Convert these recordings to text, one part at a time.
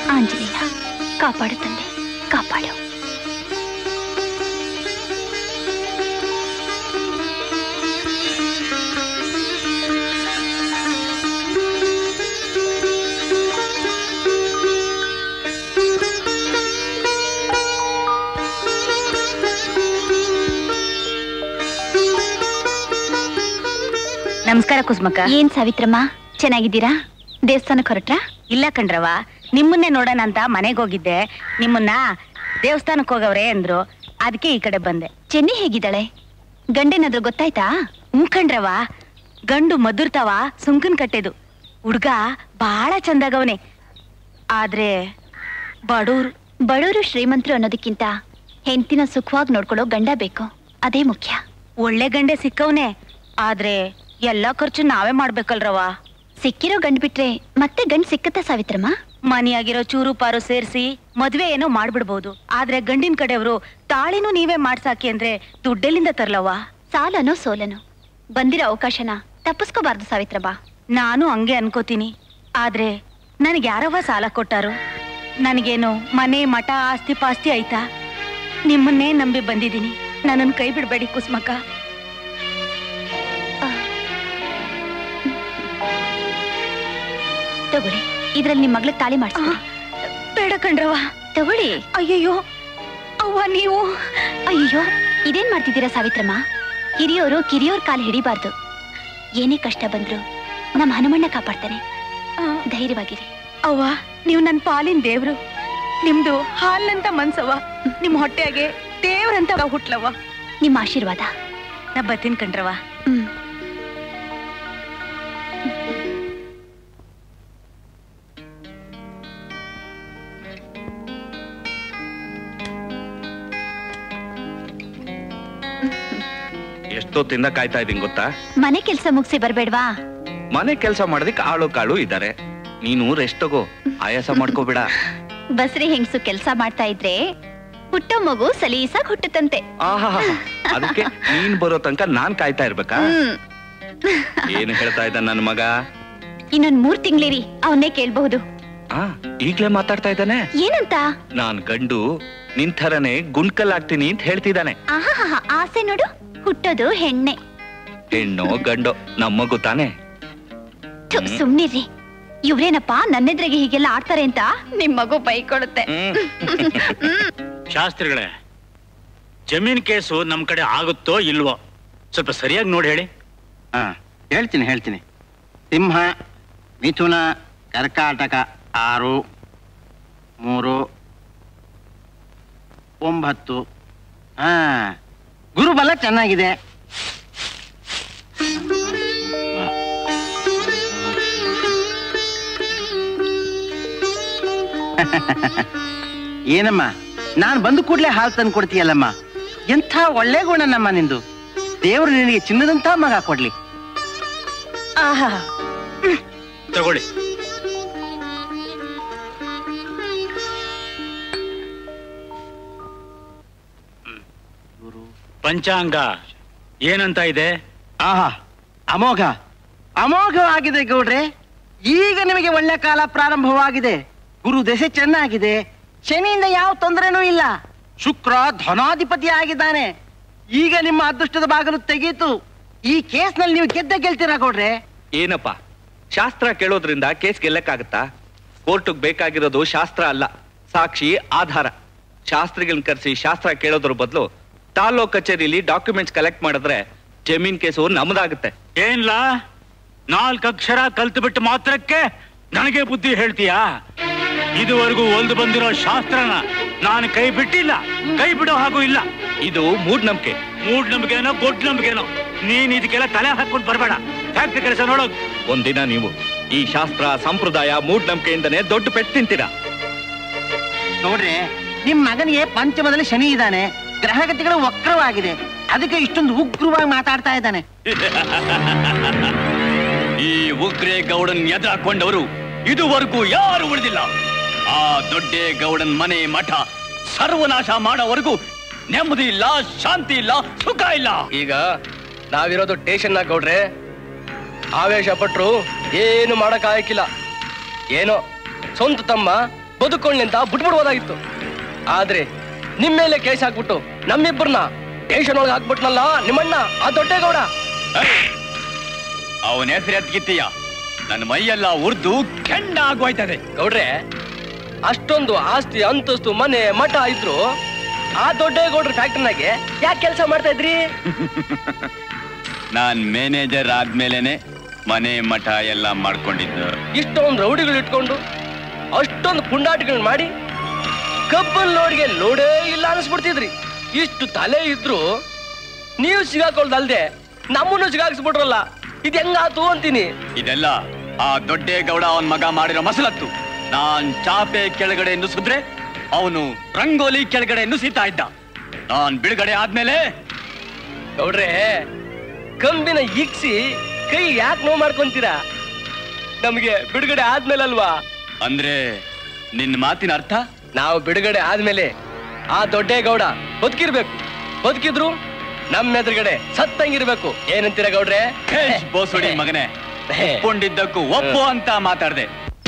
ಆಂಜನೇಯ ಕಾಪಾಡು ತಂದೆ ಕಾಪಾಡು ನಮಸ್ಕಾರ ಕುಸ್ಮಕ್ಕ ಏನ್ ಸಾವಿತ್ರಮ್ಮ ಚೆನ್ನಾಗಿದ್ದೀರಾ ದೇವಸ್ಥಾನಕ್ಕೆ ಹೊರಟ್ರಾ ಇಲ್ಲ ಕಣ್ರವ ನಿಮ್ಮನ್ನೇ ನೋಡೋಣ ಅಂತ ಮನೆಗೆ ಹೋಗಿದ್ದೆ ನಿಮ್ಮನ್ನ ದೇವಸ್ಥಾನಕ್ಕೆ ಹೋಗವ್ರೆ ಅಂದ್ರು ಅದಕ್ಕೆ ಈ ಕಡೆ ಬಂದೆ ಚೆನ್ನಿ ಹೇಗಿದ್ದಾಳೆ ಗಂಡೇನಾದ್ರೂ ಗೊತ್ತಾಯ್ತಾ ಹ್ಞೂ ಕಣ್ರವ ಗಂಡು ಮಧುರ್ತಾವ ಸುಂಕನ್ ಕಟ್ಟೆದು ಹುಡ್ಗ ಬಹಳ ಚಂದಾಗವನೆ ಆದ್ರೆ ಬಡೂರು ಬಡವರು ಶ್ರೀಮಂತರು ಅನ್ನೋದಕ್ಕಿಂತ ಹೆಂಡತಿನ ಸುಖವಾಗಿ ನೋಡ್ಕೊಳ್ಳೋ ಗಂಡ ಬೇಕು ಅದೇ ಮುಖ್ಯ ಒಳ್ಳೆ ಗಂಡೆ ಸಿಕ್ಕವನೆ ಆದ್ರೆ ಎಲ್ಲಾ ಖರ್ಚು ನಾವೇ ಮಾಡ್ಬೇಕಲ್ರವ ಸಿಕ್ಕಿರೋ ಗಂಡ್ ಬಿಟ್ರೆ ಮತ್ತೆ ಗಂಡ್ ಸಿಕ್ಕತ್ತಾ ಸಾವಿತ್ರಮ್ಮ ಮನೆಯಾಗಿರೋ ಚೂರು ಪಾರು ಸೇರಿಸಿ ಮದ್ವೆ ಏನೋ ಮಾಡ್ಬಿಡ್ಬೋದು ಆದ್ರೆ ಗಂಡಿನ ಕಡೆಯವರು ತಾಳಿನೂ ನೀವೇ ಮಾಡ್ಸಾಕಿ ಅಂದ್ರೆ ದುಡ್ಡೆಲ್ಲಿಂದ ತರ್ಲವ್ವ ಸಾಲನೋ ಸೋಲನೋ ಬಂದಿರೋ ಅವಕಾಶನ ತಪ್ಪಿಸ್ಕೋಬಾರ್ದು ಸಾವಿತ್ರಮ್ಮ ನಾನು ಹಂಗೆ ಅನ್ಕೋತೀನಿ ಆದ್ರೆ ನನಗೆ ಯಾರವ ಸಾಲ ಕೊಟ್ಟಾರು ನನಗೇನು ಮನೆ ಮಠ ಆಸ್ತಿ ಪಾಸ್ತಿ ಆಯ್ತಾ ನಿಮ್ಮನ್ನೇ ನಂಬಿ ಬಂದಿದ್ದೀನಿ ನನ್ನನ್ನು ಕೈ ಬಿಡಬೇಡಿ ಕುಸ್ಮಕ್ಕ ತಗೊಳ್ಳಿ ಇದ್ರಲ್ಲಿ ನಿಮ್ ಮಗ್ಳಿಗೆ ತಾಳಿ ಮಾಡಿಸ್ಕೊಳ್ಳಿ ಬೇಡ ಕಣ್ರವ ತಗೊಳ್ಳಿ ಅಯ್ಯಯ್ಯೋ ಅವ್ವ ನೀವು ಅಯ್ಯೋ ಇದೇನ್ ಮಾಡ್ತಿದ್ದೀರಾ ಸಾವಿತ್ರಮ್ಮ ಹಿರಿಯೋರು ಕಿರಿಯೋರ್ ಕಾಲು ಹಿಡಿಬಾರ್ದು ಏನೇ ಕಷ್ಟ ಬಂದ್ರು ನಮ್ಮ ಹನುಮಣ್ಣ ಕಾಪಾಡ್ತಾನೆ ಧೈರ್ಯವಾಗಿರಿ ಅವ್ವ ನೀವು ನನ್ನ ಪಾಲಿನ ದೇವ್ರು ನಿಮ್ದು ಹಾಲ್ನಂತ ಮನ್ಸವ್ವ ನಿಮ್ ಹೊಟ್ಟೆಗೆ ದೇವ್ರಂತ ಹುಟ್ಲವ್ವ ನಿಮ್ಮ ಆಶೀರ್ವಾದ ನಾ ಬತ್ತೀನಿ ಕಣ್ರವ ಹ್ಮ್ ಎಷ್ಟೊತ್ತಿಂದ ಕಾಯ್ತಾ ಇದೀನಿ ಗೊತ್ತಾ ಮನೆ ಕೆಲ್ಸ ಮುಗಿಸಿ ಬರ್ಬೇಡ್ವಾ ಮನೆ ಕೆಲಸ ಮಾಡೋದಕ್ಕೆ ಆಳು ಕಾಳು ಇದ್ದಾರೆ ನೀನು ರೆಸ್ಟ್ ತಗೋ ಆಯಾಸ ಮಾಡ್ಕೋಬೇಡ ಬಸ್ರಿ ಹೆಂಗ್ಸು ಕೆಲ್ಸ ಮಾಡ್ತಾ ಇದ್ರೆ ಹುಟ್ಟೋ ಮಗು ಸಲೀಸಾಗ್ ಹುಟ್ಟುತ್ತಂತೆ ಆಹಾ ಅದಕ್ಕೆ ನೀನ್ ಬರೋ ತನಕ ನಾನ್ ಕಾಯ್ತಾ ಇರ್ಬೇಕಾ ಹ್ಮ್ ಏನು ಹೇಳ್ತಾ ಇದ್ದ ನನ್ನ ಮಗ ಇನ್ನೊಂದ್ ಮೂರ್ ತಿಂಗ್ಳಿರಿ ಅವನ್ನೇ ಕೇಳ್ಬಹುದು ಆ ಈಗ್ಲೇ ಮಾತಾಡ್ತಾ ಇದ್ದಾನೆ ಏನಂತ ನಾನ್ ಗಂಡು ನಿನ್ ಥರನೇ ಗುಂಡ್ಕಲ್ಲಾಗ್ತೀನಿ ಅಂತ ಹೇಳ್ತಿದ್ದಾನೆ ಆಹಾ ಆಸೆ ನೋಡು ಹುಟ್ಟೋದು ಹೆಣ್ಣೆ ಹೆಣ್ಣೋ ಗಂಡೋ ನಮ್ಮಗು ತಾನೆ ಥು, ಹ್ಮ್. ಸುಮ್ನಿರ್ರಿ ಇವ್ರೇನಪ್ಪ ನನ್ನೆದ್ರಿಗೆ ಹೀಗೆಲ್ಲ ಆಡ್ತಾರೆ ಅಂತ ನಿಮ್ ಮಗು ಬೈಕೊಳುತ್ತೆ ಶಾಸ್ತ್ರಿಗಳೇ ಜಮೀನ್ ಕೇಸು ನಮ್ ಕಡೆ ಆಗುತ್ತೋ ಇಲ್ವೋ ಸ್ವಲ್ಪ ಸರಿಯಾಗಿ ನೋಡಿ ಹೇಳಿ ಹಾ ಹೇಳ್ತೀನಿ ಹೇಳ್ತೀನಿ ಸಿಂಹ ಮಿಥುನ ಕರ್ಕಾಟಕ ಆರು ಮೂರು ಒಂಬತ್ತು ಹಾ ಗುರುಬಲ ಚೆನ್ನಾಗಿದೆ ಏನಮ್ಮ ನಾನು ಬಂದು ಕೂಡ್ಲೆ ಹಾಲು ತಂದು ಕೊಡ್ತೀಯಲ್ಲಮ್ಮ ಎಂಥ ಒಳ್ಳೆ ಗುಣನಮ್ಮ ನಿಂದು ದೇವರು ನಿನಗೆ ಚಿನ್ನದಂತ ಮಗ ಕೊಡ್ಲಿ ಆಹಾ ತಗೊಳ್ಳಿ ಪಂಚಾಂಗ ಏನಂತ ಇದೆ ಆಹಾ ಅಮೋಘ ಅಮೋಘವಾಗಿದೆ ಗೌಡ್ರೆ ಈಗ ನಿಮಗೆ ಒಳ್ಳೆ ಕಾಲ ಪ್ರಾರಂಭವಾಗಿದೆ ಗುರು ದಶೆ ಚೆನ್ನಾಗಿದೆ ಶನಿಯಿಂದ ಯಾವ ತೊಂದರೆನೂ ಇಲ್ಲ ಶುಕ್ರ ಧನಾಧಿಪತಿ ಆಗಿದ್ದಾನೆ ಈಗ ನಿಮ್ಮ ಅದೃಷ್ಟದ ಬಾಗಿಲು ತೆಗೀತು ಈ ಕೇಸ್ನಲ್ಲಿ ನೀವು ಗೆದ್ದ ಗೆಲ್ತೀರಾ ಗೌಡ್ರೆ ಏನಪ್ಪ ಶಾಸ್ತ್ರ ಕೇಳೋದ್ರಿಂದ ಕೇಸ್ ಗೆಲ್ಲಕ್ಕಾಗತ್ತಾ ಕೋರ್ಟ್ಗ್ ಬೇಕಾಗಿರೋದು ಶಾಸ್ತ್ರ ಅಲ್ಲ ಸಾಕ್ಷಿ ಆಧಾರ ಶಾಸ್ತ್ರಿಗಳನ್ನ ಕರೆಸಿ ಶಾಸ್ತ್ರ ಕೇಳೋದ್ರ ಬದಲು ತಾಲೂಕ್ ಕಚೇರಿಲಿ ಡಾಕ್ಯುಮೆಂಟ್ಸ್ ಕಲೆಕ್ಟ್ ಮಾಡಿದ್ರೆ ಜಮೀನ್ ಕೇಸು ನಮ್ದಾಗುತ್ತೆ ಏನ್ಲಾ ನಾಲ್ಕು ಅಕ್ಷರ ಕಲ್ತು ಬಿಟ್ಟು ಮಾತ್ರಕ್ಕೆ ನನಗೆ ಬುದ್ಧಿ ಹೇಳ್ತೀಯಾ ಇದುವರೆಗೂ ಒಲ್ದು ಬಂದಿರೋ ಶಾಸ್ತ್ರನ ನಾನು ಕೈ ಬಿಟ್ಟಿಲ್ಲ ಕೈ ಬಿಡೋ ಹಾಗೂ ಇಲ್ಲ ಇದು ಮೂಢನಂಬಿಕೆ ಮೂಢನಂಬಿಕೆನೋ ಗೊಡ್ ನಂಬಿಕೆನೋ ನೀನ್ ಇದಕ್ಕೆಲ್ಲ ತಲೆ ಹಾಕೊಂಡು ಬರಬೇಡ ಫ್ಯಾಕ್ಟ್ರಿ ಕೆಲಸ ನೋಡೋದು ಒಂದಿನ ನೀವು ಈ ಶಾಸ್ತ್ರ ಸಂಪ್ರದಾಯ ಮೂಢನಂಬಿಕೆಯಿಂದನೇ ದೊಡ್ಡ ಪೆಟ್ಟು ತಿಂತೀರಾ ನೋಡ್ರೆ ನಿಮ್ ಮಗನಿಗೆ ಪಂಚಮದಲ್ಲಿ ಶನಿ ಇದ್ದಾನೆ ಗ್ರಹಗತಿಗಳು ವಕ್ರವಾಗಿದೆ ಅದಕ್ಕೆ ಇಷ್ಟೊಂದು ಉಗ್ರವಾಗಿ ಮಾತಾಡ್ತಾ ಇದ್ದಾನೆ ಈ ಉಗ್ರೇ ಗೌಡನ್ ಎದುರಾಕೊಂಡವರು ಇದುವರೆಗೂ ಯಾರು ಉಳಿದಿಲ್ಲ ಆ ದೊಡ್ಡೇ ಗೌಡನ್ ಮನೆ ಮಠ ಸರ್ವನಾಶ ಮಾಡೋವರೆಗೂ ನೆಮ್ಮದಿ ಇಲ್ಲ ಶಾಂತಿ ಇಲ್ಲ ಸುಖ ಇಲ್ಲ ಈಗ ನಾವಿರೋದು ಟೇಷನ್ ಗೌಡ್ರೆ ಆವೇಶ ಪಟ್ರು ಏನು ಮಾಡಕ್ ಆಯ್ಕಿಲ್ಲ ಏನೋ ಸ್ವಂತ ತಮ್ಮ ಬದುಕೊಳ್ಳಿ ಅಂತ ಬಿಟ್ಬಿಡ್ಬೋದಾಗಿತ್ತು ಆದ್ರೆ ನಿಮ್ ಮೇಲೆ ಕೇಸ್ ಹಾಕ್ಬಿಟ್ಟು ನಮ್ಮಿಬ್ಬರನ್ನ ಸ್ಟೇಷನ್ ಒಳಗೆ ಹಾಕ್ಬಿಟ್ನಲ್ಲ ನಿಮ್ಮಣ್ಣ ಆ ದೊಡ್ಡೇಗೌಡ ಅವನ ಹೆಸರು ಎತ್ಗಿತ್ತೀಯ ನನ್ನ ಮೈಯೆಲ್ಲ ಉರ್ದು ಕೆಂಡ ಆಗೋಯ್ತದೆ ಗೌಡ್ರೆ ಅಷ್ಟೊಂದು ಆಸ್ತಿ ಅಂತಸ್ತು ಮನೆ ಮಠ ಇದ್ರು ಆ ದೊಡ್ಡೇಗೌಡ್ರ ಫ್ಯಾಕ್ಟ್ರಿನಾಗೆ ಯಾಕೆ ಕೆಲಸ ಮಾಡ್ತಾ ಇದ್ರಿ ನಾನ್ ಮ್ಯಾನೇಜರ್ ಆದ್ಮೇಲೆನೆ ಮನೆ ಮಠ ಎಲ್ಲ ಮಾಡ್ಕೊಂಡಿದ್ದು ಇಷ್ಟೊಂದು ರೌಡಿಗಳು ಇಟ್ಕೊಂಡು ಅಷ್ಟೊಂದು ಪುಂಡಾಟಗಳನ್ನ ಮಾಡಿ ಕಬ್ಬನ್ ಲೋಡ್ಗೆ ಲೋಡೇ ಇಲ್ಲ ಅನಿಸ್ಬಿಡ್ತಿದ್ರಿ ಇಷ್ಟು ತಲೆ ಇದ್ರು ನೀವು ಸಿಗಾಕೊಳ್ದಲ್ದೆ ನಮ್ಮನ್ನು ಸಿಗಾಕ್ಸ್ಬಿಟ್ರಲ್ಲ ಇದು ಹೆಂಗಾತು ಅಂತೀನಿ ಇದೆಲ್ಲ ಆ ದೊಡ್ಡೇಗೌಡ ಅವನ್ ಮಗ ಮಾಡಿರೋ ಮಸಲತ್ತು ನಾನ್ ಚಾಪೆ ಕೆಳಗಡೆ ನುಸಿದ್ರೆ ಅವನು ರಂಗೋಲಿ ಕೆಳಗಡೆ ನುಸಿತಾ ಇದ್ದ ನಾನ್ ಬಿಡುಗಡೆ ಆದ್ಮೇಲೆ ಗೌಡ್ರೆ ಕಂಬಿನ ಇಕ್ಸಿ ಕೈ ಯಾಕೆ ನೋವು ಮಾಡ್ಕೊಂತೀರಾ ನಮಗೆ ಬಿಡುಗಡೆ ಆದ್ಮೇಲೆ ಅಲ್ವಾ ಅಂದ್ರೆ ನಿನ್ ಮಾತಿನ ಅರ್ಥ ನಾವು ಬಿಡುಗಡೆ ಆದ್ಮೇಲೆ ಆ ದೊಡ್ಡೇಗೌಡ ಬದುಕಿರ್ಬೇಕು ಬದುಕಿದ್ರು ನಮ್ಮ ಎದುರುಗಡೆ ಸತ್ತಂಗಿರ್ಬೇಕು ಏನಂತೀರ ಗೌಡ್ರೆ ಹೇಶ್ ಬೋಸುಡಿ ಮಗನೇ ಒಪ್ಕೊಂಡಿದ್ದಕ್ಕೂ ಒಪ್ಪು ಅಂತ ಮಾತಾಡ್ದೆ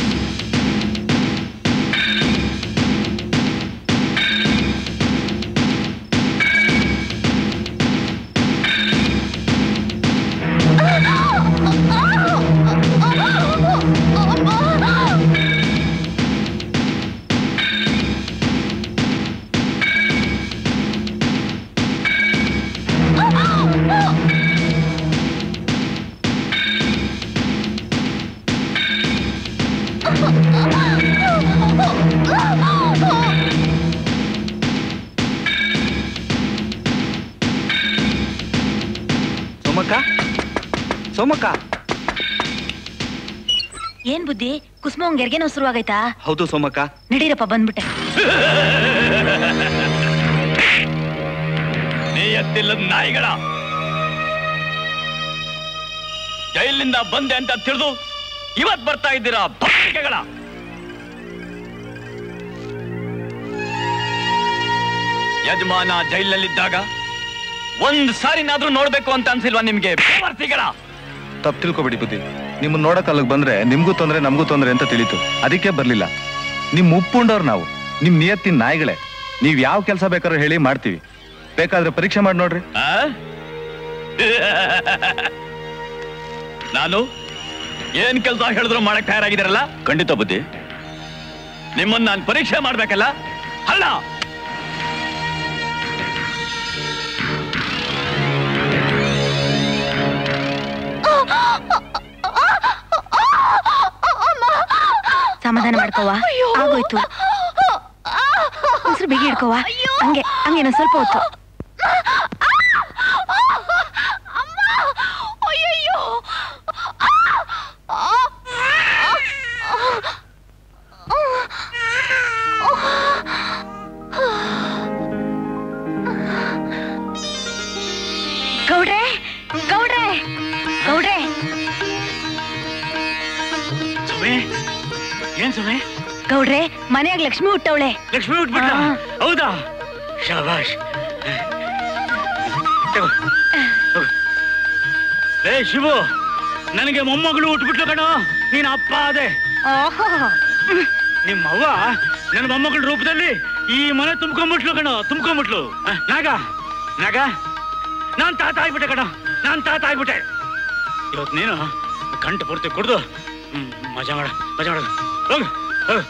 ಸೋಮಕ್ಕ ಸೋಮಕ್ಕ ಏನ್ ಬುದ್ಧಿ ಕುಸುಮ ಗೆರ್ಗೆನೋ ಶುರುವಾಗೈತಾ ಹೌದು ಸೋಮಕ್ಕ ನಡೀರಪ್ಪ ಬಂದ್ಬಿಟ್ಟೆ ನೀ ಎತ್ತಿಲ್ಲದ ನಾಯಿಗಳ ಜೈಲಿನಿಂದ ಬಂದೆ ಅಂತ ತಿಳಿದು ಇವತ್ ಬರ್ತಾ ಇದ್ದೀರಾ ಭಕ್ತಿಗಳ ಯಜಮಾನ ಜೈಲಲ್ಲಿದ್ದಾಗ ಒಂದ್ ಸಾರಿನಾದ್ರೂ ನೋಡ್ಬೇಕು ಅಂತ ಅನ್ಸಿಲ್ವಾ ನಿಮ್ಗೆ ಬೇವರ್ಸಿಗಳ ತಪ್ಪು ತಿಳ್ಕೊಬೇಡಿ ಬುದ್ಧಿ ನಿಮ್ಮನ್ನ ನೋಡಕ್ ಅಲ್ಲಿಗೆ ಬಂದ್ರೆ ನಿಮ್ಗೂ ತೊಂದ್ರೆ ನಮಗೂ ತೊಂದ್ರೆ ಅಂತ ತಿಳಿತು ಅದಕ್ಕೆ ಬರ್ಲಿಲ್ಲ ನಿಮ್ ಉಪ್ಪುಂಡವ್ರು ನಾವು ನಿಮ್ ನಿಯತ್ತಿನ ನಾಯಿಗಳೇ ನೀವ್ ಯಾವ ಕೆಲಸ ಬೇಕಾದ್ರೂ ಹೇಳಿ ಮಾಡ್ತೀವಿ ಬೇಕಾದ್ರೆ ಪರೀಕ್ಷೆ ಮಾಡಿ ನೋಡ್ರಿ ಆ? ನಾನು ಏನ್ ಕೆಲಸ ಹೇಳಿದ್ರು ಮಾಡಕ್ ತಯಾರಾಗಿದ್ದೀರಲ್ಲ ಖಂಡಿತ ಬುದ್ಧಿ ನಿಮ್ಮನ್ನ ನಾನು ಪರೀಕ್ಷೆ ಮಾಡ್ಬೇಕಲ್ಲ ಅಲ್ಲ ಸಮಾಧಾನ ಮಾಡ್ಕೋವ ಆಗೋಯ್ತು ಉಸಿರು ಬಿಗಿ ಹಿಡ್ಕೋವ ಹಂಗೆ ಹಂಗೇನೋ ಸ್ವಲ್ಪ ಹೊತ್ತು ಗೌಡ್ರೆ ಗೌಡ್ರೆ ಗೌಡ್ರೆ ಸುಮೆ ಏನ್ ಸುಮೆ ಗೌಡ್ರೆ ಮನೆಯಾಗ ಲಕ್ಷ್ಮಿ ಹುಟ್ಟವಳೆ ಲಕ್ಷ್ಮಿ ಉಟ್ಬಿಟ್ಟ ಆ. ಹೌದಾ ಶಾಬಾಷ್ ತಗೋ, ಹೋಗು. ಲೇ ಶಿವು ನನಗೆ ಮೊಮ್ಮಗಳು ಉಟ್ಬಿಟ್ಲು ಕಣೋ ನೀನ್ ಅಪ್ಪ ಅದೇ ಓಹೋ ನಿಮ್ಮ ಅವ್ವ ನನ್ನ ಮೊಮ್ಮಗಳ ರೂಪದಲ್ಲಿ ಈ ಮನೆ ತುಂಬ್ಕೊಂಡ್ಬಿಟ್ಲು ಕಣೋ ತುಂಬ್ಕೊಂಡ್ಬಿಟ್ಲು ಆ, ನಾಗ ನಾಗ ನಾನ್ ತಾತ ಆಗ್ಬಿಟ್ಟೆ ಕಣ ನಾನ್ ತಾತ ಆಗ್ಬಿಟ್ಟೆ ಇವತ್ತು ನೀನು ಕಂಠ ಪೂರ್ತಿ ಕುಡ್ದು ಹ್ಮ್, ಮಜಾ ಮಾಡ ಮಜಾ ಮಾಡ ಹೋಗು ಹೋಗು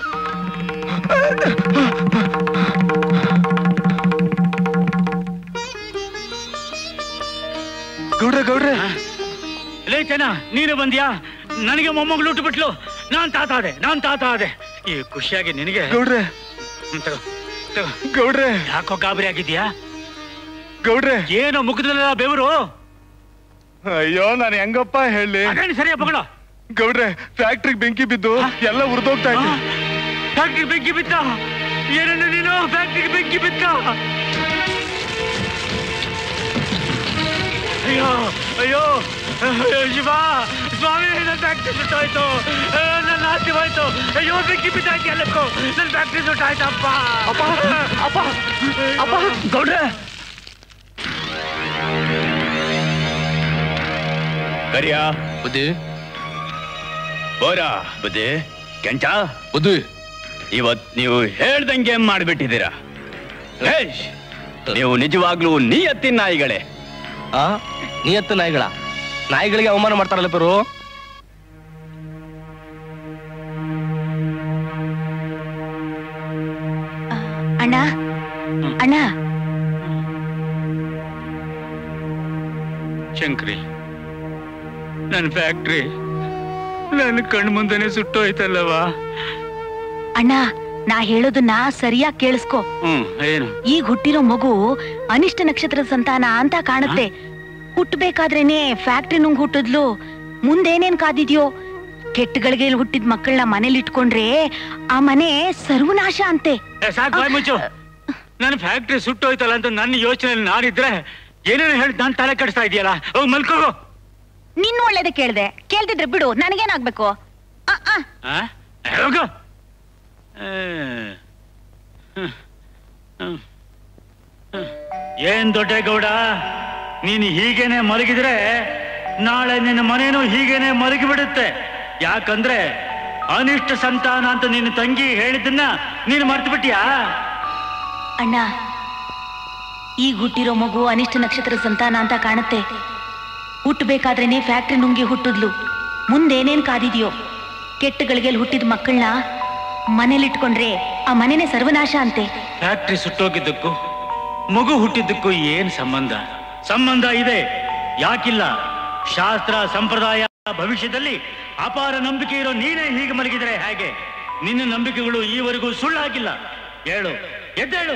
ಗೌಡ್ರೆ ಗೌಡ್ರೆ ಲೇ ಚೆನ್ನ ನೀನು ಬಂದ್ಯಾ ನನಗೆ ಮೊಮ್ಮಗಳು ಹುಟ್ಟುಬಿಟ್ಲು ನಾನ್ ತಾತ ಆದೆ ನಾನ್ ತಾತ ಆದೆ ಈ ಖುಷಿಯಾಗಿ ನಿನಗೆ ಗೌಡ್ರೆ ಹ್ಮ್, ತಗೋ ತಗೋ ಗೌಡ್ರೆ ಯಾಕೋ ಗಾಬರಿ ಆಗಿದ್ಯಾ ಗೌಡ್ರೆ ಏನೋ ಮುಖದಲ್ಲ ಬೆವರು ಅಯ್ಯೋ ನಾನು ಹೆಂಗಪ್ಪ ಹೇಳಿ ಅದೇನು ಸರಿಯಪ್ಪ ಕಣ ಗೌಡ್ರೆ ಫ್ಯಾಕ್ಟ್ರಿಗೆ ಬೆಂಕಿ ಬಿದ್ದು ಎಲ್ಲ ಉರಿದೋಗ್ತಾ ಇದೆ ಫ್ಯಾಕ್ಟ್ರಿ ಬೆಂಕಿ ಬಿತ್ತ ಏನನ್ನು ನೀನು ಫ್ಯಾಕ್ಟ್ರಿಗೆ ಬೆಂಕಿ ಬಿತ್ತ ಅಯ್ಯೋ ಅಯ್ಯೋ ಅಯ್ಯೋ, ಶಿವ ಸ್ವಾಮಿ ನನ್ನ ಫ್ಯಾಕ್ಟ್ರಿ ಸುಟ್ಟಾಯ್ತು ಆ, ನನ್ನ ಆಸ್ತಿ ಹೋಯ್ತು ಅಯ್ಯೋ ಬೆಂಕಿ ಬಿದ್ದಾಕಿ ಎಲ್ಲಕ್ಕೂ ನನ್ನ ಫ್ಯಾಕ್ಟ್ರಿ ಸುಟ್ಟಾಯ್ತಪ್ಪ ಅಪ್ಪ ಅಪ್ಪ ಅಪ್ಪ ಗೌಡ್ರೆ ಕರಿಯಾ ಬುದ್ಧಿ ಬೋರಾ ಬುದ್ಧಿ ಕೆಂಚ ಬುದ್ಧಿ ಇವತ್ ನೀವು ಹೇಳ್ದಂಗೆ ಮಾಡ್ಬಿಟ್ಟಿದ್ದೀರಾ ಹೇಶ್, ನೀವು ನಿಜವಾಗ್ಲೂ ನಿಯತ್ತಿನ ನಾಯಿಗಳೇ ಆ ನಿಯತ್ತು ನಾಯಿಗಳ ನಾಯಿಗಳಿಗೆ ಅವಮಾನ ಮಾಡ್ತಾರಲ್ಲ ಪೇರು ಅಣ್ಣ ಅಣ್ಣ ಶಂಕ್ರಿ ನನ್ನ ಫ್ಯಾಕ್ಟ್ರಿ ನನ್ನ ಕಣ್ ಮುಂದೆನೆ ಸುಟ್ಟೋಯ್ತಲ್ಲವಾ ಅಣ್ಣ ನಾ ಹೇಳೋದನ್ನ ಸರಿಯಾಗಿ ಕೇಳಿಸ್ಕೊ ಹ್ಮ್ ಏನು ಈಗ ಹುಟ್ಟಿರೋ ಮಗು ಅನಿಷ್ಟ ನಕ್ಷತ್ರದ ಸಂತಾನ ಅಂತ ಕಾಣುತ್ತೆ ಹುಟ್ಟಬೇಕಾದ್ರೇನೆ ಫ್ಯಾಕ್ಟ್ರಿ ನುಂಗ್ ಹುಟ್ಟಿದ್ಲು ಮುಂದೇನೇನ್ ಕಾದಿದ್ಯೋ ಕೆಟ್ಟಗಳಿಗೆ ಹುಟ್ಟಿದ ಮಕ್ಕಳನ್ನ ಮನೇಲಿ ಇಟ್ಕೊಂಡ್ರೆ ಆ ಮನೆ ಸರ್ವನಾಶ ಅಂತೆ ಏ, ಸಾಕ್ ಬಾಯ್ ಮುಚ್ಚು ನನ್ನ ಫ್ಯಾಕ್ಟ್ರಿ ಸುಟ್ಟೋಯ್ತಲ್ಲ ಅಂತ ನನ್ನ ಯೋಚನೆ ನಾನಿದ್ರೆ ಏನೇನು ಹೇಳಿ ನಾನು ತಲೆ ಕೆಡಿಸ್ತಾ ಇದೆಯಲ್ಲ ಹೋಗ್ ಮಲ್ಕೋಗು ನಿನ್ನ ಒಳ್ಳೇದೇ ಕೇಳ್ದೆ ಕೇಳ್ತಿದ್ರೆ ಬಿಡು ನನಗೇನಾಗ್ಬೇಕು ಆ, ಆ. ಆ? ಏ, ಹೋಗು ಏ, ಹ್ಮ್, ಹ್ಮ್, ಹ್ಮ್. ಏನ್ ದೊಡ್ಡೇಗೌಡ ನೀನು ಹೀಗೇನೆ ಮಲಗಿದ್ರೆ ನಾಳೆ ನಿನ್ನ ಮನೇನು ಹೀಗೇನೆ ಮಲಗಿ ಬಿಡುತ್ತೆ ಯಾಕಂದ್ರೆ ಅನಿಷ್ಟ ಸಂತಾನ ಅಂತ ನಿನ್ನ ತಂಗಿ ಹೇಳಿದ್ದನ್ನ ನೀನು ಮರ್ತು ಬಿಟ್ಟಿಯಾ ಅಣ್ಣ ಈಗ ಹುಟ್ಟಿರೋ ಮಗು ಅನಿಷ್ಟ ನಕ್ಷತ್ರ ಸಂತಾನ ಅಂತ ಕಾಣುತ್ತೆ ಹುಟ್ಟಬೇಕಾದ್ರೇನೆ ಫ್ಯಾಕ್ಟ್ರಿ ನುಂಗಿ ಹುಟ್ಟಿದ್ಲು ಮುಂದೇನೇನ್ ಕಾದಿದ್ಯೋ ಕೆಟ್ಟಗಳಿಗೆ ಹುಟ್ಟಿದ ಮಕ್ಕಳನ್ನ ಮನೇಲಿಟ್ಕೊಂಡ್ರೆ ಆ ಮನೆನೇ ಸರ್ವನಾಶ ಅಂತೆ ಫ್ಯಾಕ್ಟ್ರಿ ಸುಟ್ಟೋಗಿದ್ದಕ್ಕೂ ಮಗು ಹುಟ್ಟಿದ್ದಕ್ಕೂ ಏನ್ ಸಂಬಂಧ ಸಂಬಂಧ ಇದೆ ಯಾಕಿಲ್ಲ ಶಾಸ್ತ್ರ ಸಂಪ್ರದಾಯ ಭವಿಷ್ಯದಲ್ಲಿ ಅಪಾರ ನಂಬಿಕೆ ಇರೋ ನೀನೇ ಹೀಗೆ ಮಲಗಿದ್ರೆ ಹೇಗೆ ನಿನ್ನ ನಂಬಿಕೆಗಳು ಈವರೆಗೂ ಸುಳ್ಳಾಗಿಲ್ಲ ಹೇಳು ಎದ್ದೇಳು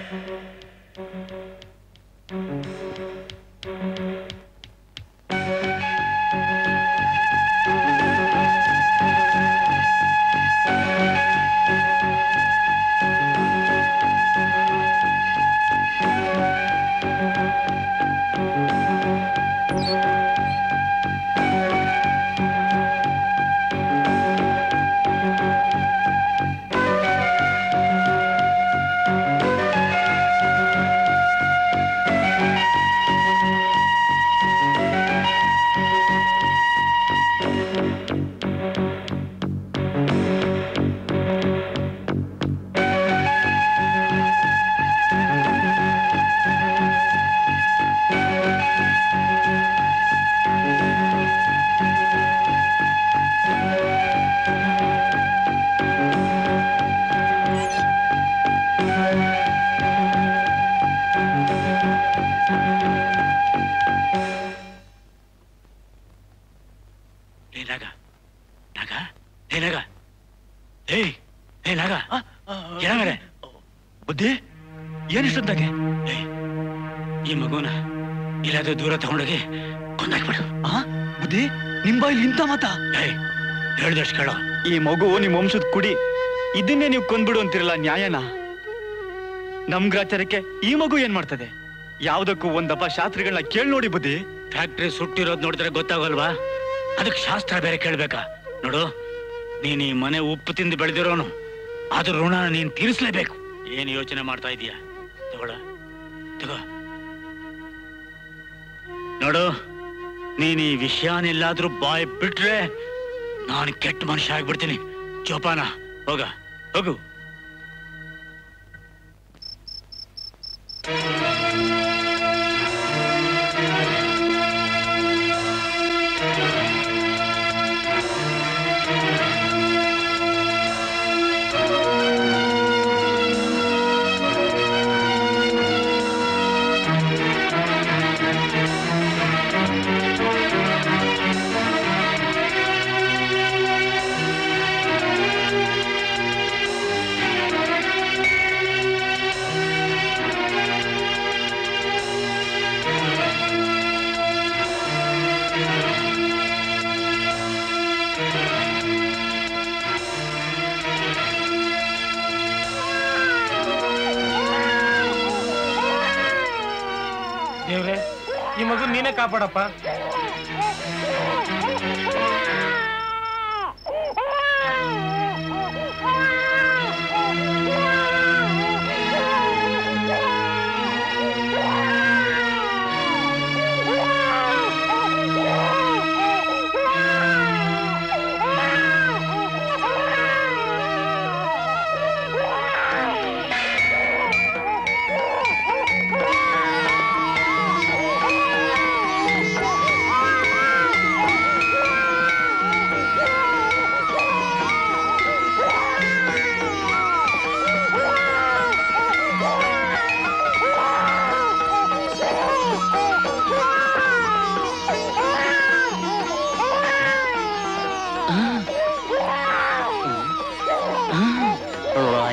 ಏ ನಾಗ ನಾಗ ಏ ನಾಗ ಏಯ್ ಏ ನಾಗ ಏನಾಗರೆ ಬುದ್ಧಿ ಏನಿಷ್ಟೊಂದಾಗೆ ಏಯ್ ಈ ಮಗುನ ಇಲ್ಲಾದ್ರೂ ದೂರ ತಗೊಂಡೋಗಿ ಕೊಂದಾಕ್ಬಿಡು ಬುದ್ಧಿ ನಿಮ್ ಬಾಯಲ್ಲಿ ಇಂಥ ಮಾತ ಏಯ್ ಹೇಳ್ದಷ್ಟು ಕೇಳೋ ಈ ಮಗು ನಿಮ್ ವಂಶದ ಕುಡಿ ಇದನ್ನೇ ನೀವು ಕೊಂದ್ಬಿಡು ಅಂತಿರಲ್ಲ ನ್ಯಾಯನ ನಮ್ ಗ್ರಾಚಾರಕ್ಕೆ ಈ ಮಗು ಏನ್ ಮಾಡ್ತದೆ ಯಾವ್ದಕ್ಕೂ ಒಂದಪ್ಪ ಶಾಸ್ತ್ರಿಗಳನ್ನ ಕೇಳ್ ನೋಡಿ ಬುದ್ಧಿ ಫ್ಯಾಕ್ಟ್ರಿ ಸುಟ್ಟಿರೋದ್ ನೋಡಿದ್ರೆ ಗೊತ್ತಾಗಲ್ವಾ ಅದಕ್ಕೆ ಶಾಸ್ತ್ರ ಬೇರೆ ಕೇಳ್ಬೇಕಾ ನೋಡು ನೀನ್ ಈ ಮನೆ ಉಪ್ಪು ತಿಂದು ಬೆಳೆದಿರೋನು ಅದ್ರ ಋಣ ನೀನ್ ತೀರಿಸ್ಲೇಬೇಕು ಏನ್ ಯೋಚನೆ ಮಾಡ್ತಾ ಇದೀಯ ತಗೊಳ ತಗೋ ನೋಡು ನೀನ್ ಈ ವಿಷಯನೆಲ್ಲಾದ್ರೂ ಬಾಯ್ ಬಿಟ್ರೆ ನಾನು ಕೆಟ್ಟ ಮನುಷ್ಯ ಆಗ್ಬಿಡ್ತೀನಿ ಜೋಪಾನ ಹೋಗ ಹೋಗು ದೇವ್ರೆ ಈ ಮಗು ನೀನೇ ಕಾಪಾಡಪ್ಪ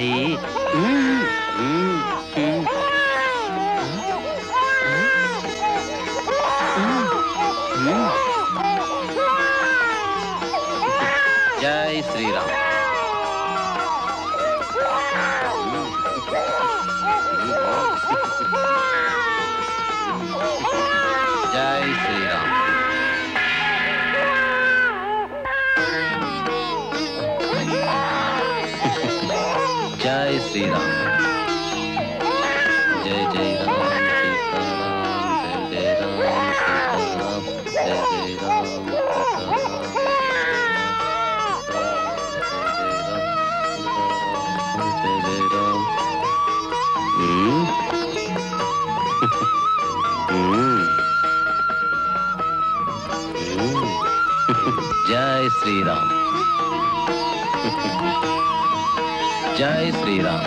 ತಾಯಿ ಹ್ಮ್, ಹ್ಮ್, ಹ್ಮ್. ಹ್ಮ್. ಜೈ ಶ್ರೀರಾಮ್ ಜೈ ಶ್ರೀರಾಮ್ ಜೈ ಶ್ರೀರಾಮ್ ಜೈ ಜೈ ರಾಮ್ ಸೀತಾರಾಮ್ ಜೈ ಜೈ ರಾಮ್ ಸೀತಾರಾಮ್ ಜೈ ಜೈ ರಾಮ್ ಸೀತಾರಾಮ್ ಜೈ ಜೈ ರಾಮ್ ಹ್ಮ್ ಹ್ಮ್ ಹ್ಮ್ ಜೈ ಶ್ರೀರಾಮ್ ಜೈ ಶ್ರೀರಾಮ್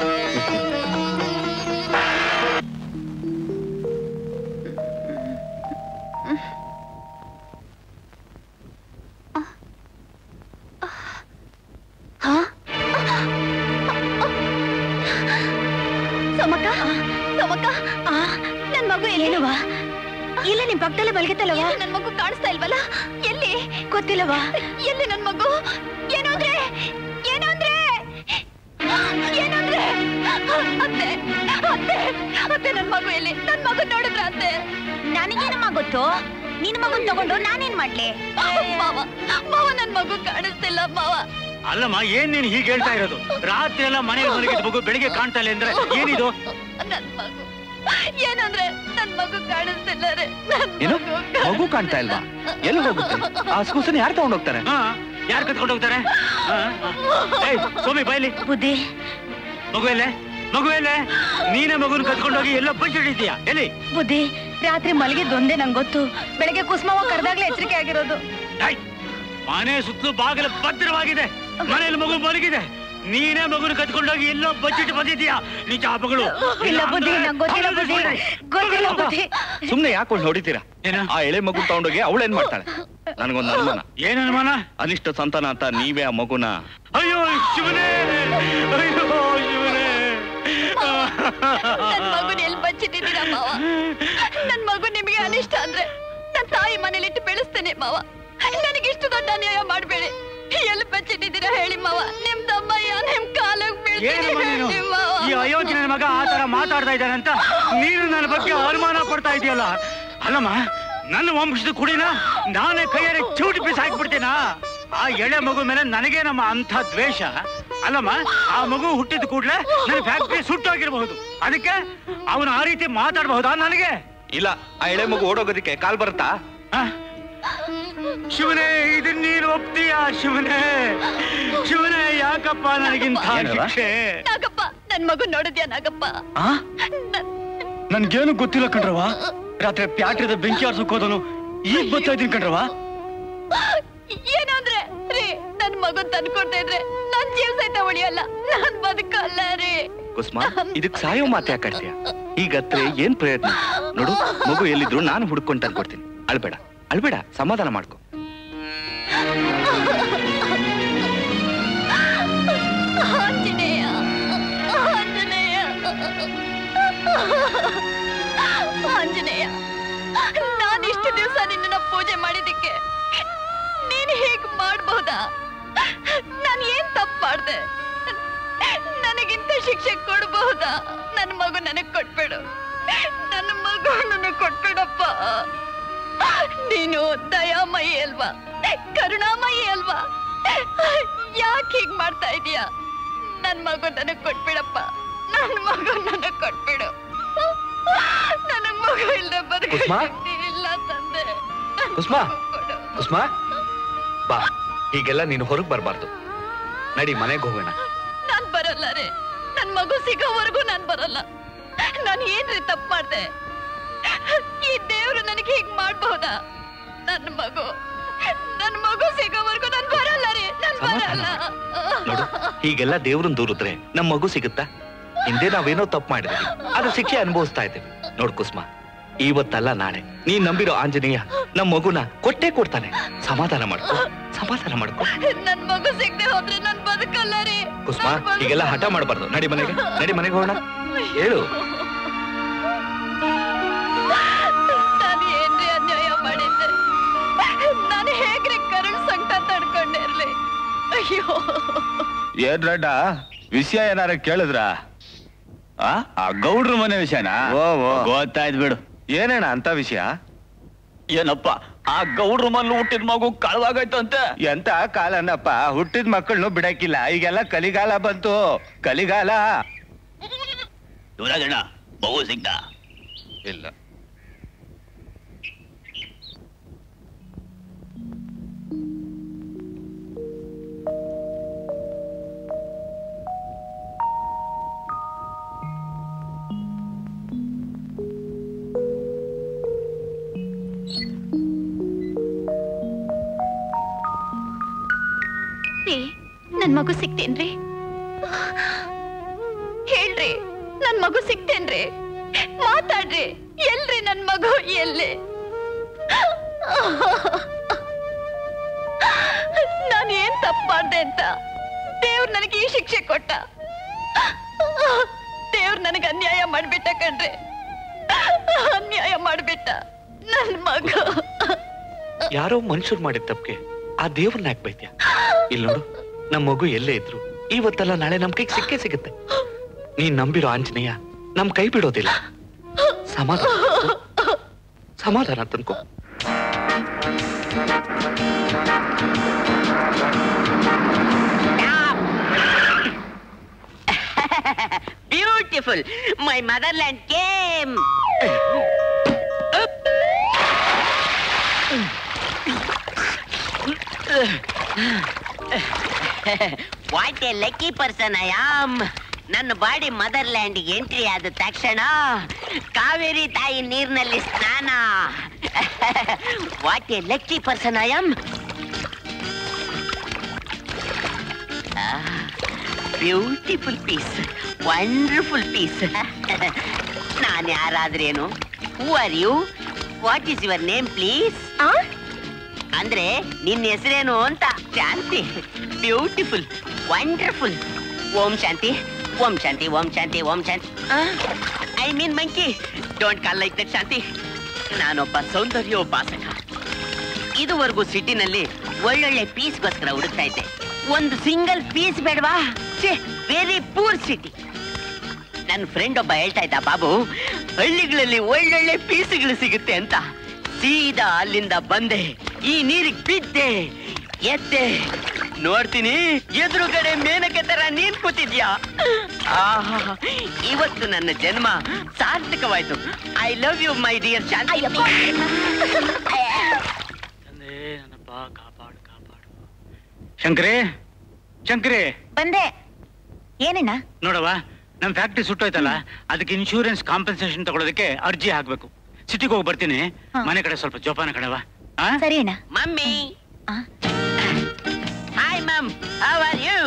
ಹಾ ಸೋಮಕ್ಕ ಸೋಮಕ್ಕ ನನ್ ಮಗು ಎಲ್ಲಿಲ್ವಾ ಇಲ್ಲ ನಿಮ್ ಪಕ್ಕದಲ್ಲೇ ಮಲಗಿತ್ತಲ್ಲವಾ ನನ್ ಮಗು ಕಾಣಿಸ್ತಾ ಇಲ್ವಲ್ಲ ಎಲ್ಲಿ ಗೊತ್ತಿಲ್ಲವಾ ಎಲ್ಲಿ ನನ್ ಮಗು ಏನು ಅಂದ್ರೆ ಏನು ಅಂದ್ರೆ ಏನು ಅಂದ್ರೆ ಅತ್ತೆ ಅತ್ತೆ ಅತ್ತೆ ನನ್ ಮಗು ಎಲ್ಲಿ ನನ್ ಮಗು ನೋಡಿದ್ರ ಅತ್ತೆ ನನಗೇನಮ್ಮ ಗೊತ್ತು ನಿನ್ ಮಗನ್ ತಗೊಂಡು ನಾನೇನ್ ಮಾಡ್ಲಿ ಮಾವ ಮಾವ ನನ್ ಮಗು ಕಾಣಿಸ್ತಿಲ್ಲ ಮಾವ ಅಲ್ಲಮ್ಮ ಏನ್ ನೀನ್ ಹೀಗೆ ಹೇಳ್ತಾ ಇರೋದು ರಾತ್ರಿ ಎಲ್ಲ ಮನೇಲಿ ಮಲಗಿದ ಮಗು ಬೆಳಿಗ್ಗೆ ಕಾಣ್ತಾ ಇಲ್ಲ ಅಂದ್ರೆ ಏನಿದು ನನ್ ಮಗು ಏನಂದ್ರೆ ನನ್ ಮಗು ಕಾಣಿಸ್ತಿಲ್ಲ ರೀ ನನ್ ಏನು ಮಗು ಮಗು ಕಾಣ್ತಾ ಇಲ್ವಾ ಎಲ್ಲಿ ಹೋಗುತ್ತೆ ಆ ಕೂಸನ್ನ ಯಾರು ತಗೊಂಡ್ ಹೋಗ್ತಾರೆ ಹಾ ಯಾರು ಕತ್ಕೊಂಡು ಹೋಗ್ತಾರೆ ಹಾ, ಹಾ. ಏಯ್ ಸೋಮಿ ಬೈಲಿ ಬುದ್ಧಿ ಮಗು ಎಲ್ಲೇ ಮಗು ಎಲ್ಲೇ ನೀನೇ ಮಗುನ ಕತ್ಕೊಂಡೋಗಿ ಎಲ್ಲ ಬಂಚಿಟ್ಟಿದ್ಯಾ ಎಲ್ಲಿ ಬುದ್ಧಿ ರಾತ್ರಿ ಮಲಗಿದ್ದೊಂದೇ ನಂಗೆ ಗೊತ್ತು ಬೆಳಗ್ಗೆ ಕುಸುಮವ ಕರೆದಾಗ್ಲೇ ಎಚ್ಚರಿಕೆ ಆಗಿರೋದು ಏಯ್, ಮನೆ ಸುತ್ತಲೂ ಬಾಗಿಲು ಭದ್ರವಾಗಿದೆ ಮನೆಯಲ್ಲಿ ಮಗು ಮಲಗಿದೆ ನೀನೇ ಮಗುನ ಕತ್ಕೊಂಡೋಗಿ ಎಲ್ಲೋ ಬಚ್ಚಿಟ್ಟು ಬಂದಿದ್ಯಾ ನಿಜ ಆ ಮಗಳು ಇಲ್ಲ ಬುದ್ಧಿ ನಂಗೆ ಗೊತ್ತಿಲ್ಲ ಬುದ್ಧಿ ಗೊತ್ತಿಲ್ಲ ಬುದ್ಧಿ ಸುಮ್ನೆ ಯಾಕೊಂಡು ಹೊಡಿತೀರಾ ಏನು? ಆ ಎಳೆ ಮಗು ತಗೊಂಡೋಗಿ ಅವಳೇನ್ ಮಾಡ್ತಾಳೆ ನನಗೊಂದು ಅನುಮಾನ ಏನು ಅನುಮಾನ ಅನಿಷ್ಟ ಸಂತಾನ ಅಂತ ನೀವೇ ಆ ಮಗುನ ಅಯ್ಯೋ ಶಿವನೇ ಅಯ್ಯೋ ಶಿವನೇ ನನ್ ಮಗುನ ಎಲ್ಲಿ ಬಚ್ಚಿಟ್ಟಿದ್ದೀರಾ ಮಾವ ನನ್ ಮಗು ನಿಮಗೆ ಅನಿಷ್ಟ ಅಂದ್ರೆ ನನ್ ತಾಯಿ ಮನೇಲಿಟ್ಟು ಬೆಳೆಸ್ತೇನೆ ಮಾವ ನನಗೆ ಇಷ್ಟು ದೊಡ್ಡ ಅನ್ಯಾಯ ಮಾಡ್ಬೇಡಿ ಎಲ್ಲಿ ಬಚ್ಚಿಟ್ಟಿದ್ದೀರಾ ಹೇಳಿ ಮಾವ ನಿಮ್ ತಮ್ಮಯ್ಯ ನಿಮ್ ಕಾಲಕ್ ಏನಮ್ಮ ನೀನು ಬೀಳ್ತೀನಿ ಮಾವ ಈ ಅಯೋಗ್ಯ ನನ್ನ ಮಗ ಆ ತರ ಮಾತಾಡ್ತಾ ಇದ್ದಾನಂತ ನೀನು ನನ್ನ ಬಗ್ಗೆ ಅನುಮಾನ ಪಡ್ತಾ ಇದೆಯಲ್ಲ ಅಲ್ಲಮ್ಮ ನನ್ನ ವಂಶದ ಕುಡಿನ ನಾನೇ ಕೈಯಾರೆ ಚೂಟಿ ಪೀಸ್ ಹಾಕ್ಬಿಡ್ತೀನಾ ಆ ಎಳೆ ಮಗು ಮೇಲೆ ನನಗೆ ನಮ್ಮ ಅಂಥ ದ್ವೇಷ ಅಲ್ಲಮ್ಮ ಆ ಮಗು ಹುಟ್ಟಿದ ಕೂಡಲೇ ನನ್ನ ಫ್ಯಾಕ್ಟ್ರಿ ಸುಟ್ಟೋಗಿರಬಹುದು ಅದಕ್ಕೆ ಅವನು ಆ ರೀತಿ ಮಾತಾಡಬಹುದಾ ನನಗೆ ಇಲ್ಲ ಆ ಎಳೆ ಮಗು ಓಡೋಗೋದಕ್ಕೆ ಕಾಲ್ ಬರುತ್ತಾ ಆ? ಶಿವನೇ ಇದನ್ನ ನೀನು ಒಪ್ತೀಯಾ ಶಿವನೇ ಶಿವನೇ ಯಾಕಪ್ಪ ನನಗಿಂತ ಏನವ್ವ? ಶಿಕ್ಷೆ ನಾಗಪ್ಪ ನನ್ ಮಗು ನೋಡಿದ್ಯಾ ನಾಗಪ್ಪ ನನ್- ನನ್ಗೇನು ಗೊತ್ತಿಲ್ಲ ಕಣ್ರವ ರಾತ್ರಿ ಪ್ಯಾಟ್ರಿದ ಬೆಂಕಿ ಆರ್ಸಕ್ ಹೋದನು ಈಗ ಬರ್ತಾ ಇದೀನಿ ಕಣ್ರವ ಏನು ಅಂದ್ರೆ ರೀ ನನ್ ಮಗು ತಂದ್ಕೊಡ್ತಾ ಇದ್ರೆ ನನ್ ಜೀವ ಸಹಿತ ಉಳಿಯಲ್ಲ ನಾನ್ ಬದುಕಲ್ಲ ರೀ ಕುಸ್ಮ ಇದಕ್ ಸಾಯೋ ಮಾತು ಯಾಕಾಡ್ತೀಯ ಈಗತ್ರೆ ಏನ್ ಪ್ರಯತ್ನ ನೋಡು ಮಗು ಎಲ್ಲಿದ್ರು ನಾನು ಹುಡ್ಕೊಂಡು ತಂದ್ಕೊಡ್ತೀನಿ ಅಳ್ಬೇಡ ಅಳ್ಬೇಡ ಸಮಾಧಾನ ಮಾಡ್ಕೊ ಆಂಜನೇಯ ಆಂಜನೇಯ ಆಂಜನೇಯ ನಾನು ಇಷ್ಟು ದಿವಸ ನಿನ್ನ ಪೂಜೆ ಮಾಡಿದ್ದಕ್ಕೆ ನೀನು ಹೇಗ್ ಮಾಡ್ಬಹುದಾ ನಾನು ಏನ್ ತಪ್ಪು ಮಾಡ್ದೆ ನನಗಿಂತ ಶಿಕ್ಷೆ ಕೊಡಬಹುದಾ ನನ್ನ ಮಗು ನನಗ್ ಕೊಟ್ಬಿಡು ನನ್ನ ಮಗು ನನಗ್ ಕೊಟ್ಬಿಡಪ್ಪ ನೀನು ದಯಾಮಯಿ ಅಲ್ವಾ ಕರುಣಾಮಯಿ ಅಲ್ವಾ ಯಾಕೆ ಹೀಗ್ ಮಾಡ್ತಾ ಇದೀಯಾ ನನ್ ಮಗು ನನಗ್ ಕೊಟ್ಬಿಡಪ್ಪ ನನ್ ಮಗು ನನಗ್ ಕೊಟ್ಬಿಡು ನನಗ್ ಮಗು ಇಲ್ದೆ ಕುಸ್ಮ? ಬದುಕಿ ಇಲ್ಲ ತಂದೆ ನನ್ ಕುಸ್ಮ? ಮಗು ಕೊಡು. ಕುಸ್ಮ ಬಾ ಹೀಗೆಲ್ಲ ನೀನು ಹೊರಗ್ ಬರ್ಬಾರ್ದು ನಡಿ ಮನೆಗೆ ಹೋಗೋಣ ನಾನ್ ಬರಲ್ಲ ರೀ ನನ್ ಮಗು ಸಿಗೋವರೆಗೂ ನಾನ್ ಬರಲ್ಲ ನಾನ್ ಏನ್ರಿ ತಪ್ಪು ಮಾಡ್ದೆ ಈ ದೇವ್ರು ನನಗೆ ಹೀಗ್ ಮಾಡ್ಬಹುದಾ ನನ್ ಮಗು ನನ್ ಮಗು ಸಿಗೋವರೆಗೂ ನಾನ್ ಬರಲ್ಲ ರೀ ನಾನ್ ಸಮಾಧಾನ ಬರಲ್ಲ ನೋಡು ಹೀಗೆಲ್ಲ ದೇವ್ರನ್ ದೂರಿದ್ರೆ ನಮ್ ಮಗು ಸಿಗುತ್ತಾ ಹಿಂದೆ ನಾವೇನೋ ತಪ್ಪು ಮಾಡಿದ್ವಿ ಅದ್ರ ಶಿಕ್ಷೆ ಅನುಭವಿಸ್ತಾ ಇದ್ದೀವಿ ನೋಡ್ ಕುಸ್ಮ ಇವತ್ತಲ್ಲ ನಾಳೆ ನೀನ್ ನಂಬಿರೋ ಆಂಜನೇಯ ನಮ್ ಮಗುನ ಕೊಟ್ಟೆ ಕೊಡ್ತಾನೆ ಸಮಾಧಾನ ಮಾಡ್ಕೊ ಸಮಾಧಾನ ಮಾಡ್ಕೊ ನನ್ ಮಗು ಸಿಗದೆ ಹೋದ್ರೆ ನನ್ ಬದುಕಲ್ಲ ರೀ ಕುಸ್ಮ ಹೀಗೆಲ್ಲ ಹಠ ಮಾಡ್ಬಾರ್ದು ನಡಿ ಮನೆಗೆ ನಡಿ ಮನೆಗೆ ಹೋಗೋಣ ಹೇಳು ನಾನು ಏನ್ರಿ ಅನ್ಯಾಯ ಮಾಡಿದ್ದೆ ನಾನು ಹೇಗ್ರಿ ಕರುಣ್ ಸಂಕಟ ತಡ್ಕೊಂಡೆ ಇರ್ಲಿ ಅಯ್ಯೋ ಏನ್ ರಡ್ಡ ವಿಷಯ ಏನಾರ ಕೇಳಿದ್ರ ಆ ಗೌಡ್ರ ಮನೆ ವಿಷಯನಾ ಓ, ಓ. ಗೊತ್ತಾಯ್ತು ಬಿಡು ಏನೇಣ ಅಂತ ವಿಷಯ ಏನಪ್ಪ ಆ ಗೌಡ್ರ ಮನೇಲಿ ಹುಟ್ಟಿದ ಮಗು ಕಳವಾಗೋಯ್ತು ಅಂತೆ ಎಂತ ಕಾಲನಪ್ಪ ಹುಟ್ಟಿದ ಮಕ್ಕಳನ್ನು ಬಿಡಕ್ಕಿಲ್ಲ ಈಗೆಲ್ಲ ಕಲಿಗಾಲ ಬಂತು ಕಲಿಗಾಲ ಯುವರಾಜಣ್ಣ ಮಗು ಸಿಗ್ತ ಇಲ್ಲ ರೀ ನನ್ ಮಗು ಸಿಗ್ತೇನ್ರಿ ಹೇಳ್ರಿ ನನ್ ಮಗು ಸಿಗ್ತೇನ್ರಿ ಮಾತಾಡ್ರಿ ಎಲ್ರಿ ನನ್ ಮಗು ಎಲ್ಲಿ ನಾನು ಏನ್ ತಪ್ಪು ಮಾಡ್ದೆ ಅಂತ ದೇವ್ರು ನನಗೆ ಈ ಶಿಕ್ಷೆ ಕೊಟ್ಟ ದೇವ್ರು ನನಗೆ ಅನ್ಯಾಯ ಮಾಡ್ಬಿಟ್ಟ ಕಣ್ರಿ ಅನ್ಯಾಯ ಮಾಡ್ಬಿಟ್ಟ ನನ್ ಮಗು ಯಾರೋ ಮನುಷ್ಯರು ಮಾಡಿದ ತಪ್ಪಿಗೆ ಆ ದೇವ್ರನ್ನ ಯಾಕೆ ಬೈತ್ಯ ಇಲ್ಲಿ ನೋಡು ನಮ್ಮ ಮಗು ಎಲ್ಲೇ ಇದ್ರು ಇವತ್ತಲ್ಲ ನಾಳೆ ನಮ್ ಕೈಗೆ ಸಿಕ್ಕೇ ಸಿಗುತ್ತೆ ನೀನ್ ನಂಬಿರೋ ಆಂಜನೇಯ ನಮ್ ಕೈ ಬಿಡೋದಿಲ್ಲ ಸಮಾಧಾನ ತಂದ್ಕೊ. ಸಮಾಧಾನ ತಂದ್ಕೋ Beautiful. My motherland came. What a lucky person I am ನನ್ನ ಬಾಡಿ ಮದರ್ಲ್ಯಾಂಡ್ ಎಂಟ್ರಿ ಆದ ತಕ್ಷಣ ಕಾವೇರಿ ತಾಯಿ ನೀರಿನಲ್ಲಿ ಸ್ನಾನ what a lucky person I am beautiful piece wonderful piece ನಾನು ಯಾರಾದ್ರೇನು who are you what is your name please ಅಂದ್ರೆ ನಿನ್ನ ಹೆಸರೇನು ಅಂತ Shanti beautiful wonderful Om Shanti Om Shanti Om Shanti Om Shanti I mean monkey don't call like that Shanti ನಾನೊಬ್ಬ ಸೌಂದರ್ಯೋಪಾಸಕ ಇದುವರೆಗೂ ಸಿಟಿನಲ್ಲಿ ಒಳ್ಳೊಳ್ಳೆ ಪೀಸ್ಗೋಸ್ಕರ ಹುಡುಕ್ತಾ ಇದ್ದೆ ಒಂದು ಸಿಂಗಲ್ ಪೀಸ್ ಬೇಡವಾ ವೆರಿ ಪೂರ್ ಸಿಟಿ ನನ್ನ ಫ್ರೆಂಡ್ ಒಬ್ಬ ಹೇಳ್ತಾ ಇದ್ದ ಬಾಬು ಹಳ್ಳಿಗಳಲ್ಲಿ ಒಳ್ಳೊಳ್ಳೆ ಪೀಸ್ಗಳು ಸಿಗುತ್ತೆ ಅಂತ ಸೀದಾ ಅಲ್ಲಿಂದ ಬಂದೆ ಈ ನೀರಿಗೆ ಬಿದ್ದೆ ಎದ್ದೆ ನೋಡ್ತೀನಿ ಎದುರುಗಡೆ ಮೇನಕೆ ತರ ನೀನ್ ಕೂತಿದ್ಯಾ ಆಹಾ, ಇವತ್ತು ನನ್ನ ಜನ್ಮ ಸಾರ್ಥಕವಾಯ್ತು I love you my dear Shanti ತಂದೆ ನನ್ನಪ್ಪ ಕಾಪಾಡು ಕಾಪಾಡು ಶಂಕರೇ ಶಂಕರೇ ಬಂದೆ ಏನಣ್ಣ ನೋಡವ ನಮ್ ಫ್ಯಾಕ್ಟ್ರಿ ಸುಟ್ಟೋಯ್ತಲ್ಲ ಅದಕ್ಕೆ ಇನ್ಶೂರೆನ್ಸ್ ಕಾಂಪನ್ಸೇಷನ್ ತಗೊಳೋದಕ್ಕೆ ಅರ್ಜಿ ಹಾಕ್ಬೇಕು ಸಿಟಿಗೆ ಹೋಗಿ ಬರ್ತೀನಿ ಹಾ. ಮನೆ ಕಡೆ ಸ್ವಲ್ಪ ಜೋಪಾನ ಕಣವ ಆ? ಸರಿ ಅಣ್ಣ ಮಮ್ಮಿ ಆ? Hi mum how are you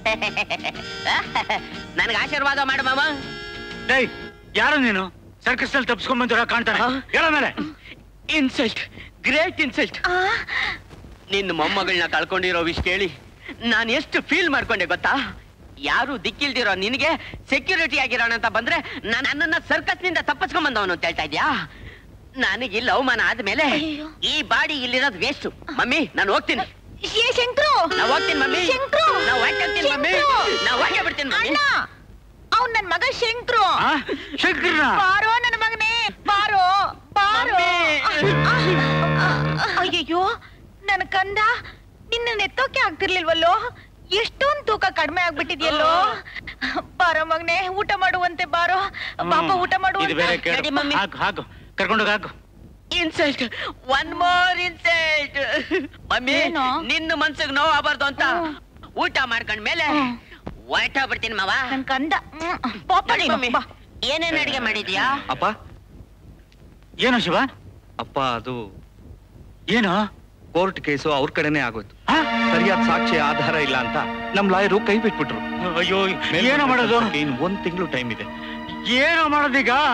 ನನಗೆ ಆಶೀರ್ವಾದ ಮಾಡು ಮಾಮ ಡೇಯ್ ಯಾರು ನೀನು ಸರ್ಕಸ್ ನಲ್ಲಿ ತಪ್ಪಿಸ್ಕೊಂಡ್ ಬಂದಿರೋ ಕಾಣ್ತಾನೆ ಆ? ಹೇಳ ಮೇಲೆ ಇನ್ಸಲ್ಟ್ ಗ್ರೇಟ್ ಇನ್ಸಲ್ಟ್ ಆ, ನಿನ್ನ ಮೊಮ್ಮಗಳನ್ನ ಕಳ್ಕೊಂಡಿರೋ ವಿಷ ಕೇಳಿ ನಾನು ಎಷ್ಟು ಫೀಲ್ ಮಾಡ್ಕೊಂಡೆ ಗೊತ್ತಾ ಯಾರು ದಿಕ್ಕಿಲ್ದಿರೋ ನಿನಗೆ ಸೆಕ್ಯೂರಿಟಿ ಆಗಿರೋಣ ಅಂತ ಬಂದ್ರೆ ನಾನು ನನ್ನನ್ನ ಸರ್ಕಸ್ ನಿಂದ ತಪ್ಪಿಸ್ಕೊಂಡ್ ಬಂದವನು ಅಂತ ಹೇಳ್ತಾ ಇದ್ಯಾ ನನಗೆ ಇಲ್ಲಿ ಅವಮಾನ ಆದ್ಮೇಲೆ ಅಯ್ಯೋ. ಈ ಬಾಡಿ ಇಲ್ಲಿರೋದು ವೇಸ್ಟ್ ಮಮ್ಮಿ ನಾನು ಹೋಗ್ತೀನಿ ಏ ಶಂಕ್ರು ನಾ ಹೋಗ್ತೀನಿ ಮಮ್ಮಿ ಶಂಕ್ರು ನಾ ಹೋಗ್ತೀನಿ ಮಮ್ಮಿ ಶಂಕ್ರು! ನಾ ಹೋಗೇ ಬಿಡ್ತೀನಿ ಮಮ್ಮಿ ಅಣ್ಣ ಅವ್ನ್ ನನ್ ಮಗ ಶಂಕ್ರು ಆ? ಶಂಕರ್ನ ಬಾರೋ ನನ್ನ ಮಗನೇ ಬಾರೋ ಬಾರೋ ಮಮ್ಮಿ! ಅಯ್ಯಯ್ಯೋ ನನ್ನ ಕಂದ ನಿನ್ನ ಎತ್ತೋಕೆ ಆಗ್ತಿರ್ಲಿಲ್ವಲ್ಲೋ ಎಷ್ಟೊಂದ್ ತೂಕ ಕಡಿಮೆ ಆಗ್ಬಿಟ್ಟಿದ್ಯಲ್ಲೋ ಬಾರೋ ಮಗನೇ ಊಟ ಮಾಡುವಂತೆ ಬಾರೋ ಪಾಪ ಊಟ ಇದು ಮಾಡುವಂತೆ ಬೇರೆ ಕೇಳು ನಡಿ ಮಮ್ಮಿ. ಹಾಕು ಹಾಕು ಕರ್ಕೊಂಡೋಗಿ ಹಾಕು insult one more insult mummy ಏನು? ನಿನ್ನ ಮನ್ಸಿಗೆ ನೋವು ಆಗಬಾರ್ದು ಅಂತ ಹ್ಮ್. ಊಟ ಮಾಡ್ಕೊಂಡ್ ಮೇಲೆ ಹ್ಮ್. ಹೊರಟ ಬಿಡ್ತೀನಿ ಮಾವ ನನ್ ಕಂದ ಹ್ಮ್. ಪಾಪ ನಡಿ ನೀನು, ಮಮ್ಮಿ. ಬಾ. ಏನೇನ್ ಅಡಿಗೆ ಮಾಡಿದ್ಯಾ ಅಪ್ಪ ಏನು ಶಿವ ಅಪ್ಪ ಅದು ಏನು ಕೋರ್ಟ್ ಕೇಸು ಅವ್ರ ಕಡೆನೇ ಆಗೋಯ್ತು ಆ? ಸರಿಯಾದ ಸಾಕ್ಷಿ ಆಧಾರ ಇಲ್ಲ ಅಂತ ನಮ್ ಲಾಯರು ಕೈ ಬಿಟ್ಬಿಟ್ರು ಅಯ್ಯೋ ಏನೋ ಮಾಡೋದು ಇನ್ ಒಂದ್ ತಿಂಗಳು ಟೈಮ್ ಇದೆ ಏನೋ ಮಾಡೋದೀಗ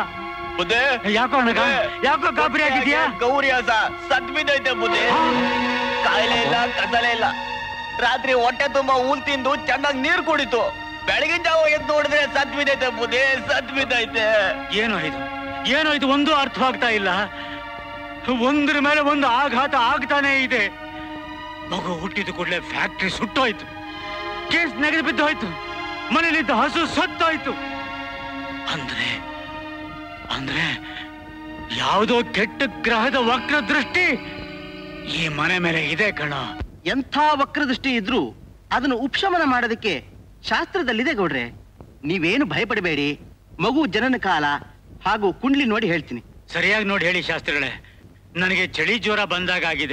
ಬುದ್ಧಿ ಯಾಕೋ ಅಣ್ಣಗ ಯಾಕೋ ಗಾಬರಿ ಆಗಿದ್ಯಾ ಗೌರಿ ಹಸ ಸತ್ ಬಿದ್ದೈತೆ ಬುದ್ಧಿ ಕಾಯಿಲೆ ಇಲ್ಲ ಕಸಲೆ ಇಲ್ಲ ರಾತ್ರಿ ಹೊಟ್ಟೆ ತುಂಬಾ ಊನ್ ತಿಂದು ಚೆನ್ನಾಗಿ ನೀರ್ ಕುಡಿತು ಬೆಳಗಿನ ಜಾವ ಎದ್ದು ನೋಡಿದ್ರೆ ಸತ್ ಬಿದ್ದೈತೆ ಬುದ್ಧಿ ಸತ್ ಬಿದ್ದೈತೆ ಏನೋ ಇದು ಏನೋ ಇದು ಒಂದು ಅರ್ಥವಾಗ್ತಾ ಇಲ್ಲ ಒಂದ್ರ ಮೇಲೆ ಒಂದು ಆಘಾತ ಆಗ್ತಾನೆ ಇದೆ ಮಗು ಹುಟ್ಟಿದ ಕೂಡಲೇ ಫ್ಯಾಕ್ಟ್ರಿ ಸುಟ್ಟೋಯ್ತು ಕೇಸ್ ನೆಗೆದು ಬಿದ್ದು ಹೋಯ್ತು ಮನೇಲಿದ್ದ ಹಸು ಸತ್ತೋಯ್ತು ಅಂದ್ರೆ ಅಂದ್ರೆ ಯಾವುದೋ ಕೆಟ್ಟ ಗ್ರಹದ ವಕ್ರ ದೃಷ್ಟಿ ಈ ಮನೆ ಮೇಲೆ ಇದೆ ಕಣ ಎಂಥ ವಕ್ರದೃಷ್ಟಿ ಇದ್ರೂ ಅದನ್ನು ಉಪಶಮನ ಮಾಡೋದಕ್ಕೆ ಶಾಸ್ತ್ರದಲ್ಲಿದೆ ಗೌಡ್ರೆ ನೀವೇನು ಭಯಪಡಬೇಡಿ ಮಗು ಜನನ ಕಾಲ ಹಾಗೂ ಕುಂಡ್ಲಿ ನೋಡಿ ಹೇಳ್ತೀನಿ ಸರಿಯಾಗಿ ನೋಡಿ ಹೇಳಿ ಶಾಸ್ತ್ರಿಗಳೇ ನನಗೆ ಚಳಿ ಜ್ವರ ಬಂದಾಗ ಆಗಿದೆ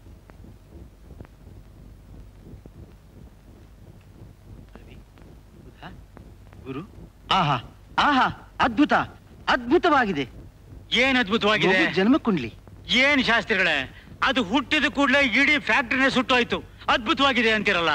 ಗುರು ಆಹಾ ಆಹಾ ಅದ್ಭುತ ಅದ್ಭುತವಾಗಿದೆ ಏನ್ ಅದ್ಭುತವಾಗಿದೆ ಮಗು ಜನ್ಮ ಕುಂಡ್ಲಿ ಏನ್ ಶಾಸ್ತ್ರಿಗಳೇ ಅದು ಹುಟ್ಟಿದ ಕೂಡಲೇ ಇಡೀ ಫ್ಯಾಕ್ಟ್ರಿನೇ ಸುಟ್ಟೋಯ್ತು ಅದ್ಭುತವಾಗಿದೆ ಅಂತಿರಲ್ಲ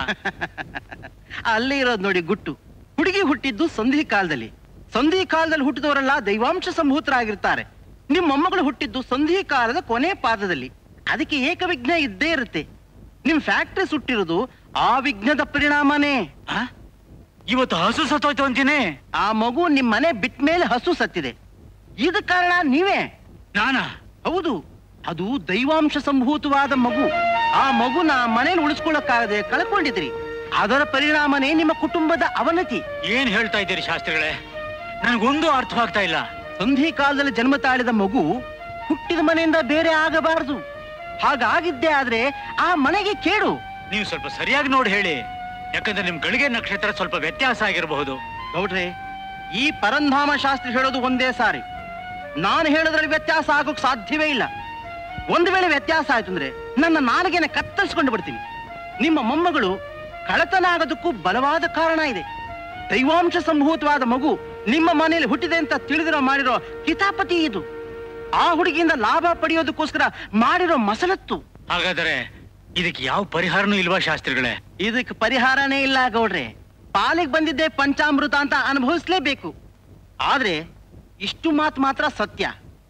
ಅಲ್ಲೇ ಇರೋದು ನೋಡಿ ಗುಟ್ಟು ಹುಡುಗಿ ಹುಟ್ಟಿದ್ದು ಸಂಧಿ ಕಾಲದಲ್ಲಿ ಸಂಧಿ ಕಾಲದಲ್ಲಿ ಹುಟ್ಟಿದವರೆಲ್ಲ ದೈವಾಂಶ ಸಂಭೂತರಾಗಿರ್ತಾರೆ ನಿಮ್ಮ ಮೊಮ್ಮಗಳು ಹುಟ್ಟಿದ್ದು ಸಂಧಿ ಕಾಲದ ಕೊನೆ ಪಾದದಲ್ಲಿ ಅದಕ್ಕೆ ಏಕವಿಘ್ನ ಇದ್ದೇ ಇರುತ್ತೆ ನಿಮ್ ಫ್ಯಾಕ್ಟ್ರಿ ಸುಟ್ಟಿರೋದು ಆ ವಿಘ್ನದ ಪರಿಣಾಮನೇ ಆ? ಇವತ್ತು ಹಸು ಸತ್ತೋಯ್ತು ಅಂತೀನಿ ಆ ಮಗು ನಿಮ್ ಮನೆ ಬಿಟ್ಟ ಮೇಲೆ ಹಸು ಸತ್ತಿದೆ ಇದ ಕಾರಣ ನೀವೇ ನಾನಾ ಹೌದು ಅದು ದೈವಾಂಶ ಸಂಭೂತವಾದ ಮಗು ಆ ಮಗುನ ಮನೇಲಿ ಉಳಿಸ್ಕೊಳ್ಳಕ್ಕಾಗದೆ ಕಳ್ಕೊಂಡಿದ್ರಿ ಅದರ ಪರಿಣಾಮನೇ ನಿಮ್ಮ ಕುಟುಂಬದ ಅವನತಿ ಏನ್ ಹೇಳ್ತಾ ಇದ್ದೀರಿ ಶಾಸ್ತ್ರಿಗಳೇ ನನಗೊಂದು ಅರ್ಥವಾಗ್ತಾ ಇಲ್ಲ ಸಂಧಿ ಕಾಲದಲ್ಲಿ ಜನ್ಮ ತಾಳಿದ ಮಗು ಹುಟ್ಟಿದ ಮನೆಯಿಂದ ಬೇರೆ ಆಗಬಾರದು ಹಾಗಾಗಿದ್ದೇ ಆದ್ರೆ ಆ ಮನೆಗೆ ಕೇಡು ನೀವು ಸ್ವಲ್ಪ ಸರಿಯಾಗಿ ನೋಡಿ ಹೇಳಿ ಯಾಕಂದ್ರೆ ನಿಮ್ ಗಳಿಗೆ ನಕ್ಷತ್ರ ಸ್ವಲ್ಪ ವ್ಯತ್ಯಾಸ ಆಗಿರಬಹುದು ಗೌಡ್ರೆ ಈ ಪರಂಧಾಮ ಶಾಸ್ತ್ರಿ ಹೇಳೋದು ಒಂದೇ ಸಾರಿ ನಾನು ಹೇಳೋದ್ರಲ್ಲಿ ವ್ಯತ್ಯಾಸ ಆಗೋಕ್ ಸಾಧ್ಯವೇ ಇಲ್ಲ ಒಂದು ವೇಳೆ ವ್ಯತ್ಯಾಸ ಆಯ್ತು ಅಂದ್ರೆ ನನ್ನ ನಾಲಿಗೆನ ಕತ್ತರಿಸ್ಕೊಂಡು ಬಿಡ್ತೀನಿ ನಿಮ್ಮ ಮೊಮ್ಮಗಳು ಕಳತನ ಆಗೋದಕ್ಕೂ ಬಲವಾದ ಕಾರಣ ಇದೆ ದೈವಾಂಶ ಸಂಭೂತವಾದ ಮಗು ನಿಮ್ಮ ಮನೆಯಲ್ಲಿ ಹುಟ್ಟಿದೆ ಅಂತ ತಿಳಿದಿರೋ ಮಾಡಿರೋ ಕಿತಾಪತಿ ಇದು ಆ ಹುಡುಗಿಯಿಂದ ಲಾಭ ಪಡೆಯೋದಕ್ಕೋಸ್ಕರ ಮಾಡಿರೋ ಮಸಲತ್ತು ಹಾಗಾದರೆ ಇದಕ್ಕೆ ಯಾವ ಪರಿಹಾರನೂ ಇಲ್ವಾ ಶಾಸ್ತ್ರಿಗಳೇ ಇದಕ್ಕೆ ಪರಿಹಾರನೇ ಇಲ್ಲ ಗೌಡ್ರೆ ಪಾಲಿಗೆ ಬಂದಿದ್ದೆ ಪಂಚಾಮೃತ ಅಂತ ಅನುಭವಿಸ್ಲೇಬೇಕು ಆದ್ರೆ ಇಷ್ಟು ಮಾತು ಮಾತ್ರ ಸತ್ಯ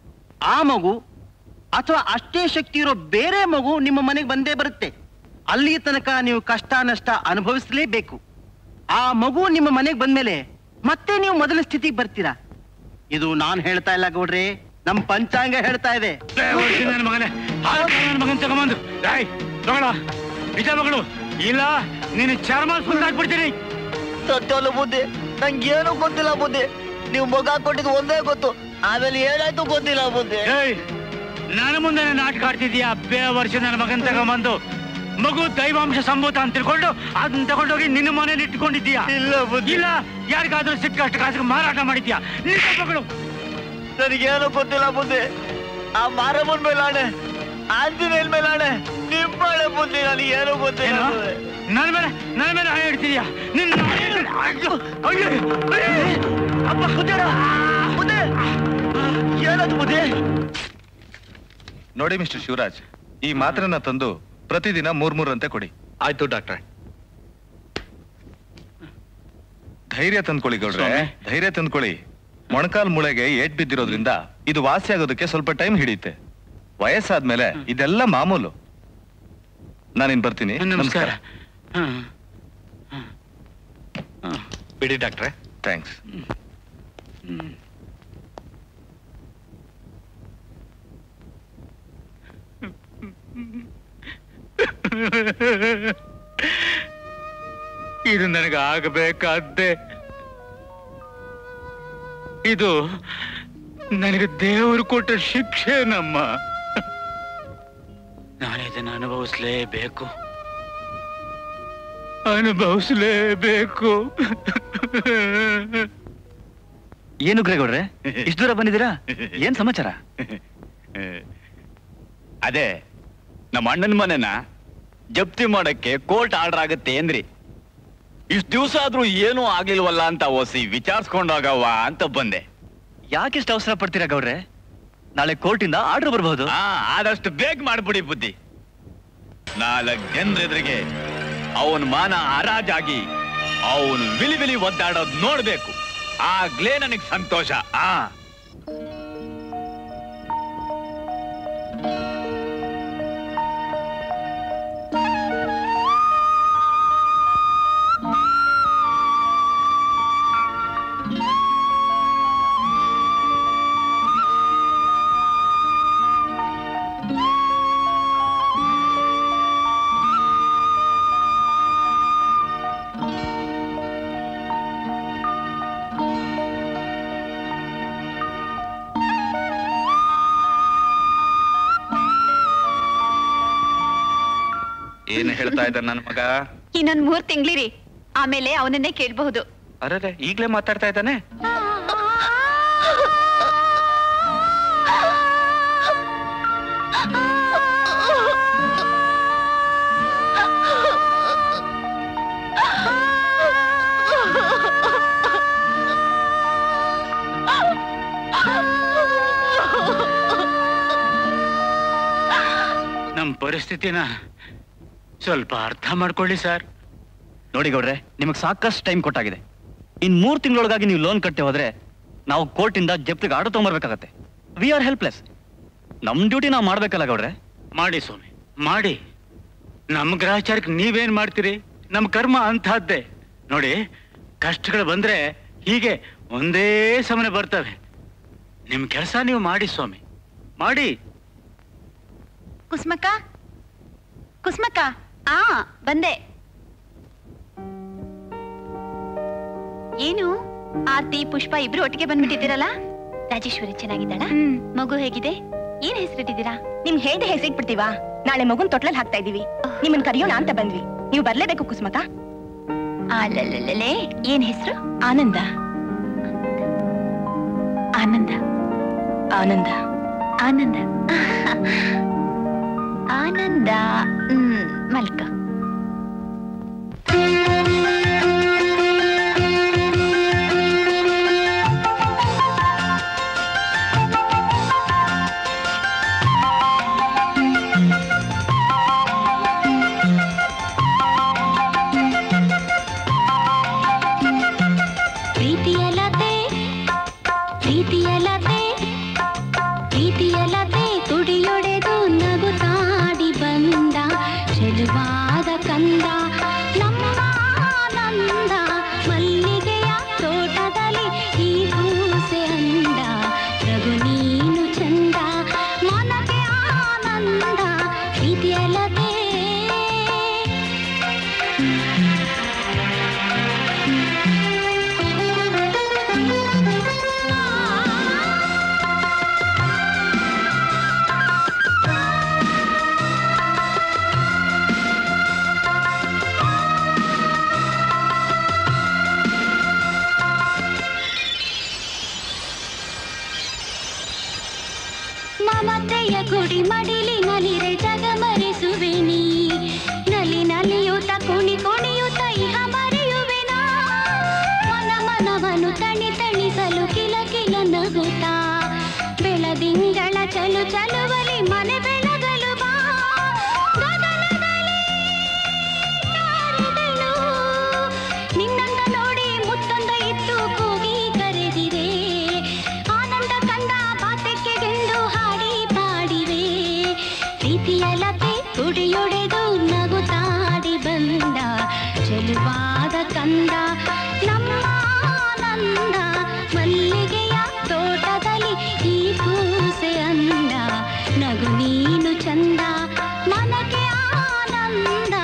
ಆ ಮಗು ಅಥವಾ ಅಷ್ಟೇ ಶಕ್ತಿ ಇರೋ ಬೇರೆ ಮಗು ನಿಮ್ಮ ಮನೆಗೆ ಬಂದೇ ಬರುತ್ತೆ ಅಲ್ಲಿ ತನಕ ನೀವು ಕಷ್ಟ ನಷ್ಟ ಅನುಭವಿಸ್ಲೇಬೇಕು ಆ ಮಗು ನಿಮ್ಮ ಮನೆಗೆ ಬಂದ್ಮೇಲೆ ಮತ್ತೆ ನೀವು ಮೊದಲ ಸ್ಥಿತಿಗೆ ಬರ್ತೀರಾ ಇದು ನಾನು ಹೇಳ್ತಾ ಇಲ್ಲ ಗೌಡ್ರೆ ನಮ್ ಪಂಚಾಂಗ ಹೇಳ್ತಾ ಇದೆ ನನ್ನ ಮಗನೇ ನನ್ನ ಮಗನ್ ತಗೊಂಬಂದು ರಾಯ್ ತಗೊಳ ನಿಜ ಮಗಳು ಇಲ್ಲ ನೀನು ಚರ್ಮ ಸುಂದಾಕ್ಬಿಡ್ತೀನಿ ಸತ್ಯವಲ್ಲ ಬುದ್ಧಿ ನಂಗೇನು ಗೊತ್ತಿಲ್ಲ ಬುದ್ಧಿ ನೀವು ಮಗ ಕೊಟ್ಟಿದ್ದು ಒಂದೇ ಗೊತ್ತು ಆಮೇಲೆ ಏನಾಯ್ತು ಗೊತ್ತಿಲ್ಲ ಬುದ್ಧಿ ಏಯ್ ನನ್ನ ಮುಂದೆ ನಾಟಕ ಆಡ್ತಿದ್ಯಾ ಬೇ ವರ್ಷ ನನ್ನ ಮಗನ್ ತಗೊಂಬಂದು ಮಗು ದೈವಾಂಶ ಸಂಭೂತ ಅಂತ ತಿಳ್ಕೊಂಡು ಅದನ್ನ ತಗೊಂಡೋಗಿ ನಿನ್ನ ಮನೇಲಿ ಇಟ್ಕೊಂಡಿದ್ದೀಯಾ ಇಲ್ಲ ಬುದ್ಧಿ ಇಲ್ಲ ಯಾರಿಗಾದ್ರೂ ಸಿಕ್ಕಷ್ಟು ಕಾಸಿಗೆ ಮಾರಾಟ ಮಾಡಿದ್ಯಾ ನಿಜ ಮಗಳು ನನಗೇನು ಗೊತ್ತಿಲ್ಲ ಬುದ್ಧಿ ಆ ಮಾರಮ್ಮನ್ ಮೇಲೆ ಆಣೆ ಆಂಜನೇಯನ್ ಮೇಲೆ ಆಣೆ ನಿಮ್ಮಳೆ ಬುದ್ಧಿ ನನಗೇನು ಗೊತ್ತಿಲ್ಲ ಏನು ಬುದ್ಧಿ. ನನ್ನ ಮೇಲೆ ನನ್ನ ಮೇಲೆ ಹಣ ಇಡ್ತೀಯಾ ನಿನ್ನ ಅಯ್ಯೋ, ಅಯ್ಯೋ, ಅಯ್ಯೋ. ಅಪ್ಪ ಬುದ್ಧಿಡ ಬುದ್ಧಿ ಏನದು ಬುದ್ಧಿ ನೋಡಿ ಮಿಸ್ಟರ್ ಶಿವರಾಜ್ ಈ ಮಾತ್ರನ್ನ ತಂದು ಪ್ರತಿದಿನ ಮೂರ್ ಮೂರಂತೆ ಕೊಡಿ ಆಯ್ತು ಡಾಕ್ಟ್ರೆ ಧೈರ್ಯ ತಂದ್ಕೊಳ್ಳಿ ಗೌಡ್ರೆ ಸ್ವಾಮಿ. ಧೈರ್ಯ ತಂದ್ಕೊಳ್ಳಿ ಮೊಣಕಾಲ್ ಮೂಳೆಗೆ ಏಟ್ ಬಿದ್ದಿರೋದ್ರಿಂದ ಇದು ವಾಸಿ ಆಗೋದಕ್ಕೆ ಸ್ವಲ್ಪ ಟೈಮ್ ಹಿಡಿಯುತ್ತೆ ವಯಸ್ಸಾದ್ಮೇಲೆ ಇದೆಲ್ಲ ಮಾಮೂಲು ನಾನಿನ್ ಬರ್ತೀನಿ ನಮಸ್ಕಾರ ಹ. ಬಿಡಿ ಡಾಕ್ಟ್ರೆ ಥ್ಯಾಂಕ್ಸ್ ಇದು ನನಗೆ ಆಗಬೇಕಾದ್ದೆ ಇದು ನನಗೆ ದೇವರು ಕೊಟ್ಟ ಶಿಕ್ಷೆ ನಮ್ಮ ನಾನು ಇದನ್ನು ಅನುಭವಿಸ್ಲೇಬೇಕು ಅನುಭವಿಸ್ಲೇಬೇಕು ಏನು ಗ್ರೇಗೌಡ್ರೆ ಇಷ್ಟು ದೂರ ಬಂದಿದ್ದೀರಾ ಏನ್ ಸಮಾಚಾರ ಅದೇ ನಮ್ಮ ಅಣ್ಣನ ಮನೆನ ಜಪ್ತಿ ಮಾಡಕ್ಕೆ ಕೋರ್ಟ್ ಆರ್ಡರ್ ಆಗತ್ತೆ ಅಂದ್ರಿ ಇಷ್ಟು ದಿವಸ ಆದ್ರೂ ಏನೂ ಆಗ್ಲಿಲ್ವಲ್ಲ ಅಂತ ಓಸಿ ವಿಚಾರಿಸ್ಕೊಂಡೋಗವ್ವ ಅಂತ ಬಂದೆ ಯಾಕೆಷ್ಟು ಅವಸರ ಪಡ್ತೀರಾ ಗೌಡ್ರೆ ನಾಳೆ ಕೋರ್ಟಿಂದ ಆರ್ಡರ್ ಬರಬಹುದು ಆ ಆದಷ್ಟು ಬೇಗ ಮಾಡ್ಬಿಡಿ ಬುದ್ಧಿ ನಾಲ್ಕು ಜನರೆದುರಿಗೆ ಅವನ್ ಮಾನ ಹರಾಜಾಗಿ ಅವನು ವಿಲಿ ವಿಲಿ ಒದ್ದಾಡೋದ್ ನೋಡ್ಬೇಕು ಆಗ್ಲೇ ನನಗ್ ಸಂತೋಷ ಆ ಏನ್ ಹೇಳ್ತಾ ಇದ್ದ ನನ್ನ ಮಗ ಇನ್ನೊಂದ್ ಮೂರ್ ತಿಂಗ್ಳಿರಿ ಆಮೇಲೆ ಅವನನ್ನೇ ಕೇಳಬಹುದು ಅರೆ ಈಗ್ಲೇ ಮಾತಾಡ್ತಾ ಇದ್ದಾನೆ ನಮ್ಮ ಪರಿಸ್ಥಿತಿನ ಸ್ವಲ್ಪ ಅರ್ಥ ಮಾಡ್ಕೊಳ್ಳಿ ಸರ್ ನೋಡಿ ಗೌಡ್ರೆ ನಿಮಗೆ ಸಾಕಷ್ಟು ಟೈಮ್ ಕೊಟ್ಟಾಗಿದೆ ಇನ್ ಮೂರ್ ತಿಂಗಳೊಳಗಾಗಿ ನೀವು ಲೋನ್ ಕಟ್ಟೆ ಹೋದ್ರೆ ನಾವು ಕೋರ್ಟಿಂದ ಜಪ್ತಿಗೆ ಆರ್ಡರ್ ತಗೊಂಬರ್ಬೇಕಾಗತ್ತೆ ವಿ ಆರ್ ಹೆಲ್ಪ್ಲೆಸ್ ನಮ್ ಡ್ಯೂಟಿ ನಾವು ಮಾಡ್ಬೇಕಲ್ಲ ಗೌಡ್ರೆ ಮಾಡಿ ಸ್ವಾಮಿ ಮಾಡಿ ನಮ್ಮ ಗ್ರಹಚಾರಕ್ಕೆ ನೀವೇನ್ ಮಾಡ್ತೀರಿ ನಮ್ಮ ಕರ್ಮ ಅಂತಹದ್ದೇ ನೋಡಿ ಕಷ್ಟಗಳು ಬಂದ್ರೆ ಹೀಗೆ ಒಂದೇ ಸಮನೆ ಬರ್ತವೆ ನಿಮ್ ಕೆಲಸ ನೀವು ಮಾಡಿ ಸ್ವಾಮಿ ಮಾಡಿ ಕುಸ್ಮಕ್ಕ ಕುಸ್ಮಕ್ಕ ಆ ಬಂದೆ ಏನು ಆರ್ತಿ ಪುಷ್ಪ ಇಬ್ರು ಒಟ್ಟಿಗೆ ಬಂದ್ಬಿಟ್ಟಿದ್ದೀರಲ್ಲ ರಾಜೇಶ್ವರಿ ಚೆನ್ನಾಗಿದ್ದಾಳ ಮಗು ಹೇಗಿದೆ ಏನ್ ಹೆಸರಿಟ್ಟಿದ್ದೀರಾ ನಿಮ್ ಹೇಳ್ದೆ ಹೆಸರಿಟ್ಬಿಡ್ತೀವಾ ನಾಳೆ ಮಗುನ್ ತೊಟ್ಲಲ್ಲಿ ಹಾಕ್ತಾ ಇದೀವಿ ನಿಮ್ಮನ್ ಕರೆಯೋಣ ಅಂತ ಬಂದ್ವಿ ನೀವು ಬರ್ಲೇಬೇಕು ಕುಸುಮಕ ಅಲ್ಲಲ್ಲೇ ಏನ್ ಹೆಸರು ಆನಂದ ಆನಂದ ಆನಂದ ಆನಂದ ಆನಂದ ಹ್ಮ್ ಮಲ್ಕ ಪ್ರೀತಿಯ ಲತೆ ಪ್ರೀತಿಯ ಲತೆ ಪ್ರೀತಿಯ ಲತೆ ತುಡಿಯೊಡೆದು ನಗುತ್ತಾಡಿ ಬಂದ ಚೆಲುವಾದ ಕಂದ ನಮ್ಮ ಆನಂದ ಮಲ್ಲಿಗೆಯ ತೋಟದಲ್ಲಿ ಈ ಹೂಸೆ ಅಂದ ರಘು ನೀನು ಚಂದ ಮನಗೆ ಆನಂದ ಪ್ರೀತಿಯ ಲತೆ ಮಮತೆಯ ಗುಡಿ ಮಡಿಲಿ ನಲಿರೆ ಜಗ ಮರೆಸುವೆ ನೀ ನಲಿ ನಲಿಯುತ್ತ ಕುಣಿ ಕುಣಿಯುತ್ತ ಇಹ ಮರೆಯುವೆನಾ ಮನ ಮನವನ್ನು ತಣಿ ತಣಿಸಲು ಕಿಲ ಕಿಲ ನಗುತ್ತಾ ಬೆಳದಿಂಗಳ ಚಲು ಚಲುವಲಿ ಮನೆ ಬೆಳಗಲು ಬಾ ಗಗನದಲ್ಲಿ ನಾರಿದೆನು. ನಿನ್ನಂದ ನೋಡಿ ಮುತ್ತೊಂದ ಇತ್ತು ಕೂಗಿ ಕರೆದಿದೆ ಆನಂದ ಕಂದ ಬಾತೆಕ್ಕೆಗೆಂದು ಹಾಡಿ ಪಾಡಿವೆ ಪ್ರೀತಿಯ ಲತೆ ತುಡಿಯೊಡೆದು ನಗುತ್ತಾಡಿ ಬಂದ ಚೆಲುವಾದ ಕಂದ ನಮ್ಮ ಆನಂದ ಮಲ್ಲಿಗೆಯ ತೋಟದಲ್ಲಿ ಈ ಪೂಸೆ ಅಂದ ನಗು ನೀನು ಚಂದ ಮನಕ್ಕೆ ಆನಂದ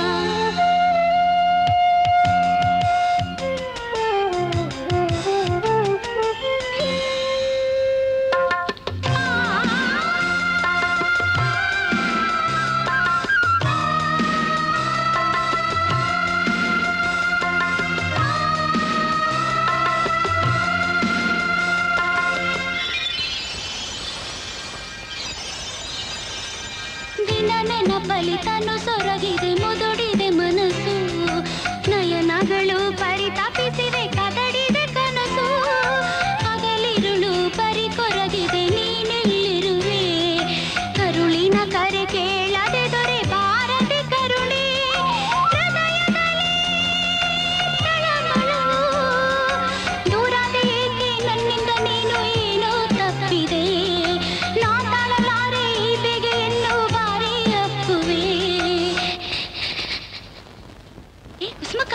ದಿನ ನೆನಪಲಿ ತನು ಸೊರಗಿದೆ ಮುದುಡಿದೆ ಮನಸ್ಸು ನಯನಗಳು ಪರಿತಾಪಿಸಿದೆ ಕದಡಿದೆ ಕನಸು ಹಗಲಿರುಳು ಪರಿ ಕೊರಗಿದೆ ನೀನೆಲ್ಲಿರುವೆ ಕರುಳಿನ ಕರೆ ಕೇಳದೆ ದೊರೆ ಬಾರದೆ ಕರುಳಿ ಹೃದಯದಲ್ಲಿ ತಳಮಳವು. ದೂರಾದೆ ಏಕೆ ನನ್ನಿಂದ ನೀನು ಏನೋ ತಪ್ಪಿದೆ ನಾ ತಾಳಲಾರೆ ಈ ಬೇಗೆಯನ್ನು ಬಾರಿ ಅಪ್ಪುವೆ ಏ ಕುಸುಮಕ್ಕ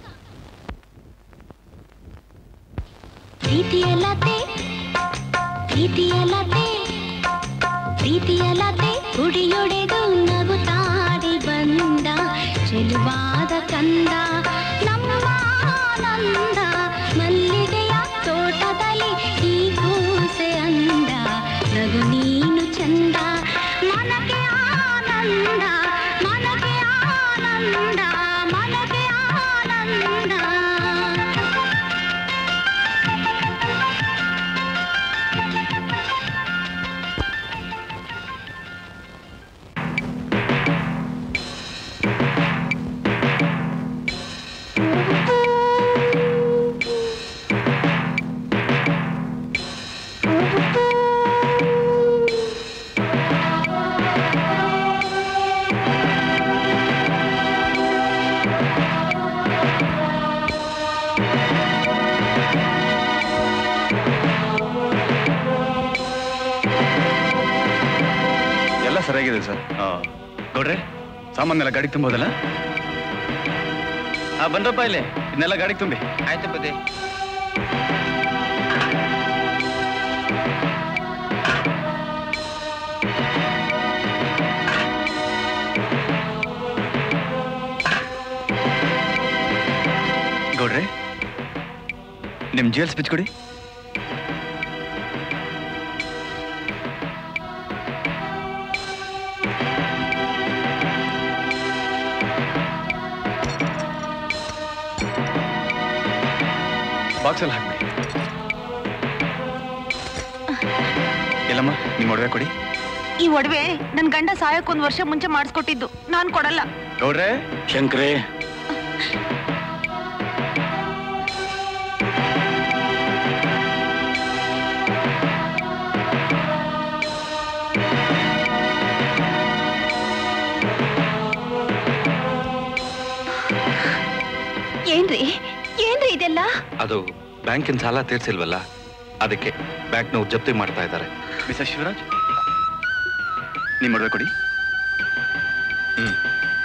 ಪ್ರೀತಿಯ ಲತೆ ಪ್ರೀತಿಯ ಲತೆ ಪ್ರೀತಿಯ ಲತೆ ಕುಡಿಯೊಡೆದು ನಗುತ್ತಾಡಿ ಬಂದ ಚೆಲುವಾದ ಕಂದ ನಮ್ಮ ಆನಂದ ಮಲ್ಲಿಗೆಯ ತೋಟದಲ್ಲಿ ಈ ಕೂಸೆ ಅಂದ ನಗು ನೀನು ಚಂದ ಮನಗೆ ಆನಂದ ಮನಗೆ ಆನಂದ ಸರಿಯಾಗಿದೆ ಸರ್ ಗೌಡ್ರೆ ಸಾಮಾನೆಲ್ಲ ಗಾಡಿ ತುಂಬೋದಲ್ಲ ಹಾ ಬಂದ್ರಪ್ಪ ಇಲ್ಲಿ ಇದನ್ನೆಲ್ಲ ಗಾಡಿಗೆ ತುಂಬಿ ಆಯ್ತು ಬುದ್ಧಿ ಗೌಡ್ರೆ ನಿಮ್ ಜೇಲ್ ಸ್ಪಿಚ್ ಕೊಡಿ ಬಾಕ್ಸಲ್ಲಿ ಹಾಕ್ಬಿಡಿ ಎಲ್ಲಮ್ಮ ನಿಮ್ ಒಡವೆ ಕೊಡಿ ಈ ಒಡವೆ ನನ್ ಗಂಡ ಸಾಯಕ್ ಒಂದ್ ವರ್ಷ ಮುಂಚೆ ಮಾಡಿಸ್ಕೊಟ್ಟಿದ್ದು ನಾನ್ ಕೊಡಲ್ಲ ಗೌಡ್ರೆ ಶಂಕ್ರೆ ಏನ್ರಿ ಏನ್ರಿ ಇದೆಲ್ಲ ಅದು ಬ್ಯಾಂಕಿನ ಸಾಲ ತೀರ್ಸಿಲ್ವಲ್ಲ ಅದಕ್ಕೆ ಬ್ಯಾಂಕ್ನವ್ರು ಜಪ್ತಿ ಮಾಡ್ತಾ ಇದ್ದಾರೆ ಮಿಸ್ಟರ್ ಶಿವರಾಜ್ ನಿಮ್ ಒಡವೆ ಕೊಡಿ ಹ್ಮ್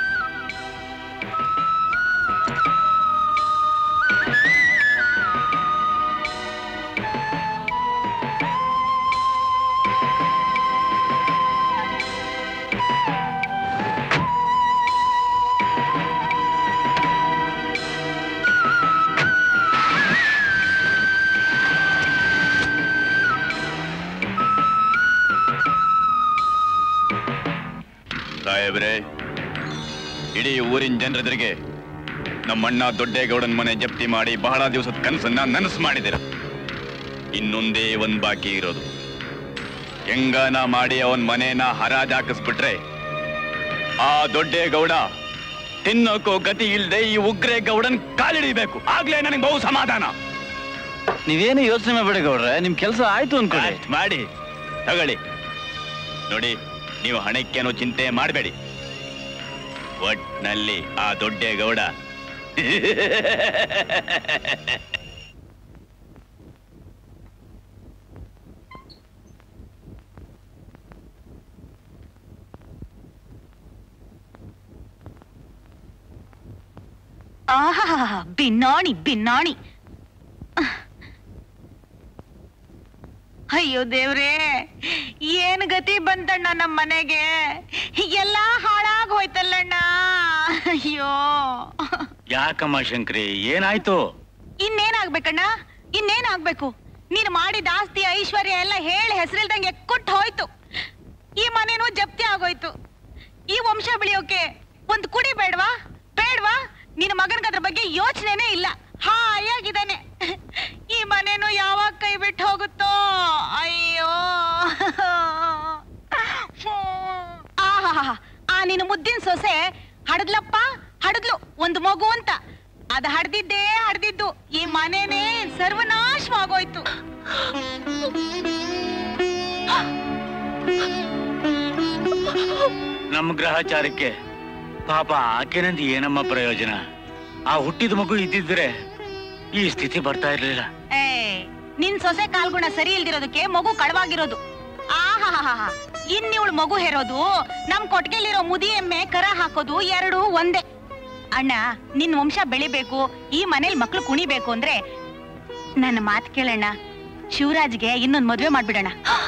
ಸಾಹೇಬ್ರೆ ಇಡೀ ಊರಿನ ಜನರೆದುರಿಗೆ ನಮ್ಮಣ್ಣ ದೊಡ್ಡೇಗೌಡನ್ ಮನೆ ಜಪ್ತಿ ಮಾಡಿ ಬಹಳ ದಿವಸದ ಕನಸನ್ನ ನನಸು ಮಾಡಿದಿರ ಇನ್ನೊಂದೇ ಒಂದ್ ಬಾಕಿ ಇರೋದು ಹೆಂಗಾನ ಮಾಡಿ ಅವನ್ ಮನೇನ ಹರಾಜ್ ಹಾಕಿಸ್ಬಿಟ್ರೆ ಆ ದೊಡ್ಡೇಗೌಡ ತಿನ್ನೋಕೋ ಗತಿ ಇಲ್ದೆ ಈ ಉಗ್ರೇ ಗೌಡನ್ ಕಾಲಿಡಿಬೇಕು ಆಗ್ಲೇ ನನಗೆ ಬಹು ಸಮಾಧಾನ ನೀವೇನು ಯೋಚನೆ ಮಾಡಬೇಡಿ ಗೌಡ್ರೆ ನಿಮ್ ಕೆಲಸ ಆಯ್ತು ಅನ್ಕೊಳ್ಳಿ ಆಯ್ತ್ ಮಾಡಿ ತಗೊಳ್ಳಿ ನೋಡಿ ನೀವು ಹಣಕ್ಕೇನೋ ಚಿಂತೆ ಮಾಡಬೇಡಿ ಒಟ್ನಲ್ಲಿ ಆ ದೊಡ್ಡೇಗೌಡ ಆಹಾ ಬಿನ್ನಾಣಿ ಬಿನ್ನಾಣಿ ಅಯ್ಯೋ ದೇವ್ರೇ ಏನ್ ಗತಿ ಬಂತಣ್ಣ ನಮ್ ಮನೆಗೆ ಎಲ್ಲಾ ಹಾಳಾಗ್ ಹೋಯ್ತಲ್ಲಣ್ಣ ಅಯ್ಯೋ ಯಾಕಮ್ಮ ಶಂಕ್ರಿ ಏನಾಯ್ತು ಇನ್ನೇನಾಗ್ಬೇಕಣ್ಣ ಇನ್ನೇನಾಗ್ಬೇಕು ನೀನು ಮಾಡಿದ ಆಸ್ತಿ ಐಶ್ವರ್ಯ ಎಲ್ಲ ಹೇಳಿ ಹೆಸರಿಲ್ದಂಗೆ ಕುಟ್ಟು ಹೋಯ್ತು ಈ ಮನೇನೂ ಜಪ್ತಿ ಆಗೋಯ್ತು ಈ ವಂಶ ಬೆಳೆಯೋಕೆ ಒಂದ್ ಕುಡಿ ಬೇಡ್ವಾ ಬೇಡ್ವಾ ನಿನ್ನ ಮಗನ್ಗೆ ಅದ್ರ ಬಗ್ಗೆ ಯೋಚನೆನೇ ಇಲ್ಲ ಹಾಯಾಗಿದ್ದಾನೆ ಈ ಮನೇನು ಯಾವಾಗ ಕೈ ಬಿಟ್ಟು ಹೋಗುತ್ತೋ ಅಯ್ಯೋ ಆಹಾ ಆ ನಿನ್ನ ಮುದ್ದಿನ ಸೊಸೆ ಹಡದ್ಲಪ್ಪ ಹಡದ್ಲು ಒಂದು ಮಗು ಅಂತ ಅದ್ ಹಡ್ದಿದ್ದೇ ಹಡ್ದಿದ್ದು ಈ ಮನೇನೆ ಸರ್ವನಾಶವಾಗೋಯ್ತು ನಮ್ಮ ಗ್ರಹಚಾರಕ್ಕೆ ಪಾಪ ಆಕೆನಂದ ಏನಮ್ಮ ಪ್ರಯೋಜನ ಆ ಹುಟ್ಟಿದ ಮಗು ಇದ್ದಿದ್ರೆ ಈ ಸ್ಥಿತಿ ಬರ್ತಾ ಇರ್ಲಿಲ್ಲ ಏ ನಿನ್ ಸೊಸೆ ಕಾಲ್ಗುಣ ಸರಿ ಇಲ್ದಿರೋದಕ್ಕೆ ಮಗು ಕಳವಾಗಿರೋದು ಆಹಾಹಾಹಾ ಇನ್ ಇವಳು ಮಗು ಹೇರೋದು ನಮ್ ಕೊಟ್ಟಿಗೆಲಿರೋ ಮುದಿ ಎಮ್ಮೆ ಕರ ಹಾಕೋದು ಎರಡು ಒಂದೇ ಅಣ್ಣ ನಿನ್ ವಂಶ ಬೆಳಿಬೇಕು ಈ ಮನೇಲಿ ಮಕ್ಳು ಕುಣಿಬೇಕು ಅಂದ್ರೆ ನನ್ನ ಮಾತ್ ಕೇಳಣ್ಣ ಶಿವರಾಜ್ಗೆ ಇನ್ನೊಂದ್ ಮದ್ವೆ ಮಾಡ್ಬಿಡಣ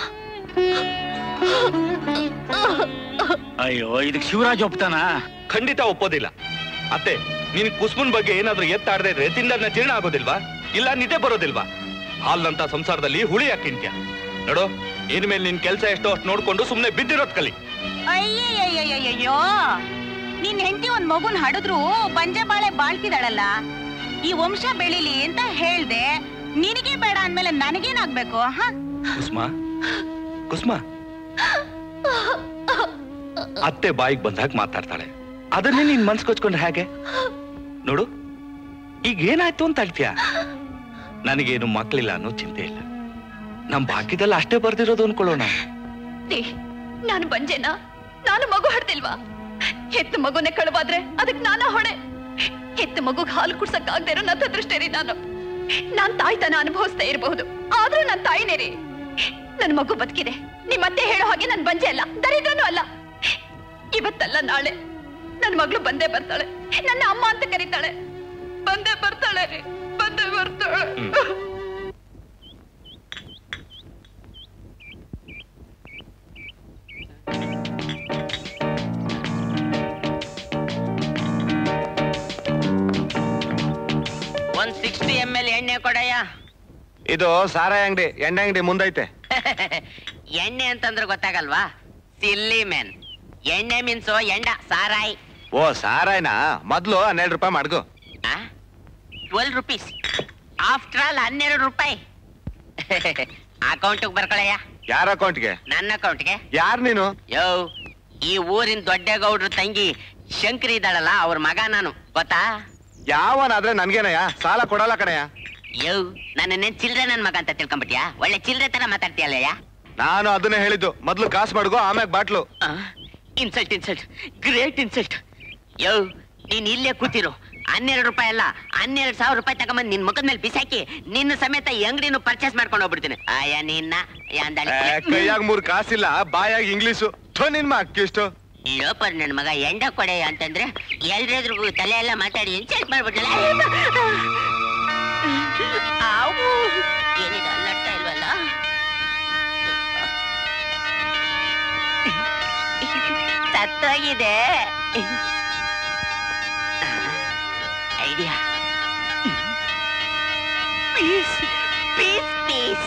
ಅಯ್ಯೋ ಇದಕ್ ಶಿವರಾಜ್ ಒಪ್ತಾನ ಖಂಡಿತ ಒಪ್ಪೋದಿಲ್ಲ ಅತ್ತೆ ನೀನ್ ಕುಸ್ಮನ್ ಬಗ್ಗೆ ಏನಾದ್ರೂ ಎತ್ತಾಡದೆ ಇದ್ರೆ ತಿಂದನ್ನ ಜೀರ್ಣ ಆಗೋದಿಲ್ವಾ ಇಲ್ಲ ನಿದ್ದೆ ಬರೋದಿಲ್ವಾ ಹಾಲ್ನಂತ ಸಂಸಾರದಲ್ಲಿ ಹುಳಿ ಹಾಕಿಂತ್ಯ ನೋಡು ಇನ್ಮೇಲೆ ನಿನ್ ಕೆಲ್ಸ ಎಷ್ಟೋ ಅಷ್ಟು ನೋಡ್ಕೊಂಡು ಸುಮ್ನೆ ಬಿದ್ದಿರೋದ್ ಕಲಿ ಅಯ್ಯಯ್ಯಯ್ಯಯ್ಯಯ್ಯೋ ನಿನ್ ಹೆಂಡತಿ ಒಂದ್ ಮಗುನ್ ಹಡಿದ್ರು ಬಂಜೆ ಬಾಳೆ ಬಾಳ್ತಿದಾಳಲ್ಲ ಈ ವಂಶ ಬೆಳಿಲಿ ಅಂತ ಹೇಳ್ದೆ ನಿನಗೆ ಬೇಡ ಅಂದ್ಮೇಲೆ ನನಗೇನಾಗ್ಬೇಕು ಹ ಕುಸ್ಮಾ ಕುಸ್ಮಾ ಅತ್ತೆ ಬಾಯಿಗೆ ಬಂದಾಗ ಮಾತಾಡ್ತಾಳೆ ಅದನ್ನೇ ನೀನ್ ಮನ್ಸ್ ಕೊಚ್ಕೊಂಡ್ರೆ ಹೇಗೆ ನೋಡು ಈಗ ಏನಾಯ್ತು ಅಂತ ಹೇಳ್ತೀಯ ನನಗೇನು ಮಕ್ಳಿಲ್ಲ ಅನ್ನೋ ಚಿಂತೆ ಇಲ್ಲ ನಮ್ ಭಾಗ್ಯದಲ್ಲಿ ಅಷ್ಟೇ ಬರ್ದಿರೋದು ಅನ್ಕೊಳ್ಳೋಣ ರೀ, ನಾನು ಬಂಜೆನಾ ನಾನು ಮಗು ಹಡ್ದಿಲ್ವಾ ಹೆತ್ತ ಮಗುನೇ ಕಳುವಾದ್ರೆ ಅದಕ್ ನಾನಾ ಹೊಣೆ ಹೆತ್ತ ಮಗುಗ್ ಹಾಲು ಕುಡ್ಸಕ್ ಆಗದೆ ಇರೋ ನನ್ನ ಅದೃಷ್ಟೇ ರೀ ನಾನು ನಾನ್ ತಾಯ್ತನ ಅನುಭವಿಸ್ತಾ ಇರಬಹುದು ಆದ್ರೂ ನನ್ ತಾಯಿನೇ ರೀ ನನ್ ಮಗು ಬದುಕಿದೆ ನಿಮ್ಮತ್ತೆ ಹೇಳೋ ಹಾಗೆ ನನ್ ಬಂಜೆ ಅಲ್ಲ ದರಿದ್ರನೂ ಅಲ್ಲ ಇವತ್ತಲ್ಲ ನಾಳೆ ನನ್ನ ಮಗಳು ಬಂದೇ ಬರ್ತಾಳೆ ನನ್ನ ಅಮ್ಮ ಅಂತ ಕರೀತಾಳೆ ಬಂದೇ ಬರ್ತಾಳೆ ರೀ ಬಂದೇ ಬರ್ತಾಳೆ ಒಂದ್ ಸಿಕ್ಸ್ಟಿ ಎಮ್ ಎಲ್ ಎಣ್ಣೆ ಕೊಡಯ್ಯ ಇದು ಸಾರಾಯಿ ಅಂಗಡಿ ಎಣ್ಣೆ ಅಂಗಡಿ ಮುಂದೈತೆ ಎಣ್ಣೆ ಅಂತಂದ್ರೆ ಗೊತ್ತಾಗಲ್ವಾ ಸಿಲ್ಲಿ ಮೆನ್ ಎಣ್ಣೆ ಮೀನ್ಸು ಎಂಡ ಸಾರಾಯಿ ಓ ಸಾರಾಯಿನಾ ಮೊದ್ಲು ಹನ್ನೆರಡು ರೂಪಾಯಿ ಮಾಡ್ಗು ಟ್ವೆಲ್ ರುಪೀಸ್ ಆಫ್ಟರ್ ಆಲ್ ಹನ್ನೆರಡು ರೂಪಾಯಿ ಅಕೌಂಟಿಗೆ ಬರ್ಕೊಳಯ್ಯ ಯಾರ ಅಕೌಂಟ್ಗೆ ನನ್ನ ಅಕೌಂಟ್ಗೆ ಯಾರ್ ನೀನು ಯೋ ಈ ಊರಿನ ದೊಡ್ಡಗೌಡ್ರ ತಂಗಿ ಶಂಕರಿ ಇದ್ದಾಳಲ್ಲ ಅವ್ರ ಮಗ ನಾನು ಗೊತ್ತಾ ಯಾವನಾದ್ರೆ ನನ್ಗೇನಯ್ಯ ಸಾಲ ಕೊಡಲ್ಲ ಕಣಯ್ಯ ಯೋ ನನ್ನೇನ್ ಚಿಲ್ಡ್ರೆ ನನ್ ಮಗ ಅಂತ ತಿಳ್ಕೊಂಬಿಟ್ಯಾ ಒಳ್ಳೆ ಚಿಲ್ಡ್ರೆ ತರ ಮಾತಾಡ್ತೀಯಲ್ಲಯ್ಯ ನಾನು ಅದನ್ನೇ ಹೇಳಿದ್ದು ಮೊದ್ಲು ಕಾಸು ಮಾಡ್ಗು ಆಮ್ಯಾಗ bottle insult insult great insult ಯೋ ನೀನ್ ಇಲ್ಲೇ ಕೂತಿರು ಹನ್ನೆರಡು ರೂಪಾಯಿ ಅಲ್ಲ ಹನ್ನೆರಡು ಸಾವಿರ ರೂಪಾಯಿ ತಗೊಂಬಂದ್ ನಿನ್ ಮುಖದ ಮೇಲೆ ಬಿಸಾಕಿ ನಿನ್ನ ಸಮೇತ ಈ ಅಂಗಡಿನೂ ಪರ್ಚೇಸ್ ಮಾಡ್ಕೊಂಡು ಹೋಗ್ಬಿಡ್ತೀನಿ ಆಯ ನಿನ್ನ ಯಾಂದಾಳಿ ಏ, ಕೈಯಾಗ ಮೂರ್ ಕಾಸಿಲ್ಲ ಬಾಯಾಗ ಇಂಗ್ಲೀಷು ಥೋ ನಿನ್ ಅಕ್ಕಿಷ್ಟು ಲೋಪರ್ ನನ್ ಮಗ ಎಂಡ ಕೊಡೆ ಅಂತಂದ್ರೆ ಎಲ್ರೆದ್ರಿಗೂ ತಲೆ ಎಲ್ಲ ಮಾತಾಡಿ ಇನ್ಸಲ್ಟ್ ಮಾಡ್ಬಿಟ್ರಲ್ಲ ಆವು ಏನಿದೆ ಅಲ್ಲಡ್ತಾ ಇಲ್ವಲ್ಲ ಸತ್ತೋಗಿದೆ ಐಡಿಯಾ ಪೀಸ್ ಪೀಸ್ ಪೀಸ್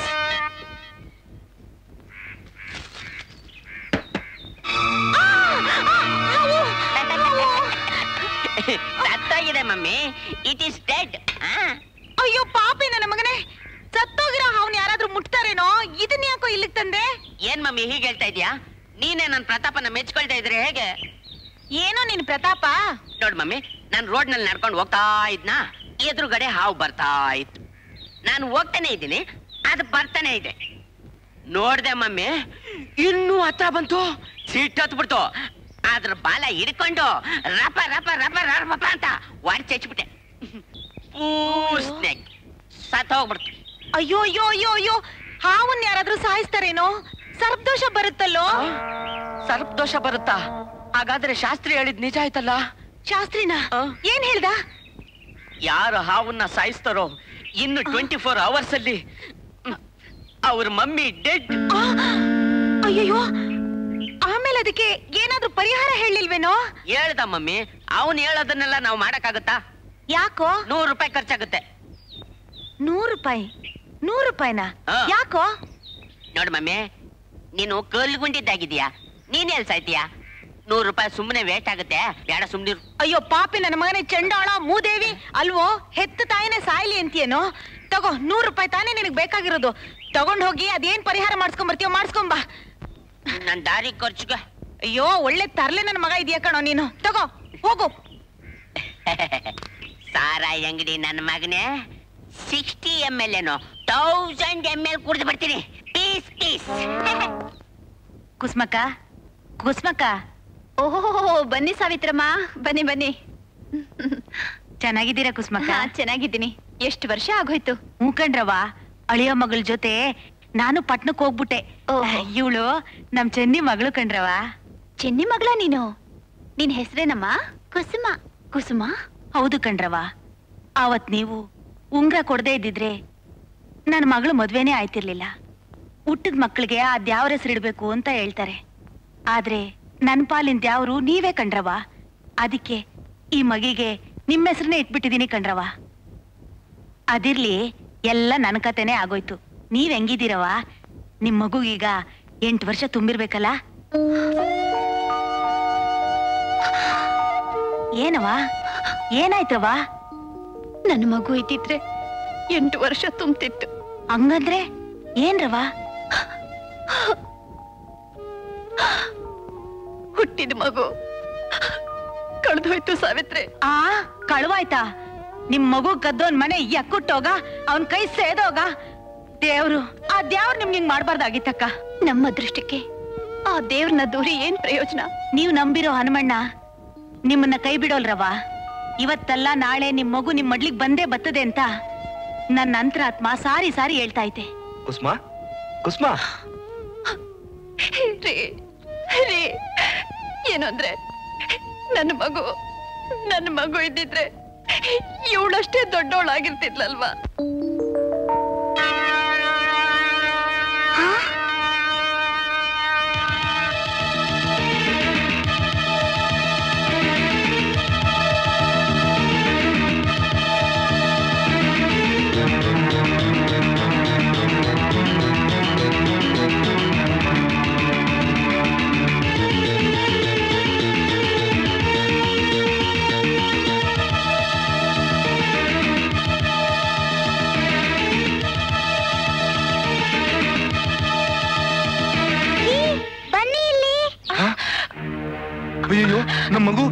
ಸತ್ತೋಗಿದೆ ಮಮ್ಮಿ ಇಟ್ ಈಸ್ ಡೆಡ್ ಅಯ್ಯೋ ಪಾಪಿ ನನ್ನ ಮಗನೇ ಸತ್ತೋಗಿರೋ ಅವ್ನ್ ಯಾರಾದ್ರೂ ಮುಟ್ತಾರೇನೋ ಇದನ್ನ ಯಾಕೋ ಇಲ್ಲಿಗೆ ತಂದೆ ಏನ್ ಮಮ್ಮಿ ಹೀಗೆ ಹೇಳ್ತಾ ಇದೀಯಾ ನೀನೇ ನನ್ನ ಪ್ರತಾಪನ ಮೆಚ್ಕೊಳ್ತಾ ಇದ್ರೆ ಹೇಗೆ ಏನೋ ನಿನ್ ಪ್ರತಾಪ ನೋಡ್ ಮಮ್ಮಿ ನಾನು ರೋಡ್ ನಲ್ಲಿ ನಡ್ಕೊಂಡು ಹೋಗ್ತಾ ಇದ್ನಾ ಎದುರುಗಡೆ ಹಾವು ಬರ್ತಾ ಇತ್ತು ನಾನು ಹೋಗ್ತಾನೆ ಇದ್ದೀನಿ ಅದು ಬರ್ತಾನೆ ಇದೆ ನೋಡ್ದೆ ಮಮ್ಮಿ ಇನ್ನೂ ಹತ್ರ ಬಂತು ಸಿಟ್ಟು ಹತ್ಬಿಡ್ತು ಅದ್ರ ಬಾಲ ಹಿಡ್ಕೊಂಡು ರಪ ರಪ ರಪ ರಪ ಅಂತ ವಾಡಿ ಚಚ್ಬಿಟ್ಟೆ ಸ್ನೇಕ್ ಸತ್ ಹೋಗ್ಬಿಡ್ತು ಅಯ್ಯೋ ಅಯ್ಯೋ ಅಯ್ಯೋ ಅಯ್ಯೋ ಹಾವನ್ ಯಾರಾದ್ರೂ ಸಾಯಿಸ್ತಾರೇನೋ ಸರ್ಪದೋಷ ಬರುತ್ತಲ್ಲೋ ಸರ್ಪದೋಷ ಬರುತ್ತಾ ಹಾಗಾದ್ರೆ ಶಾಸ್ತ್ರಿ ಹೇಳಿದ್ ನಿಜ ಆಯ್ತಲ್ಲ ಶಾಸ್ತ್ರಿನ ಏನ್ ಹೇಳ್ದ ಯಾರು ಹಾವನ್ನ ಸಾಯಿಸ್ತಾರೋ ಇನ್ನು ಟ್ವೆಂಟಿ ಫೋರ್ ಅವರ್ಸ್ ಅಲ್ಲಿ ಅವ್ರ ಮಮ್ಮಿ ಡೆಡ್ ಅಯ್ಯಯ್ಯೋ ಆಮೇಲೆ ಅದಕ್ಕೆ ಏನಾದ್ರೂ ಪರಿಹಾರ ಹೇಳಿಲ್ವೇನೋ ಹೇಳ್ದ ಮಮ್ಮಿ ಅವನ್ ಹೇಳೋದನ್ನೆಲ್ಲ ನಾವು ಮಾಡಕ್ಕಾಗತ್ತಾ ಯಾಕೋ ನೂರು ರೂಪಾಯಿ ಖರ್ಚಾಗುತ್ತೆ ನೂರು ರೂಪಾಯಿ ನೂರು ರೂಪಾಯಿನಾ ಹಾ. ಯಾಕೋ ನೋಡ್ ಮಮ್ಮಿ ನೀನು ಕಲ್ಗುಂಡಿದ್ದಾಗಿದ್ಯಾ ನೀನ್ ಎಲ್ ಸಾಯ್ತೀಯಾ ನೂರು ರೂಪಾಯಿ ಸುಮ್ಮನೆ ವೇಸ್ಟ್ ಆಗುತ್ತೆ ಬೇಡ ಸುಮ್ನಿರು ಅಯ್ಯೋ ಪಾಪಿ ನನ್ನ ಮಗನೇ ಚಂಡಾಳ ಮೂದೇವಿ ಅಲ್ವೋ ಹೆತ್ತ ತಾಯಿನೇ ಸಾಯ್ಲಿ ಅಂತೀಯೇನೋ ತಗೋ ನೂರು ರೂಪಾಯಿ ತಾನೇ ನಿನಗ್ ಬೇಕಾಗಿರೋದು ತಗೊಂಡ್ ಹೋಗಿ ಅದೇನ್ ಪರಿಹಾರ ಮಾಡ್ಸ್ಕೊಂಡ್ ಬರ್ತೀಯೋ ಮಾಡ್ಸ್ಕೊಂಬಾ ನನ್ ದಾರಿ ಖರ್ಚಿಗೆ ಅಯ್ಯೋ ಒಳ್ಳೆ ತರ್ಲೆ ನನ್ನ ಮಗ ಇದೆಯಾ ಕಣೋ ನೀನು ತಗೋ ಹೋಗು ಸಾರಾಯಿ ಅಂಗಡಿ ನನ್ನ ಮಗನೇ ಸಿಕ್ಸ್ಟಿ ಎಮ್ ಎಲ್ ಏನೋ ತೌಸಂಡ್ ಎಮ್ ಎಲ್ ಕುಡ್ದು ಬರ್ತೀನಿ ಪೀಸ್ ಪೀಸ್ ಕುಸ್ಮಕ್ಕ ಕುಸ್ಮಕ್ಕ ಓಹೋ ಬನ್ನಿ ಸಾವಿತ್ರಮ್ಮ ಬನ್ನಿ ಬನ್ನಿ ಚೆನ್ನಾಗಿದ್ದೀರಾ ಕುಸ್ಮಕ್ಕ ಹಾ ಚೆನ್ನಾಗಿದ್ದೀನಿ ಎಷ್ಟು ವರ್ಷ ಆಗೋಯ್ತು ಹ್ಞೂ ಕಣ್ರವ್ವ ಅಳಿಯೋ ಮಗಳ ಜೊತೆ ನಾನು ಪಟ್ನಕ್ ಹೋಗ್ಬಿಟ್ಟೆ ಓಹೋ. ಇವಳು ನಮ್ ಚೆನ್ನಿ ಮಗಳು ಕಣ್ರವ ಚೆನ್ನಿ ಮಗಳ ನೀನು ನಿನ್ ಹೆಸರೇನಮ್ಮ ಕುಸುಮ ಕುಸುಮ ಹೌದು ಕಣ್ರವ ಅವತ್ ನೀವು ಉಂಗ್ರ ಕೊಡದೇ ಇದ್ದಿದ್ರೆ ನನ್ನ ಮಗಳು ಮದ್ವೆನೇ ಆಯ್ತಿರ್ಲಿಲ್ಲ ಹುಟ್ಟಿದ ಮಕ್ಕಳಿಗೆ ಆ ದ್ಯಾವ್ರ ಹೆಸರಿಡ್ಬೇಕು ಅಂತ ಹೇಳ್ತಾರೆ ಆದ್ರೆ ನನ್ ಪಾಲಿನ ದ್ಯಾವ್ರು ನೀವೇ ಕಣ್ರವ ಅದಕ್ಕೆ ಈ ಮಗಿಗೆ ನಿಮ್ಮ ಹೆಸರನ್ನೇ ಇಟ್ಬಿಟ್ಟಿದೀನಿ ಕಣ್ರವ ಅದಿರ್ಲಿ ಎಲ್ಲ ನನ್ನ ಕತೆನೇ ಆಗೋಯ್ತು ನೀವ್ ಹೆಂಗಿದ್ದೀರವ ನಿಮ್ ಮಗುಗೀಗ ಎಂಟು ವರ್ಷ ತುಂಬಿರ್ಬೇಕಲ್ಲ ಏನವ ಏನಾಯ್ತವ ನನ್ನ ಮಗು ಇದ್ದಿದ್ರೆ ಎಂಟು ವರ್ಷ ತುಂಬ್ತಿತ್ತು ಹಂಗಂದ್ರೆ ಏನ್ರವ ಹುಟ್ಟಿದ ಮಗು ಕಳೆದೋಯ್ತು ಸಾವಿತ್ರೆ ಆ ಕಳುವಾಯ್ತಾ ನಿಮ್ ಮಗು ಕದ್ದೋನ್ ಮನೆ ಎಕ್ಕುಟ್ಟೋಗ ಅವನ್ ಕೈ ಸೇದೋಗ ದೇವ್ರು ಆ ದೇವ್ರು ನಿಮ್ಗೆ ಹಿಂಗ್ ಮಾಡ್ಬಾರ್ದಾಗಿತ್ತಕ್ಕ ನಮ್ಮ ಅದೃಷ್ಟಕ್ಕೆ ಆ ದೇವ್ರನ್ನ ದೂರಿ ಏನ್ ಪ್ರಯೋಜನ ನೀವ್ ನಂಬಿರೋ ಹನುಮಣ್ಣ ನಿಮ್ಮನ್ನ ಕೈ ಬಿಡೋಲ್ರವ ಇವತ್ತಲ್ಲ ನಾಳೆ ನಿಮ್ ಮಗು ನಿಮ್ ಮಡ್ಲಿಗ್ ಬಂದೇ ಬರ್ತದೆ ಅಂತ ನನ್ನ ಅಂತರಾತ್ಮ ಸಾರಿ ಸಾರಿ ಹೇಳ್ತಾ ಐತೆ ಕುಸ್ಮಾ ಕುಸ್ಮಾ ರೀ ರೀ ಏನು ಅಂದ್ರೆ ನನ್ನ ಮಗು ನನ್ನ ಮಗು ಇದ್ದಿದ್ರೆ ಇವಳಷ್ಟೇ ದೊಡ್ಡವಳಾಗಿರ್ತಿದ್ಲಲ್ವಾ ಬನ್ನಿ ಇಲ್ಲಿ ಅಯ್ಯೋ ನಮ್ಮ ಮಗು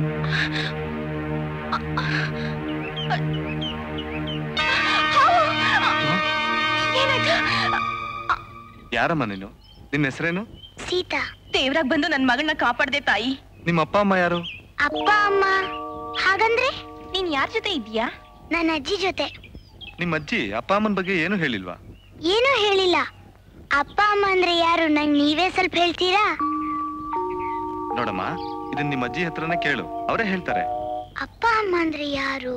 ಯಾರಮ್ಮ ನೀನು ನಿನ್ನ ಹೆಸರೇನು ಸೀತಾ ದೇವ್ರಾಗ್ ಬಂದು ನನ್ ಮಗಳನ್ನ ಕಾಪಾಡ್ದೆ ತಾಯಿ ನಿಮ್ಮ ಅಪ್ಪ ಅಮ್ಮ ಯಾರು ಅಪ್ಪ ಅಮ್ಮ ಹಾಗಂದ್ರೆ ನೀನ್ ಯಾರ ಜೊತೆ ಇದೀಯಾ ನನ್ನ ಅಜ್ಜಿ ಜೊತೆ ನಿಮ್ಮ ಅಜ್ಜಿ ಅಪ್ಪ ಅಮ್ಮನ ಬಗ್ಗೆ ಏನು ಹೇಳಿಲ್ವಾ ಏನೂ ಹೇಳಿಲ್ಲ ಅಪ್ಪ ಅಮ್ಮ ಅಂದ್ರೆ ಯಾರು ನಂಗೆ ನೀವೇ ಸ್ವಲ್ಪ ಹೇಳ್ತೀರಾ ನೋಡಮ್ಮ ಇದನ್ನ ನಿಮ್ಮ ಅಜ್ಜಿ ಹತ್ರನೇ ಕೇಳು ಅವರೇ ಹೇಳ್ತಾರೆ ಅಪ್ಪ ಅಮ್ಮ ಅಂದ್ರೆ ಯಾರು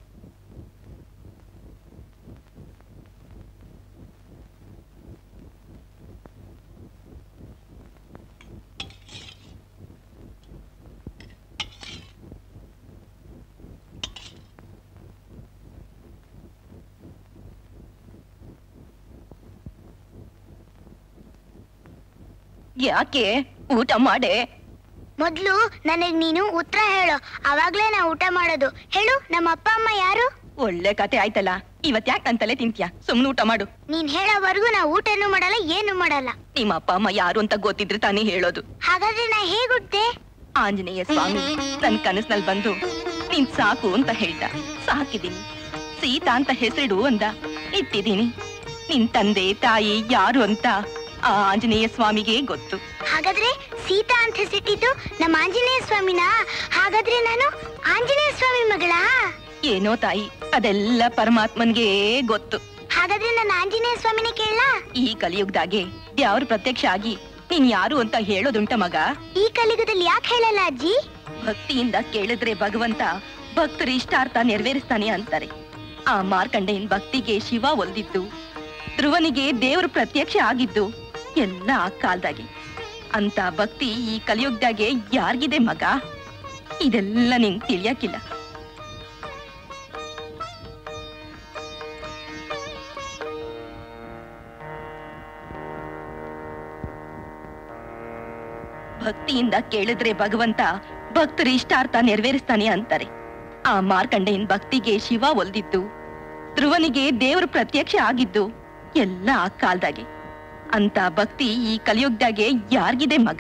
ಯಾಕೆ ಊಟ ಮಾಡೆ ಮೊದ್ಲು ನನಗ್ ನೀನು ಉತ್ತರ ಹೇಳು ಅವಾಗ್ಲೇ ನಾ ಊಟ ಮಾಡೋದು ಹೇಳು ನಮ್ಮ ಅಪ್ಪ ಅಮ್ಮ ಯಾರು ಒಳ್ಳೆ ಕತೆ ಆಯ್ತಲ್ಲ ಇವತ್ ಯಾಕೆ ನನ್ ತಲೆ ತಿಂತ್ಯಾ ಸುಮ್ನೆ ಊಟ ಮಾಡು ನೀನ್ ಹೇಳೋವರೆಗೂ ನಾ ಊಟನೂ ಮಾಡಲ್ಲ ಏನು ಮಾಡಲ್ಲ ನಿಮ್ಮ ಅಪ್ಪ ಅಮ್ಮ ಯಾರು ಅಂತ ಗೊತ್ತಿದ್ರೆ ತಾನೇ ಹೇಳೋದು ಹಾಗಾದ್ರೆ ನಾ ಹೇಗ್ ಹುಟ್ದೆ ಆಂಜನೇಯ ಸ್ವಾಮಿ ನನ್ ಕನಸ್ನಲ್ಲಿ ಬಂದು ನೀನ್ ಸಾಕು ಅಂತ ಹೇಳ್ದ ಸಾಕಿದೀನಿ ಸೀತಾ ಅಂತ ಹೆಸರಿಡು ಅಂದ ಇಟ್ಟಿದೀನಿ ನಿನ್ ತಂದೆ ತಾಯಿ ಯಾರು ಅಂತ ಆ ಆಂಜನೇಯ ಸ್ವಾಮಿಗೆ ಗೊತ್ತು ಹಾಗಾದ್ರೆ ಸೀತಾ ಅಂತ ಹೆಸರಿಟ್ಟಿದ್ದು ನಮ್ಮ ಆಂಜನೇಯ ಸ್ವಾಮಿನ ಹಾಗಾದ್ರೆ ನಾನು ಆಂಜನೇಯ ಸ್ವಾಮಿ ಮಗಳಾ ಏನೋ ತಾಯಿ ಅದೆಲ್ಲ ಪರಮಾತ್ಮನ್ಗೆ ಗೊತ್ತು ಹಾಗಾದ್ರೆ ನಾನು ಆಂಜನೇಯ ಸ್ವಾಮಿನೇ ಕೇಳಲ್ಲ ಈ ಕಲಿಯುಗದಾಗೆ ದೇವ್ರ ಪ್ರತ್ಯಕ್ಷ ಆಗಿ ನೀನ್ ಯಾರು ಅಂತ ಹೇಳೋದುಂಟ ಮಗ ಈ ಕಲಿಯುಗದಲ್ಲಿ ಯಾಕೆ ಹೇಳಲ್ಲ ಅಜ್ಜಿ ಭಕ್ತಿಯಿಂದ ಕೇಳಿದ್ರೆ ಭಗವಂತ ಭಕ್ತರ ಇಷ್ಟಾರ್ಥ ನೆರವೇರಿಸ್ತಾನೆ ಅಂತಾರೆ ಆ ಮಾರ್ಕಂಡೇಯನ್ ಭಕ್ತಿಗೆ ಶಿವ ಒಲ್ದಿದ್ದು ಧ್ರುವನಿಗೆ ದೇವ್ರ ಪ್ರತ್ಯಕ್ಷ ಆಗಿದ್ದು ಎಲ್ಲ ಆ ಕಾಲ್ದಾಗೆ ಅಂತ ಭಕ್ತಿ ಈ ಕಲಿಯುಗದಾಗೆ ಯಾರ್ಗಿದೆ ಮಗ ಇದೆಲ್ಲ ನಿಂಗ್ ತಿಳಿಯಕ್ಕಿಲ್ಲ ಭಕ್ತಿಯಿಂದ ಕೇಳಿದ್ರೆ ಭಗವಂತ ಭಕ್ತರ ಇಷ್ಟಾರ್ಥ ನೆರವೇರಿಸ್ತಾನೆ ಅಂತಾರೆ ಆ ಮಾರ್ಕಂಡೇಯನ್ ಭಕ್ತಿಗೆ ಶಿವ ಒಲ್ದಿದ್ದು ಧ್ರುವನಿಗೆ ದೇವ್ರ ಪ್ರತ್ಯಕ್ಷ ಆಗಿದ್ದು ಎಲ್ಲ ಆ ಕಾಲ್ದಾಗೆ ಅಂತ ಭಕ್ತಿ ಈ ಕಲಿಯುಗದಾಗೆ ಯಾರ್ಗಿದೆ ಮಗ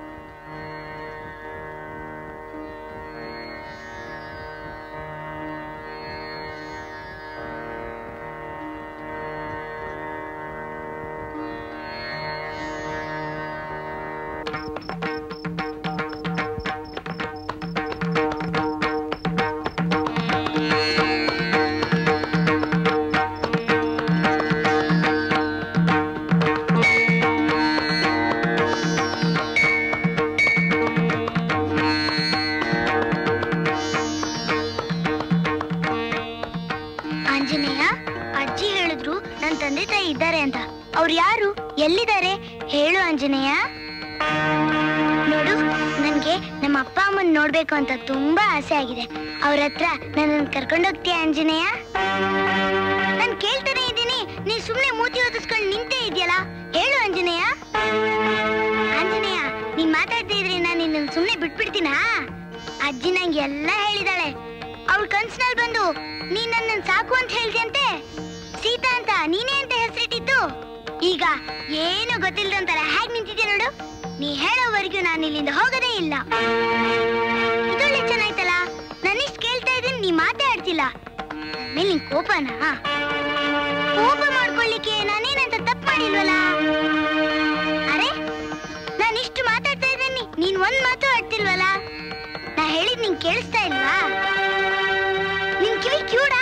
ಆಂಜನೇಯ ಅಜ್ಜಿ ಹೇಳಿದ್ರು ನನ್ ತಂದೆ ತಾಯಿ ಇದ್ದಾರೆ ಅಂತ ಅವ್ರು ಯಾರು ಎಲ್ಲಿದ್ದಾರೆ ಹೇಳು ಆಂಜನೇಯ ನೋಡು ನನ್ಗೆ ನಮ್ಮ ಅಪ್ಪ ಅಮ್ಮನ್ ನೋಡ್ಬೇಕು ಅಂತ ತುಂಬಾ ಆಸೆ ಆಗಿದೆ ಅವ್ರ ಹತ್ರ ನನ್ನನ್ನು ಕರ್ಕೊಂಡೋಗ್ತೀಯ ಆಂಜನೇಯ ನಾನ್ ಕೇಳ್ತಾನೆ ಇದ್ದೀನಿ ನೀ ಸುಮ್ನೆ ಮೂತಿ ಓದಿಸ್ಕೊಂಡು ನಿಂತೇ ಇದೆಯಲ್ಲ ಹೇಳು ಆಂಜನೇಯ ಆಂಜನೇಯ ನೀನ್ ಮಾತಾಡ್ತಾ ಇದ್ರೆ ನಾನು ನಿನ್ನ ಸುಮ್ನೆ ಬಿಟ್ಬಿಡ್ತೀನಾ ಅಜ್ಜಿ ನಂಗೆ ಎಲ್ಲ ಹೇಳಿದಾಳೆ ಅವಳ ಕನ್ಸಿನಲ್ಲಿ ಬಂದು ನೀನ್ ನನ್ನ ಸಾಕು ಅಂತ ಹೇಳ್ದಂತೆ ಸೀತಾ ಅಂತ ನೀನೇ ಅಂತ ಹೆಸರಿಟ್ಟಿದ್ದು ಈಗ ಏನು ಗೊತ್ತಿಲ್ದಂತರ ಹೇಗ್ ನಿಂತಿದ್ಯಾ ನೋಡು ನೀ ಹೇಳೋವರೆಗೂ ನಾನು ಇಲ್ಲಿಂದ ಹೋಗೋದೇ ಇಲ್ಲ ಇದೊಳ್ಳೆ ಚೆನ್ನಾಯ್ತಲ್ಲ ನಾನಿಷ್ಟು ಕೇಳ್ತಾ ಇದ್ದೀನಿ ನೀ ಮಾತೇ ಆಡ್ತಿಲ್ಲ ಮೇಲೆ ನಿನ್ ಕೋಪನಾ ಕೋಪ ಮಾಡ್ಕೊಳ್ಳಿಕ್ಕೆ ನಾನೇನಂತ ತಪ್ಪು ಮಾಡಿಲ್ವಲ್ಲ ಅರೆ ನಾನು ಇಷ್ಟು ಮಾತಾಡ್ತಾ ಇದ್ದೀನಿ ನೀನ್ ಒಂದ್ ಮಾತು ಆಡ್ತಿಲ್ವಲ್ಲ ನಾ ಹೇಳಿದ್ ನಿಂಗ್ ಕೇಳಿಸ್ತಾ ಇಲ್ವಾ ನಿನ್ ಕಿವಿ ಕಿವುಡಾ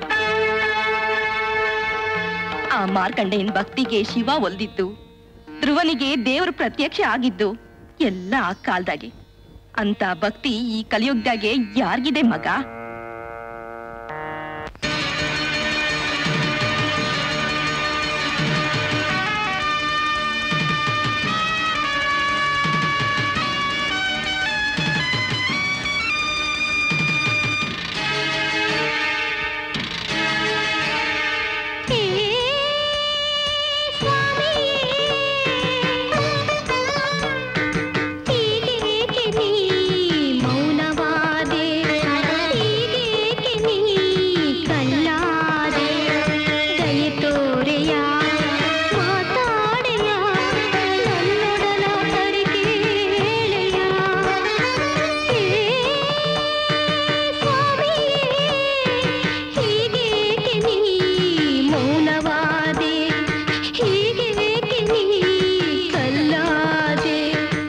ಆ ಮಾರ್ಕಂಡೇಯನ್ ಭಕ್ತಿಗೆ ಶಿವ ಒಲ್ದಿದ್ದು ಧ್ರುವನಿಗೆ ದೇವ್ರ ಪ್ರತ್ಯಕ್ಷ ಆಗಿದ್ದು ಎಲ್ಲ ಆ ಕಾಲ್ದಾಗೆ ಅಂತ ಭಕ್ತಿ ಈ ಕಲಿಯುಗದಾಗೆ ಯಾರಿಗಿದೆ ಮಗ ಮೌನವಾದೆ ಹೀಗೇಕೆ ನೀ ಕಳ್ಳಾದೆ ದಯೆ ತೋರೆಯ ಮಾತಾಡೆಯ ನನ್ನೊಡಲ ಹರಿಕೆ ಹೇಳೆಯ ಹೇ ಸ್ವಾಮಿಯೇ ಹೀಗೇಕೆ ನೀ ಮೌನವಾದೆ ಹೀಗೇಕೆ ನೀ ಕಲ್ಲಾದೆ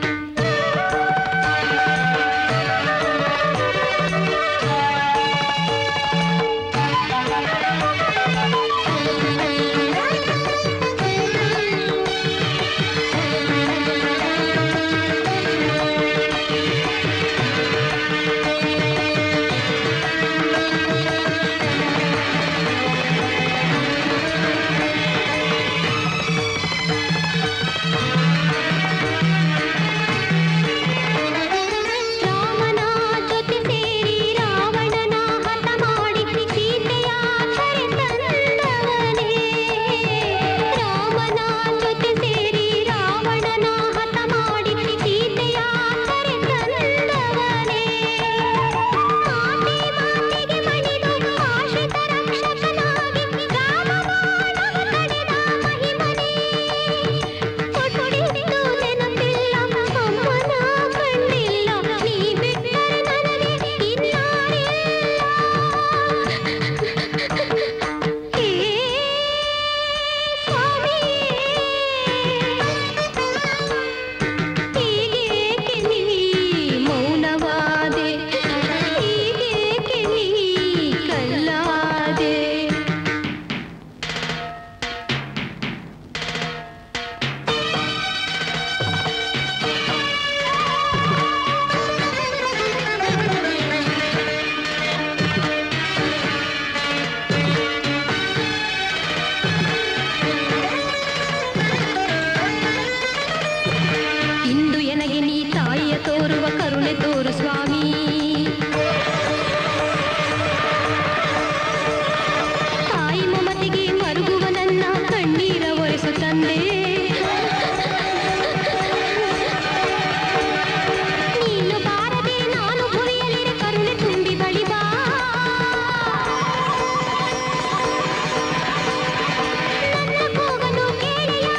ರಾಮನ ಜೊತೆ ಸೇರಿ ರಾವಣನ ಹತ ಮಾಡಿ ಸೀತೆಯ ಕರೆತಂದವನೇ ರಾಮನ ಜೊತೆ ಸೇರಿ ರಾವಣನ ಹತ ಮಾಡಿ ಸೀತೆಯ ಕರೆತಂದವನೇ ಮಾತೆ ಮಾತೆಗೆ ಮಣಿದು ಆಶ್ರಿತ ರಕ್ಷಕನಾಗಿ ರಾಮ ಬಾಣವ ತಡೆದ ಮಹಿಮನೇ ಕೊಟ್ಟಿದ್ದು ನೆನಪಿಲ್ಲ ಅಮ್ಮನ ಕಣ್ಣಿಲ್ಲ ನೀ ಬಿಟ್ಟರೆ ನನಗೆ ಇನ್ನಾರಿಲ್ಲ ಹೇ ಸ್ವಾಮಿಯೇ ಹೀಗೇಕೆ ನೀ ಮೌನವಾದೆ ಹೀಗೇಕೆ ನೀ ಕಲ್ಲಾದೆ ಇಂದು ಎನಗೆ ನೀ ತಾಯಿಯ ತೋರುವ ಕರುಣೆ ತೋರು ಸ್ವಾಮಿ ತಾಯಿ ಮಮತೆಗೆ ಮರುಗುವ ನನ್ನ ಕಣ್ಣೀರ ಒರೆಸು ತಂದೆ ನೀನು ಬಾರದೆ ನಾನು ಭುವಿಯಲ್ಲಿರೆ ಕರುಣೆ ತುಂಬಿ ಬಳಿ ಬಾ ನನ್ನ ಕೂಗಲು ಕೇಳೆಯ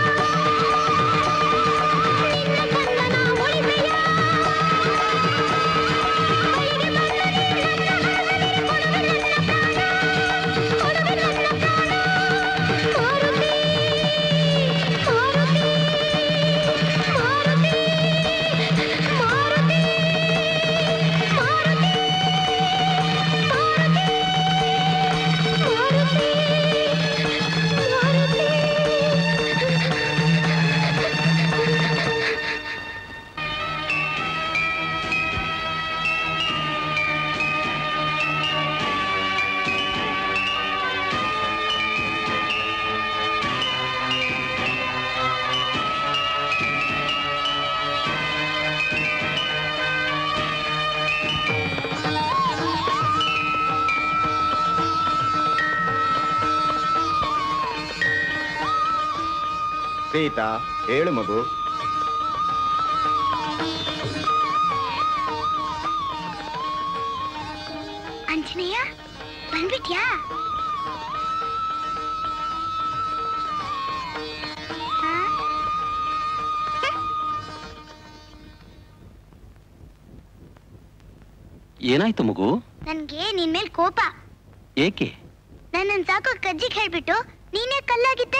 ನಿನ್ನ ಕಣ್ಣನ ಉಳಿಸೆಯ ಬಳಿಗೆ ಬಂದರೆ ನನ್ನ ಹಾಲನೆ ಕೊಡುವೆ ನನ್ನ ಪ್ರಾಣ ಕೊಡುವೆ ನನ್ನ ಪ್ರಾಣ ಮಾರುತಿ ಮಾರುತಿ ಮಾರುತಿ ಮಾರುತಿ ಮಾರುತಿ ಸೀತಾ ಹೇಳು ಮಗು ಆಂಜನೇಯ ಬಂದ್ಬಿಟ್ಯಾ ಹಾ? ಏನಾಯ್ತು ಮಗು ನನ್ಗೆ ನಿನ್ ಮೇಲ್ ಕೋಪ ಏಕೆ ನನ್ನನ್ ಸಾಕು ಕಜ್ಜಿಗ್ ಹೇಳ್ಬಿಟ್ಟು ನೀನೇ ಕಲ್ಲಾಗಿದ್ದೆ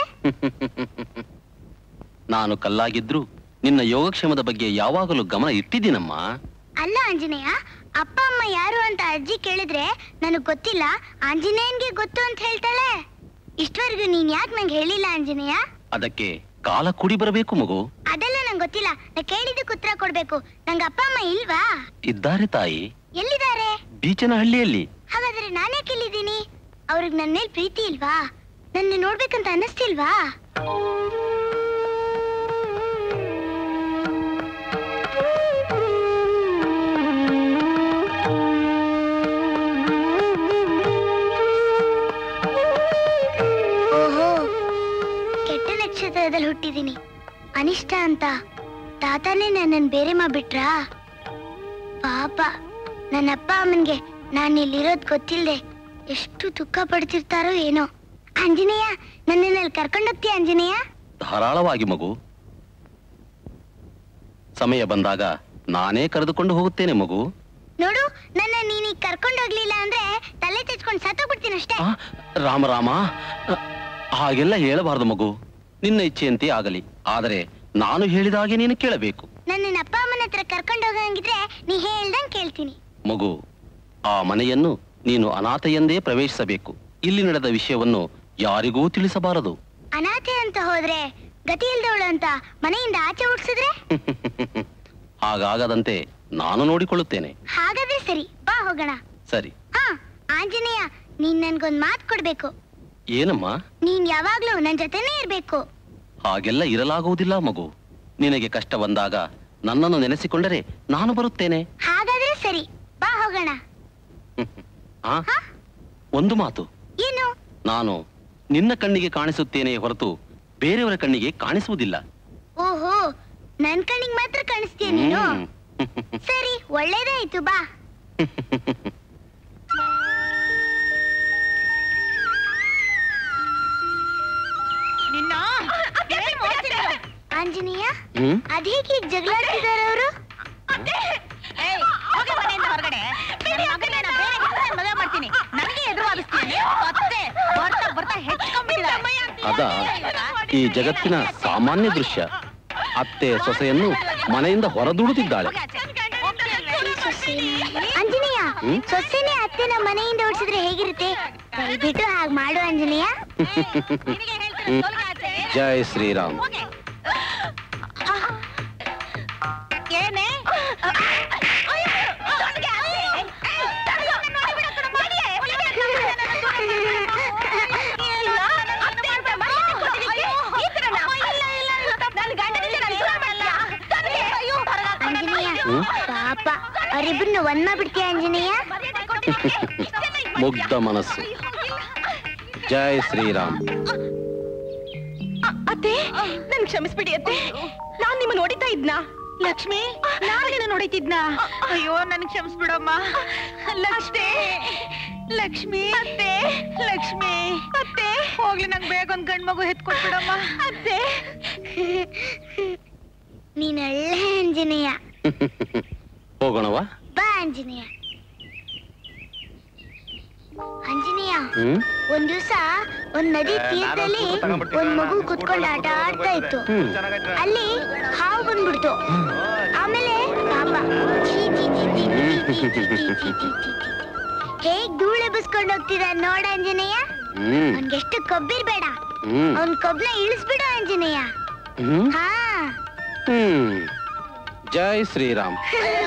ನಾನು ಕಲ್ಲಾಗಿದ್ರು ನಿನ್ನ ಯೋಗಕ್ಷೇಮದ ಬಗ್ಗೆ ಯಾವಾಗಲೂ ಗಮನ ಇಟ್ಟಿದ್ದೀನಮ್ಮ ಅಲ್ಲ ಆಂಜನೇಯ ಅಪ್ಪ ಅಮ್ಮ ಯಾರು ಅಂತ ಅಜ್ಜಿ ಕೇಳಿದ್ರೆ ನನಗ್ ಗೊತ್ತಿಲ್ಲ ಆಂಜನೇಯನ್ಗೆ ಗೊತ್ತು ಅಂತ ಹೇಳ್ತಾಳೆ ಇಷ್ಟವರೆಗೂ ನೀನ್ ಯಾಕೆ ನಂಗೆ ಹೇಳಿಲ್ಲ ಆಂಜನೇಯ ಅದಕ್ಕೆ ಕಾಲ ಕೂಡಿ ಬರಬೇಕು ಮಗು ಅದೆಲ್ಲ ನಂಗೆ ಗೊತ್ತಿಲ್ಲ ನಾ ಕೇಳಿದಕ್ಕೆ ಉತ್ತರ ಕೊಡ್ಬೇಕು ನಂಗೆ ಅಪ್ಪ ಅಮ್ಮ ಇಲ್ವಾ ಇದ್ದಾರೆ ತಾಯಿ ಎಲ್ಲಿದ್ದಾರೆ ಬೀಚನಹಳ್ಳಿಯಲ್ಲಿ ಹಾಗಾದ್ರೆ ನಾನ್ಯಾಕೆ ಇಲ್ಲಿದ್ದೀನಿ ಅವ್ರಿಗೆ ನನ್ನ ಮೇಲೆ ಪ್ರೀತಿ ಇಲ್ವಾ ನನ್ನ ನೋಡ್ಬೇಕಂತ ಅನ್ನಿಸ್ತಿಲ್ವಾ ಓಹೋ ಕೆಟ್ಟ ನಕ್ಷತ್ರದಲ್ಲಿ ಹುಟ್ಟಿದೀನಿ ಅನಿಷ್ಟ ಅಂತ ತಾತನೇ ನನ್ನನ್ನು ಬೇರೆ ಮಾಡ್ಬಿಟ್ರಾ ಪಾಪ ನನ್ನ ಅಪ್ಪ ಅಮ್ಮನ್ಗೆ ನಾನು ಇಲ್ಲಿರೋದ್ ಗೊತ್ತಿಲ್ದೆ ಎಷ್ಟು ದುಃಖ ಪಡ್ತಿರ್ತಾರೋ ಏನೋ ಆಂಜನೇಯ ನನ್ನಲ್ಲಿ ಕರ್ಕೊಂಡೋಗ್ತೀಯ ಆಂಜನೇಯ ಧಾರಾಳವಾಗಿ ಮಗು ಸಮಯ ಬಂದಾಗ ನಾನೇ ಕರೆದುಕೊಂಡು ಹೋಗುತ್ತೇನೆ ಮಗು ನೋಡು ನನ್ನ ನೀನೀಗ ಕರ್ಕೊಂಡೋಗ್ಲಿಲ್ಲ ಅಂದ್ರೆ ತಲೆ ತೆಚ್ಕೊಂಡು ಸತ್ತೋಗ್ಬಿಡ್ತೀನಿ ಅಷ್ಟೇ ಆ, ರಾಮ ರಾಮ ಅ, ಹಾಗೆಲ್ಲ ಹೇಳಬಾರದು ಮಗು ನಿನ್ನ ಇಚ್ಛೆಯಂತೆ ಆಗಲಿ ಆದರೆ ನಾನು ಹೇಳಿದ ಹಾಗೆ ನೀನು ಕೇಳಬೇಕು ನನ್ನ ಅಪ್ಪ ಅಮ್ಮನ ಹತ್ರ ಕರ್ಕೊಂಡೋಗಂಗಿದ್ರೆ ನೀ ಹೇಳ್ದಂಗ್ ಕೇಳ್ತೀನಿ ಮಗು ಆ ಮನೆಯನ್ನು ನೀನು ಅನಾಥ ಎಂದೇ ಪ್ರವೇಶಿಸಬೇಕು ಇಲ್ಲಿ ನಡೆದ ವಿಷಯವನ್ನು ಯಾರಿಗೂ ತಿಳಿಸಬಾರದು ಅನಾಥೆ ಅಂತ ಹೋದ್ರೆ ಗತಿ ಇಲ್ದವಳು ಅಂತ ಮನೆಯಿಂದ ಆಚೆ ಹುಡ್ಸಿದ್ರೆ ಹಾಗಾಗದಂತೆ ನಾನು ನೋಡಿಕೊಳ್ಳುತ್ತೇನೆ ಹಾಗಾದ್ರೆ ಸರಿ ಬಾ ಹೋಗೋಣ ಸರಿ ಹಾ ಆಂಜನೇಯ ನೀನ್ ನನ್ಗೊಂದ್ ಮಾತ್ ಕೊಡ್ಬೇಕು ಏನಮ್ಮ ನೀನ್ ಯಾವಾಗ್ಲೂ ನನ್ ಜೊತೆನೇ ಇರ್ಬೇಕು ಹಾಗೆಲ್ಲ ಇರಲಾಗುವುದಿಲ್ಲ ಮಗು ನಿನಗೆ ಕಷ್ಟ ಬಂದಾಗ ನನ್ನನ್ನು ನೆನೆಸಿಕೊಂಡರೆ ನಾನು ಬರುತ್ತೇನೆ ಹಾಗಾದ್ರೆ ಸರಿ ಬಾ ಹೋಗೋಣ ಆ ಒಂದು ಮಾತು ಏನು ನಾನು ನಿನ್ನ ಕಣ್ಣಿಗೆ ಕಾಣಿಸುತ್ತೇನೆ ಹೊರತು ಬೇರೆಯವರ ಕಣ್ಣಿಗೆ ಕಾಣಿಸುವುದಿಲ್ಲ ಓಹೋ ನನ್ ಕಣ್ಣಿಗ್ ಮಾತ್ರ ಕಾಣಿಸ್ತೀಯ ನೀನು ಹ್ಮ್. ಸರಿ ಒಳ್ಳೇದಾಯ್ತು ಬಾ ನಿನ್ನ ಆಂಜನೇಯ ಹ್ಮ್ ಅದೇಗೆ ಈಗ ಜಗಳ ಆಡ್ತಿದಾರೆ ಅವರು ಏಯ್, ಹೋಗಿ ಮನೆಯಿಂದ ಹೊರಗಡೆ ನನ್ ಮಗನ್ನ ನಾ ಬೇರೆ ಗಂಡಸ್ನ ಮದುವೆ ಮಾಡ್ತೀನಿ ನನಗೆ ಎದುರುವಾದಿಸ್ತೀನಿ ಮತ್ತೆ ಬರ್ತಾ ಬರ್ತಾ ಹೆಚ್ಕೊಂಡ್ಬಿಟ್ಟಿದ್ದಾರೆ ಅದ ಈ ಜಗತ್ತಿನ ಸಾಮಾನ್ಯ ದೃಶ್ಯ ಅತ್ತೆ ಸೊಸೆಯನ್ನು ಮನೆಯಿಂದ ಹೊರದೂಡುತ್ತಿದ್ದಾಳೆ ಆಂಜನೇಯ ಹ್ಮ್? ಸೊಸೆನೆ ಅತ್ತೆನ ಮನೆಯಿಂದ ಓಡಿಸಿದ್ರೆ ಹೇಗಿರುತ್ತೆ ದಯವಿಟ್ಟು ಹಾಗೆ ಮಾಡು ಆಂಜನೇಯ ಹ್ಮ್. ಜೈ ಶ್ರೀರಾಮ್ ಏನೇ ಆಂಜನೇಯ ಹ್ಮ್? ಪಾಪ ಅವರಿಬ್ಬರನ್ನು ಒಂದ್ ಮಾಡ್ಬಿಡ್ತೀಯ ಆಂಜನೇಯ ಮುಗ್ಧ ಮನಸ್ಸು ಜೈ ಶ್ರೀರಾಮ್ ಅತ್ತೆ ನನ್ ಕ್ಷಮಿಸ್ಬಿಡಿ ಅತ್ತೆ ನಾನ್ ನಿಮ್ಮ ನೋಡಿತಾ ಇದ್ನಾ ಲಕ್ಷ್ಮಿ ನಾನು ನಿನ್ನ ನೋಡಿತಿದ್ನಾ ಅಯ್ಯೋ ನನ್ ಕ್ಷಮಿಸ್ಬಿಡಮ್ಮ ಲಕ್ಷ್ಮಿ ಲಕ್ಷ್ಮಿ ಅತ್ತೆ ಲಕ್ಷ್ಮಿ ಅತ್ತೆ ಹೋಗ್ಲಿ ನಂಗ್ ಬೇಗ ಒಂದ್ ಗಂಡ್ ಮಗು ಹೆತ್ಕೊಟ್ಬಿಡಮ್ಮ ಅತ್ತೆ ನೀನ್ ಒಳ್ಳೆ ಆಂಜನೇಯ ಹೋಗೋಣವಾ ಬಾ ಆಂಜನೇಯ ಆಂಜನೇಯ ಹ್ಮ್ ಒಂದ್ ದಿವ್ಸ ಒಂದ್ ನದಿ ತೀರದಲ್ಲಿ ಒಂದ್ ಮಗು ಕುತ್ಕೊಂಡು ಆಟ ಆಡ್ತಾ ಇತ್ತು ಹ್ಮ್ ಅಲ್ಲಿ ಹಾವು ಬಂದ್ಬಿಡ್ತು ಆಮೇಲೆ ಪಾಪ ಛೀ, ಛೀ, ಛೀ, ಛೀ, ಛೀ, ಛೀ, ಛೀ, ಛೀ, ಛೀ, ಛೀ, ಛೀ. ಹೇಗ್ ಧೂಳು ಎಬ್ಬಿಸ್ಕೊಂಡು ಹೋಗ್ತಿದ ನೋಡ ಆಂಜನೇಯ ಹ್ಮ್ ಅವ್ನ್ಗೆಷ್ಟು ಕೊಬ್ಬಿರ್ಬೇಡ ಹ್ಮ್ ಅವ್ನ್ ಕೊಬ್ನ ಇಳಿಸ್ಬಿಡು ಆಂಜನೇಯ ಹ್ಮ್ ಹಾ ಹ್ಮ್ ಜೈ ಶ್ರೀರಾಮ್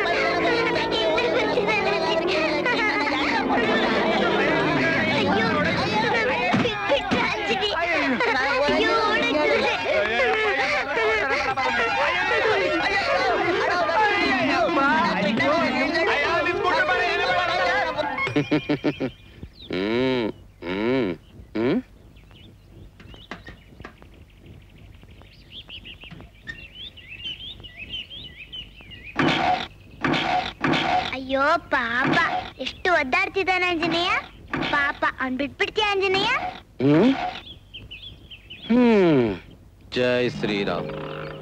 ಅಯ್ಯೋ, ಬಿಟ್ಬಿಟ್ಟ ಆಂಜನೇಯ. ಅಯ್ಯೋ, ಓಡೋಗ್ತಿದೆ. ಹ್ಮ್ ಹ್ಮ್ ಹ್ಮ್ ಅಯ್ಯೋ ಪಾಪ ಎಷ್ಟು ಒದ್ದಾಡ್ತಿದ್ದಾನ ಆಂಜನೇಯ ಪಾಪ ಅವ್ನ್ ಬಿಟ್ಬಿಡ್ತೀಯ ಆಂಜನೇಯ ಹ್ಮ್ ಹ್ಮ್ ಜೈ ಶ್ರೀರಾಮ್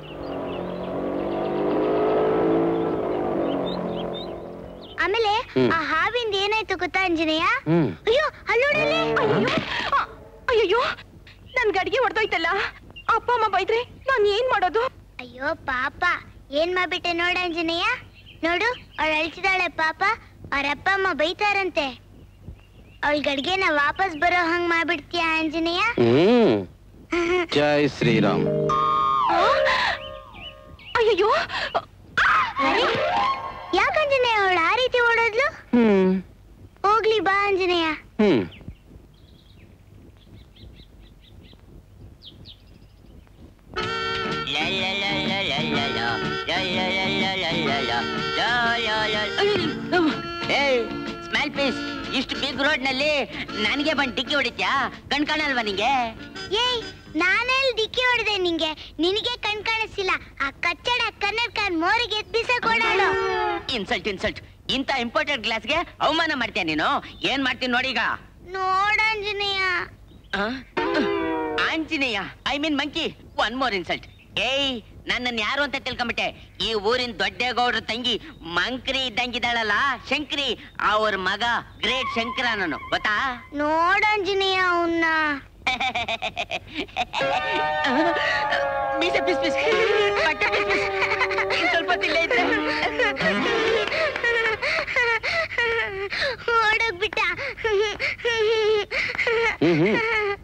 ಆಮೇಲೆ ಹ್ಮ್. ಆ ಹಾವಿಂದ ಏನಾಯ್ತು ಗೊತ್ತಾ ಆಂಜನೇಯ ಹ್ಮ್ ಅಯ್ಯೋ ಅಲ್ಲೋಡಲ್ಲಿ ಅಯ್ಯೋ ಅಯ್ಯೋ ನನ್ ಗಡಿಗೆ ಹೊಡೆದೋಯ್ತಲ್ಲ ಅಪ್ಪ ಅಮ್ಮ ಬೈದ್ರೆ ನಾನ್ ಏನ್ ಮಾಡೋದು ಅಯ್ಯೋ ಪಾಪ ಏನ್ ಮಾಡ್ಬಿಟ್ಟೆ ನೋಡ ಆಂಜನೇಯ ನೋಡು ಅವಳು ಅಳ್ತಿದ್ದಾಳೆ ಪಾಪ ಅವ್ರ ಅಪ್ಪ ಅಮ್ಮ ಬೈತಾರಂತೆ ಅವಳ ಗಡ್ಗೆನ ವಾಪಸ್ ಬರೋ ಹಂಗ್ ಮಾಡ್ಬಿಡ್ತೀಯ ಆಂಜನೇಯ ಹ್ಮ್ ಜೈ ಶ್ರೀರಾಮ್ ಅಯ್ಯೋ ಯಾಕಂಜನೇಯ ಅವಳು ಆ ರೀತಿ ಓಡೋದ್ಲು ಹ್ಮ್ ಹೋಗ್ಲಿ ಬಾ ಆಂಜನೇಯ ಹ್ಮ್ ಸ್ಮೈಲ್ ಪೀಸ್ ಇಷ್ಟು ಬಿಗ್ ರೋಡ್ ನಲ್ಲಿ ನನಗೆ ಬಂದ್ ಡಿಕ್ಕಿ ಹೊಡಿತ್ಯಾ ಕಣ್ ಕಾಣಲ್ವಾ ನಿಂಗೆ ಏಯ್ ನಾನೆಲ್ಲಿ ದಿಕ್ಕಿ ಹೊಡೆದೆ ನಿಂಗೆ ನಿನಗೆ ಕಣ್ ಕಾಣಿಸ್ತಿಲ್ಲ ಆ ಕಚ್ಚಡ ಕನ್ನಡ ಮೋರಿಗೆ ಎದ್ಬಿಸ ಕೊಡಾಡು ಇನ್ಸಲ್ಟ್ ಇನ್ಸಲ್ಟ್ ಇಂತ ಇಂಪಾರ್ಟೆಂಟ್ ಗ್ಲಾಸ್ಗೆ ಅವಮಾನ ಮಾಡ್ತೀಯ ನೀನು ಏನ್ ಮಾಡ್ತೀನಿ ನೋಡೀಗ ನೋಡಂಜನೇಯ ಆ? Anjaneya I mean monkey one more insult ಏಯ್ ನನ್ನನ್ನು ಯಾರು ಅಂತ ತಿಳ್ಕೊಂಬಿಟ್ಟೆ ಈ ಊರಿನ ದೊಡ್ಡೇಗೌಡ್ರ ತಂಗಿ ಮಂಕ್ರಿ ಇದ್ದಂಗಿದ್ದಾಳಲ್ಲ ಶಂಕ್ರಿ ಅವ್ರ ಮಗ ಗ್ರೇಟ್ ಶಂಕರ ನಾನು ಗೊತ್ತಾ ನೋಡಂಜನೇಯ ಅವನ್ನ ಮೀಸೆ ಪಿಸ್ ಪಿಸ್ ಬಟ್ಟೆ ಪಿಸ್ ಪಿಸ್ ಇನ್ ಸ್ವಲ್ಪ ಹೊತ್ತು ಇಲ್ಲೇ ಇದ್ರೆ ಓಡೋಗ್ಬಿಟ್ಟ ಹ್ಮ್ ಹ್ಮ್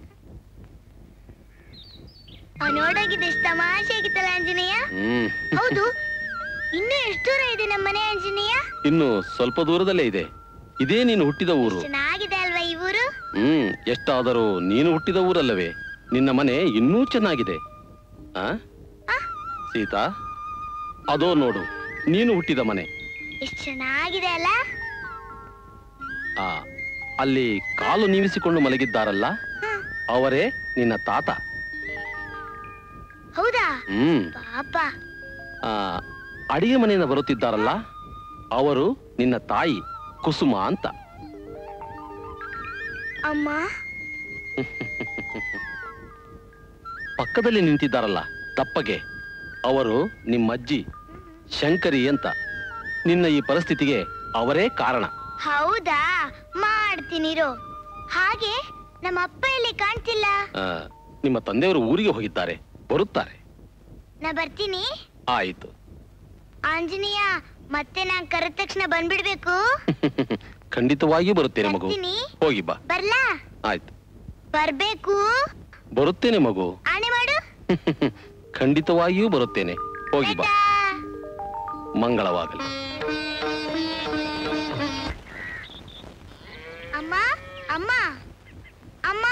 ಅವ್ನು ಓಡೋಗಿದ್ದು ಎಷ್ಟು ತಮಾಷೆ ಆಗಿತ್ತಲ್ಲ ಆಂಜನೇಯ ಹ್ಮ್ ಹೌದು ಇನ್ನು ಎಷ್ಟು ದೂರ ಇದೆ ನಮ್ಮ ಮನೆ ಆಂಜನೇಯ ಇನ್ನು ಸ್ವಲ್ಪ ದೂರದಲ್ಲೇ ಇದೆ ಇದೇ ನೀನು ಹುಟ್ಟಿದ ಊರು ಚೆನ್ನಾಗಿದೆ ಅಲ್ವಾ ಈ ಊರು ಹ್ಮ್ ಎಷ್ಟಾದರೂ ನೀನು ಹುಟ್ಟಿದ ಊರಲ್ಲವೇ ನಿನ್ನ ಮನೆ ಇನ್ನೂ ಚೆನ್ನಾಗಿದೆ ಆ ಸೀತಾ ಅದೋ ನೋಡು ನೀನು ಹುಟ್ಟಿದ ಮನೆ ಎಷ್ಟು ಚೆನ್ನಾಗಿದೆ ಅಲ್ಲ ಆ ಅಲ್ಲಿ ಕಾಲು ನೀವಿಸಿಕೊಂಡು ಮಲಗಿದ್ದಾರಲ್ಲ ಅವರೇ ನಿನ್ನ ತಾತ ಹೌದಾ ಹ್ಮ್ ಪಾಪ ಆ ಅಡಿಗೆ ಮನೆಯಿಂದ ಬರುತ್ತಿದ್ದಾರಲ್ಲ ಅವರು ನಿನ್ನ ತಾಯಿ ಕುಸುಮ ಅಂತ ಅಮ್ಮ ಪಕ್ಕದಲ್ಲಿ ನಿಂತಿದ್ದಾರಲ್ಲ ತಪ್ಪಗೆ ಅವರು ನಿಮ್ಮಜ್ಜಿ ಶಂಕರಿ ಅಂತ ನಿನ್ನ ಈ ಪರಿಸ್ಥಿತಿಗೆ ಅವರೇ ಕಾರಣ ಹೌದಾ ಮಾಡ್ತೀನಿರೋ ಹಾಗೆ ನಮ್ಮ ಅಪ್ಪ ಇಲ್ಲಿ ಕಾಣ್ತಿಲ್ಲ ಆ, ನಿಮ್ಮ ತಂದೆಯವರು ಊರಿಗೆ ಹೋಗಿದ್ದಾರೆ ಬರುತ್ತಾರೆ ನಾ ಬರ್ತೀನಿ ಆಯಿತು ಆಂಜನೇಯ ಮತ್ತೆ ನಾನ್ ಕರೆದ ತಕ್ಷಣ ಬಂದ್ಬಿಡ್ಬೇಕು ಖಂಡಿತವಾಗಿಯೂ ಬರುತ್ತೇನೆ ಮಗು ಬರ್ತೀನಿ ಹೋಗಿ ಬಾ ಬರ್ಲಾ ಆಯ್ತು ಬರ್ಬೇಕು ಬರುತ್ತೇನೆ ಮಗು ಆಣೆ ಮಾಡು ಖಂಡಿತವಾಗಿಯೂ ಬರುತ್ತೇನೆ ಹೋಗಿ ಬಾ ಮಂಗಳವಾಗಲಿ ಅಮ್ಮ ಅಮ್ಮ ಅಮ್ಮ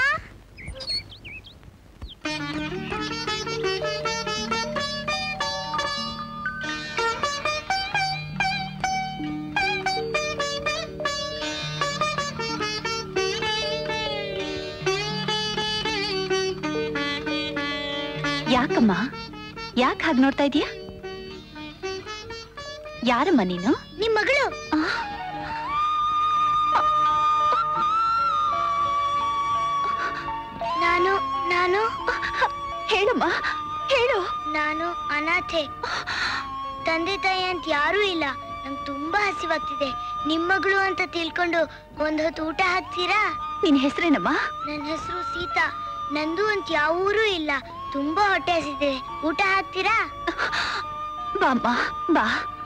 ಯಾಕಮ್ಮ ಯಾಕೆ ಹಾಗೆ ನೋಡ್ತಾ ಇದೀಯ ಯಾರಮ್ಮ ನೀನು ನಿಮ್ ಮಗಳು ನಾನು ನಾನು ಹೇಳಮ್ಮ ಹೇಳು ನಾನು ಅನಾಥೆ ತಂದೆ ತಾಯಿ ಅಂತ ಯಾರೂ ಇಲ್ಲ ನಂಗೆ ತುಂಬಾ ಹಸಿವಾಗ್ತಿದೆ ನಿಮ್ ಮಗಳು ಅಂತ ತಿಳ್ಕೊಂಡು ಒಂದ್ ಹೊತ್ತು ಊಟ ಹಾಕ್ತೀರಾ ನಿನ್ ಹೆಸರೇನಮ್ಮ ನನ್ನ ಹೆಸರು ಸೀತಾ ನಂದು ಅಂತ ಯಾವ ಊರೂ ಇಲ್ಲ ತುಂಬಾ ಹೊಟ್ಟೆ ಹಸಿದೆ ಊಟ ಹಾಕ್ತೀರಾ ಬಾಮ್ಮ ಬಾ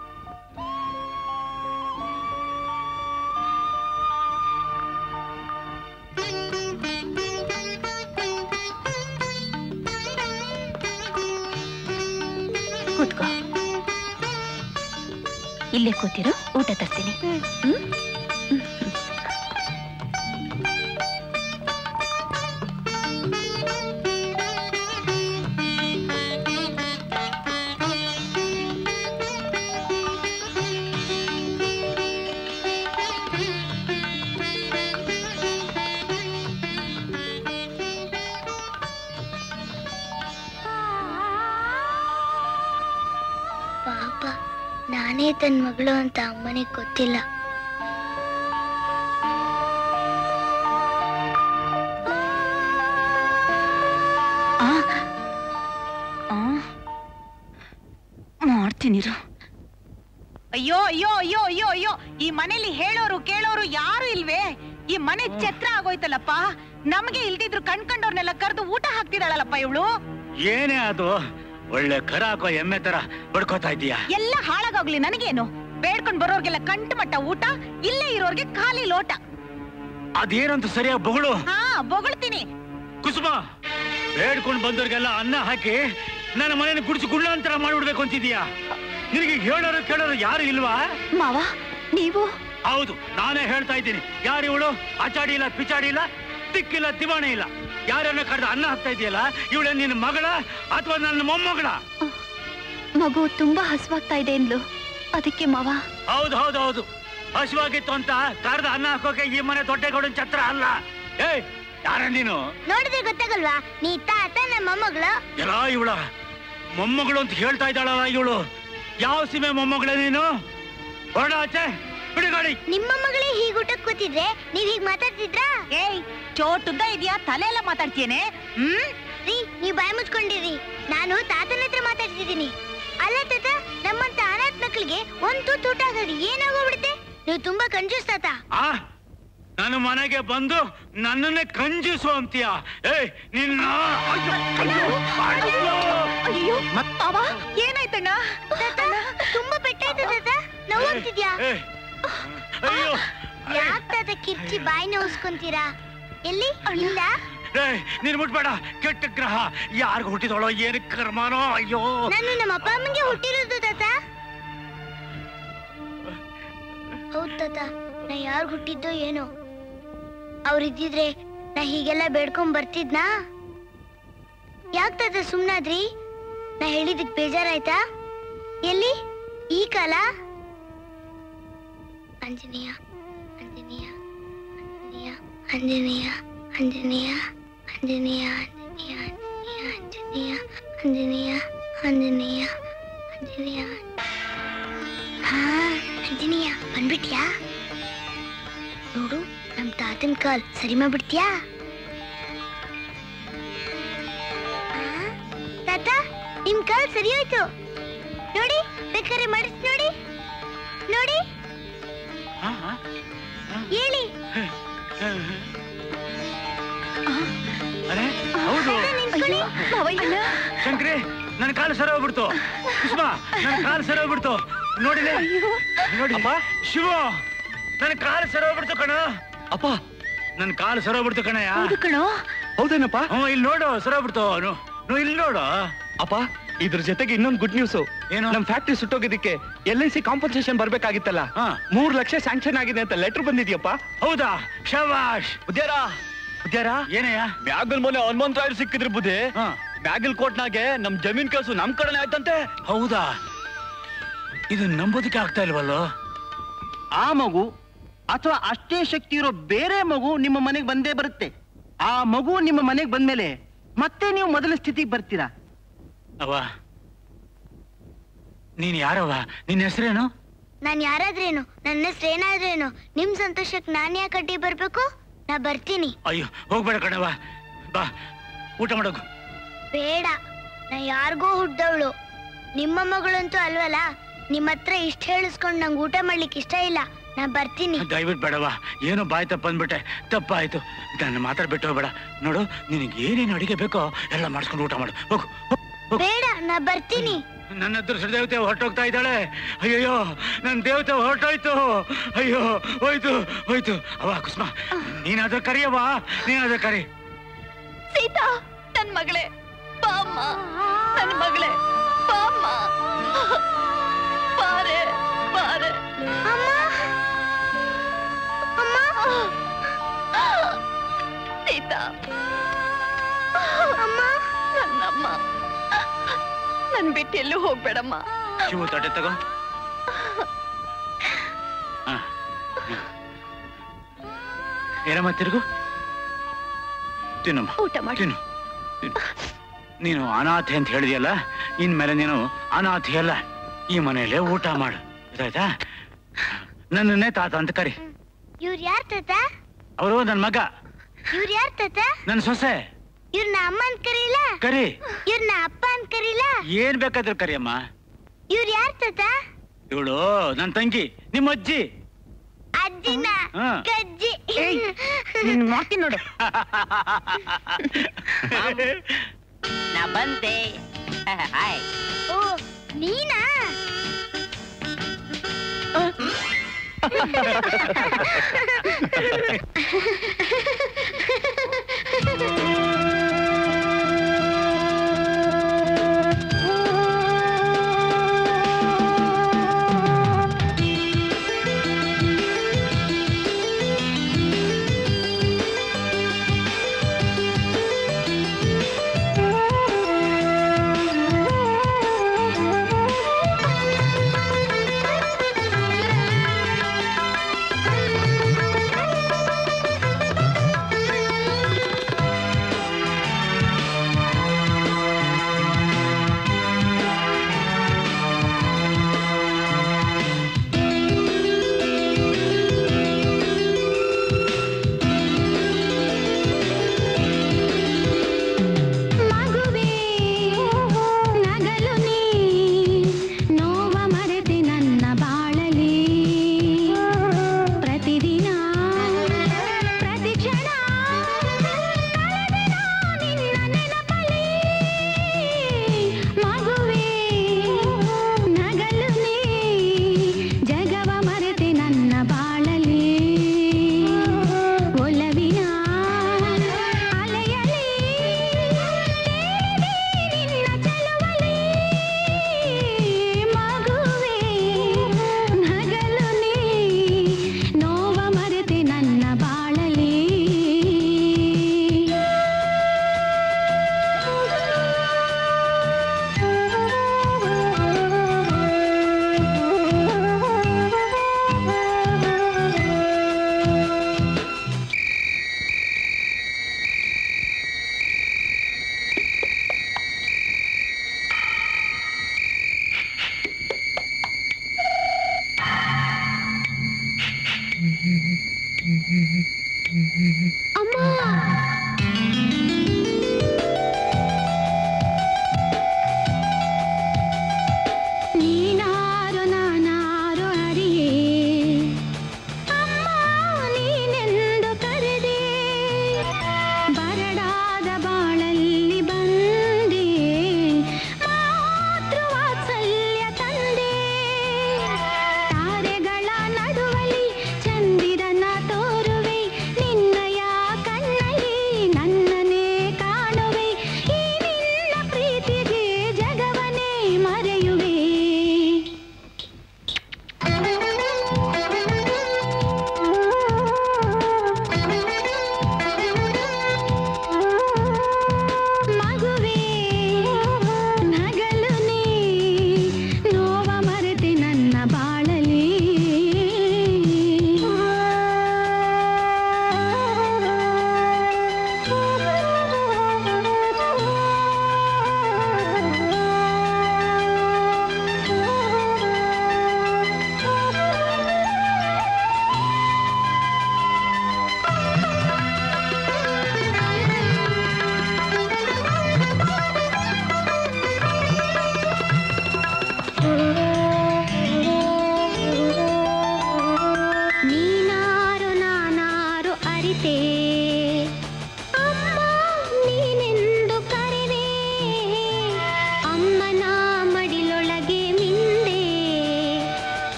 ಕೂತ್ಕೋ ಇಲ್ಲೇ ಕೂತಿರು ಊಟ ತರ್ತೀನಿ ಹ್ಮ್? ಪಾಪ ನಾನೇ ತನ್ನ ಮಗಳು ಅಂತ ಅಮ್ಮನಿಗೆ ಗೊತ್ತಿಲ್ಲ ಆ ಆ. ಮಾಡ್ತೀನಿರು ಅಯ್ಯೋ ಅಯ್ಯೋ ಅಯ್ಯೋ ಅಯ್ಯೋ ಅಯ್ಯೋ ಈ ಮನೇಲಿ ಹೇಳೋರು ಕೇಳೋರು ಯಾರು ಇಲ್ವೇ ಈ ಮನೆ ಛತ್ರ ಆಗೋಯ್ತಲ್ಲಪ್ಪ ನಮ್ಗೆ ಇಲ್ದಿದ್ರು ಕಣ್ಕಂಡವ್ರನ್ನೆಲ್ಲ ಕರೆದು ಊಟ ಹಾಕ್ತಿದಾಳಲ್ಲಪ್ಪ ಇವಳು ಏನೇ ಅದು ಒಳ್ಳೆ ಕರ ಹಾಕೋ ಎಮ್ಮೆ ತರ ಬಡ್ಕೋತಾ ಇದೀಯಾ ಎಲ್ಲ ಹಾಳಾಗೋಗ್ಲಿ ನನಗೇನು ಬೇಡ್ಕೊಂಡ್ ಬರೋರ್ಗೆಲ್ಲ ಕಂಟು ಮಟ್ಟ ಊಟ ಇಲ್ಲೇ ಇರೋರ್ಗೆ ಖಾಲಿ ಲೋಟ ಅದೇನಂತ ಸರಿಯಾಗಿ ಬೊಗಳು ಹಾ ಬೊಗಳ್ತೀನಿ ಕುಸುಮ ಬೇಡ್ಕೊಂಡು ಬಂದವ್ರಿಗೆಲ್ಲ ಅನ್ನ ಹಾಕಿ ನನ್ನ ಮನೆಯನ್ನು ಗುಡಿಸಿ ಗುಳ್ಳಾಂತರ ಮಾಡ್ಬಿಡ್ಬೇಕು ಅಂತಿದೀಯಾ ನಿನಗೆ ಹೇಳೋರು ಕೇಳೋರು ಯಾರು ಇಲ್ವಾ ಮಾವ ನೀವು ಹೌದು ನಾನೇ ಹೇಳ್ತಾ ಇದ್ದೀನಿ ಯಾರು ಇವಳು ಅಚಾಡಿ ಇಲ್ಲ ಪಿಚಾಡಿ ಇಲ್ಲ ದಿಕ್ಕಿಲ್ಲ ದಿವಾಣೆ ಇಲ್ಲ ಯಾರನ್ನ ಕರೆದ ಅನ್ನ ಹಾಕ್ತಾ ಇದೆಯಲ್ಲ ಇವಳ ನಿನ್ನ ಮಗಳ ಅಥವಾ ನನ್ನ ಮೊಮ್ಮಗಳ ಮಗು ತುಂಬಾ ಹಸುವಾಗ್ತಾ ಇದೆ ಎಂದ್ಲು ಅದಕ್ಕೆ ಮಾವ ಹೌದು ಹೌದು ಹೌದು ಹಸಿವಾಗಿತ್ತು ಅಂತ ಕರೆದ ಅನ್ನ ಹಾಕೋಕೆ ಈ ಮನೆ ದೊಡ್ಡಗೌಡನ ಛತ್ರ ಅಲ್ಲ ಏಯ್ ಯಾರ ನೀನು ನೋಡಿದ್ರೆ ಗೊತ್ತಾಗಲ್ವಾ ನೀ ತಾತ ನಮ್ಮ ಮೊಮ್ಮಗಳು ಎಲ್ಲ ಇವಳ ಮೊಮ್ಮಗಳು ಅಂತ ಹೇಳ್ತಾ ಇದ್ದಾಳಲ್ಲ ಇವಳು ಯಾವ ಸೀಮೆ ಮೊಮ್ಮಗಳ ನೀನು ಹೊರಡ ಆಚೆ ಬಿಡಿ ಗಾಡಿ ನಿಮ್ಮ ಮಗಳೇ ಹೀಗ್ ಊಟಕ್ ಕೂತಿದ್ರೆ ನೀವ್ ಹೀಗ್ ಮಾತಾಡ್ತಿದ್ರಾ ಏಯ್ ಚೋಟುದ್ದ ಇದೆಯಾ ತಲೆ ಎಲ್ಲ ಮಾತಾಡ್ತೀಯೇನೆ ಹ್ಮ್ ರೀ ನೀವ್ ಬಾಯಿ ಮುಚ್ಕೊಂಡಿರಿ ನಾನು ತಾತನ ಹತ್ರ ಮಾತಾಡ್ತಿದ್ದೀನಿ ಅಲ್ಲ ತಾತ ನಮ್ಮಂತ ಅನಾಥ ಮಕ್ಕಳಿಗೆ ಒಂದ್ ತೂತು ಊಟ ಆಗೋದು ಏನಾಗೋಗ್ಬಿಡುತ್ತೆ ನೀವು ತುಂಬಾ ಕಂಜೂಸ್ ತಾತ ಆ ನನ್ನ ಮನೆಗೆ ಬಂದು ನನ್ನನ್ನೇ ಕಂಜಿಸು ಅಂತೀಯ ಏಯ್ ನಿನ್ನ ಅಯ್ಯೋ, ಅಯ್ಯೋ, ಅಯ್ಯೋ. ಅಯ್ಯೋ ಮಾವ ಏನಾಯ್ತಣ್ಣ ತಾತ ತುಂಬಾ ಪೆಟ್ಟಾಯ್ತು ತಾತ ನೋವಾಗ್ತಿದ್ಯಾ ಏಯ್, ಅಯ್ಯೋ ಯಾಕ್ ತಾತ ಕಿರ್ಚಿ ಬಾಯಿ ನೋಸ್ಕೊಂತೀರಾ ಎಲ್ಲಿ ಇಲ್ಲ ಏಯ್ ನೀನ್ ಮುಟ್ಬೇಡ ಕೆಟ್ಟ ಗ್ರಹ ಯಾರಿಗ ಹುಟ್ಟಿದೋಳೋ ಏನು ಕರ್ಮಾನೋ ಅಯ್ಯೋ ನಾನು ನಮ್ಮ ಅಪ್ಪ ಅಮ್ಮಂಗೆ ಹುಟ್ಟಿರೋದು ತಾತ ಹೌದ್ ತಾತ ನಾ ಯಾರ್ಗ್ ಹುಟ್ಟಿದ್ದೋ ಏನೋ ಅವ್ರಿದ್ದಿದ್ರೆ ನಾ ಹೀಗೆಲ್ಲ ಬೇಡ್ಕೊಂಡ್ ಬರ್ತಿದ್ನಾ ಯಾಕ್ ತಾತ ಸುಮ್ನಾದ್ರಿ ನಾ ಹೇಳಿದಕ್ ಬೇಜಾರಾಯ್ತಾ ಎಲ್ಲಿ ಈ ಕಾಲ ಆಂಜನೇಯ ಆಂಜನೇಯ ಆಂಜನೇಯ ಆಂಜನೇಯ ಆಂಜನೇಯ ಆಂಜನೇಯ ಆಂಜನೇಯ ಆಂಜನೇಯ ಆಂಜನೇಯ ಆಂಜನೇಯ ಹಾ ಆಂಜನೇಯ ಬಂದ್ಬಿಟ್ಯಾ ನೋಡು ನಮ್ ತಾತನ್ ಕಾಲ್ ಸರಿ ಮಾಡ್ಬಿಡ್ತೀಯಾ ಆ, ತಾತ ನಿಮ್ ಕಾಲ್ ಸರಿ ಹೋಯ್ತು ನೋಡಿ ಬೇಕಾದ್ರೆ ಮಾಡಿಸ್ ನೋಡಿ ನೋಡಿ ಆ, ಆ, ಹೇಳಿ ಅರೆ ಹೌದು ನಿಂತ್ಕೊಳ್ಳಿ ಮಾವಯ್ಯ ಶಂಕ್ರಿ ನನ್ನ ಕಾಲು ಸರ ಹೋಗ್ಬಿಡ್ತು ಕುಸುಮ ನನ್ನ ಕಾಲು ಸರ ಹೋಗ್ಬಿಡ್ತು ನೋಡಿಲೆ ನೋಡಿ ಶಿವ ನನ್ನ ಕಾಲು ಸರ ಹೋಗ್ಬಿಡ್ತು ಕಣ ಅಪ್ಪ ನನ್ನ ಕಾಲು ಸರ ಹೋಗ್ಬಿಡ್ತು ಕಣಯ್ಯ ಹೌದು ಕಣೋ ಹೌದೇನಪ್ಪ ಹ್ಞೂ ಇಲ್ಲಿ ನೋಡು ಸರ ಹೋಗ್ಬಿಡ್ತು ನೋ- ನೋ ಇಲ್ಲಿ ನೋಡು ಅಪ್ಪ ಇದ್ರ ಜೊತೆಗೆ ಇನ್ನೊಂದು ಗುಡ್ ನ್ಯೂಸ್ ಏನು? ನಮ್ ಫ್ಯಾಕ್ಟ್ರಿ ಸುಟ್ಟೋಗಿದ್ದಕ್ಕೆ ಎಲ್ ಐ ಸಿ ಕಾಂಪನ್ಸೇಷನ್ ಬರ್ಬೇಕಾಗಿತ್ತಲ್ಲ ಹಾ. ಮೂರ್ ಲಕ್ಷ ಸ್ಯಾಂಕ್ಷನ್ ಆಗಿದೆ ಅಂತ ಲೆಟರ್ ಬಂದಿದ್ಯಪ್ಪ ಹೌದಾ ಶವಾಶ್ ಉದ್ಯಾರ ಉದ್ಯಾರ ಏನಯ್ಯ ಬ್ಯಾಗಲ್ ಮೊನ್ನೆ ಹನುಮಂತರಾಯರು ಸಿಕ್ಕಿದ್ರು ಬುದ್ಧಿ ಹಾ. ಬ್ಯಾಗಲ್ ಕೋಟ್ನಾಗೆ ನಮ್ ಜಮೀನ್ ಕೆಲಸ ನಮ್ ಕಡೆನೆ ಆಯ್ತಂತೆ ಹೌದಾ ಇದು ನಂಬೋದಕ್ಕೆ ಆಗ್ತಾ ಇಲ್ವಲ್ಲೋ ಆ ಮಗು ಅಥವಾ ಅಷ್ಟೇ ಶಕ್ತಿ ಇರೋ ಬೇರೆ ಮಗು ನಿಮ್ಮ ಮನೆಗೆ ಬಂದೇ ಬರುತ್ತೆ ಆ ಮಗು ನಿಮ್ಮ ಮನೆಗೆ ಬಂದ್ಮೇಲೆ ಮತ್ತೆ ನೀವು ಮೊದಲ ಸ್ಥಿತಿಗೆ ಬರ್ತೀರಾ ಅವ ನೀನ್ ಯಾರವ ನಿನ್ನ ಹೆಸರೇನು ನಾನ್ ಯಾರಾದ್ರೇನು ನನ್ನ ಹೆಸ್ರು ಏನಾದ್ರೇನು ನಿಮ್ ಸಂತೋಷಕ್ ನಾನ್ ಯಾಕೆ ಅಡ್ಡಿ ಬರ್ಬೇಕು ನಾ ಬರ್ತೀನಿ ಅಯ್ಯೋ ಹೋಗ್ಬೇಡ ಕಣವ ಬಾ ಊಟ ಮಾಡೋಗು ಬೇಡ ನಾ ಯಾರಿಗೋ ಹುಡ್ದವಳು ನಿಮ್ಮ ಮಗಳಂತೂ ಅಲ್ವಲ್ಲ ನಿಮ್ಮ ಹತ್ರ ಇಷ್ಟ ಹೇಳಿಸ್ಕೊಂಡು ನಂಗೆ ಊಟ ಮಾಡ್ಲಿಕ್ಕೆ ಇಷ್ಟ ಇಲ್ಲ ನಾ ಬರ್ತೀನಿ ದಯವಿಟ್ಟು ಬೇಡವಾ ಏನೋ ಬಾಯ್ ತಪ್ಪಂದ್ಬಿಟ್ಟೆ ತಪ್ಪಾಯ್ತು ನನ್ನ ಮಾತಾಡ್ಬಿಟ್ಟು ಹೋಗ್ಬೇಡ ನೋಡು ನಿನಗೆ ಏನೇನು ಅಡಿಗೆ ಬೇಕೋ ಎಲ್ಲ ಮಾಡಿಸ್ಕೊಂಡು ಊಟ ಮಾಡು ಹೋಗು ಹೋಗು, ಹೋಗು. ಬೇಡ ನಾ ಬರ್ತೀನಿ ನನ್ನ ಅದೃಷ್ಟ ದೇವತೆ ಹೊರಟೋಗ್ತಾ ಇದ್ದಾಳೆ ಅಯ್ಯಯ್ಯೋ ನನ್ನ ದೇವತೆ ಹೊರಟೋಯ್ತು ಅಯ್ಯೋ ಹೋಯ್ತು ಹೋಯ್ತು ಅವ ಕುಸ್ಮ ನೀನಾದ್ರೂ ಕರಿಯವ್ವ ನೀನಾದ್ರೂ ಕರಿ ಸೀತಾ ನನ್ ಮಗಳೇ ಬಾಮ್ಮ ನನ್ ಮಗಳೇ ಬಾಮ್ಮ ಬಾರೆ ಬಾರೆ ಅಮ್ಮ ಅಮ್ಮ ಸೀತಾ ಅಮ್ಮ ನನ್ನಮ್ಮ ನನ್ ಬಿಟ್ಟು ಎಲ್ಲೂ ಹೋಗ್ಬೇಡಮ್ಮ ಶಿವು ತಟ್ಟೆ ತಗೋ ಹ. ಏನಮ್ಮ ತಿರುಗು ತಿನ್ನಮ್ಮ ಊಟ ಮಾಡಿ ತಿನ್ನು ತಿನ್ನು. ನೀನು ಅನಾಥೆ ಅಂತ ಹೇಳಿದ್ಯಲ್ಲ ಇನ್ಮೇಲೆ ನೀನು ಅನಾಥೆ ಅಲ್ಲ ಈ ಮನೆಯಲ್ಲೇ ಊಟ ಮಾಡು ಗೊತ್ತಾಯ್ತಾ ನನ್ನನ್ನೇ ತಾತ ಅಂತ ಕರಿ ಇವ್ರು ಯಾರ್ ತಾತ ಅವರು ನನ್ನ ಮಗ ಇವ್ರು ಯಾರ್ ತಾತ ನನ್ನ ಸೊಸೆ ಇವ್ರನ್ನ ಅಮ್ಮ ಅಂತ ಕರೀಲ ಕರಿ ಇವ್ರನ್ನ ಅಪ್ಪ ಅಂತ ಕರೀಲ ಏನ್ ಬೇಕಾದ್ರೂ ಕರಿಯಮ್ಮ ಇವ್ರು ಯಾರ್ ತಾತ ಇವಳು ನನ್ನ ತಂಗಿ ನಿಮ್ಮ ಅಜ್ಜಿ ಅಜ್ಜಿನ ಹಾ. ಗಜ್ಜಿ ನಿನ್ ಮಾಡ್ತೀನಿ ನೋಡು ನಾ ಬಂದೆ ಹಾಯ್ ಓ ನೀನಾ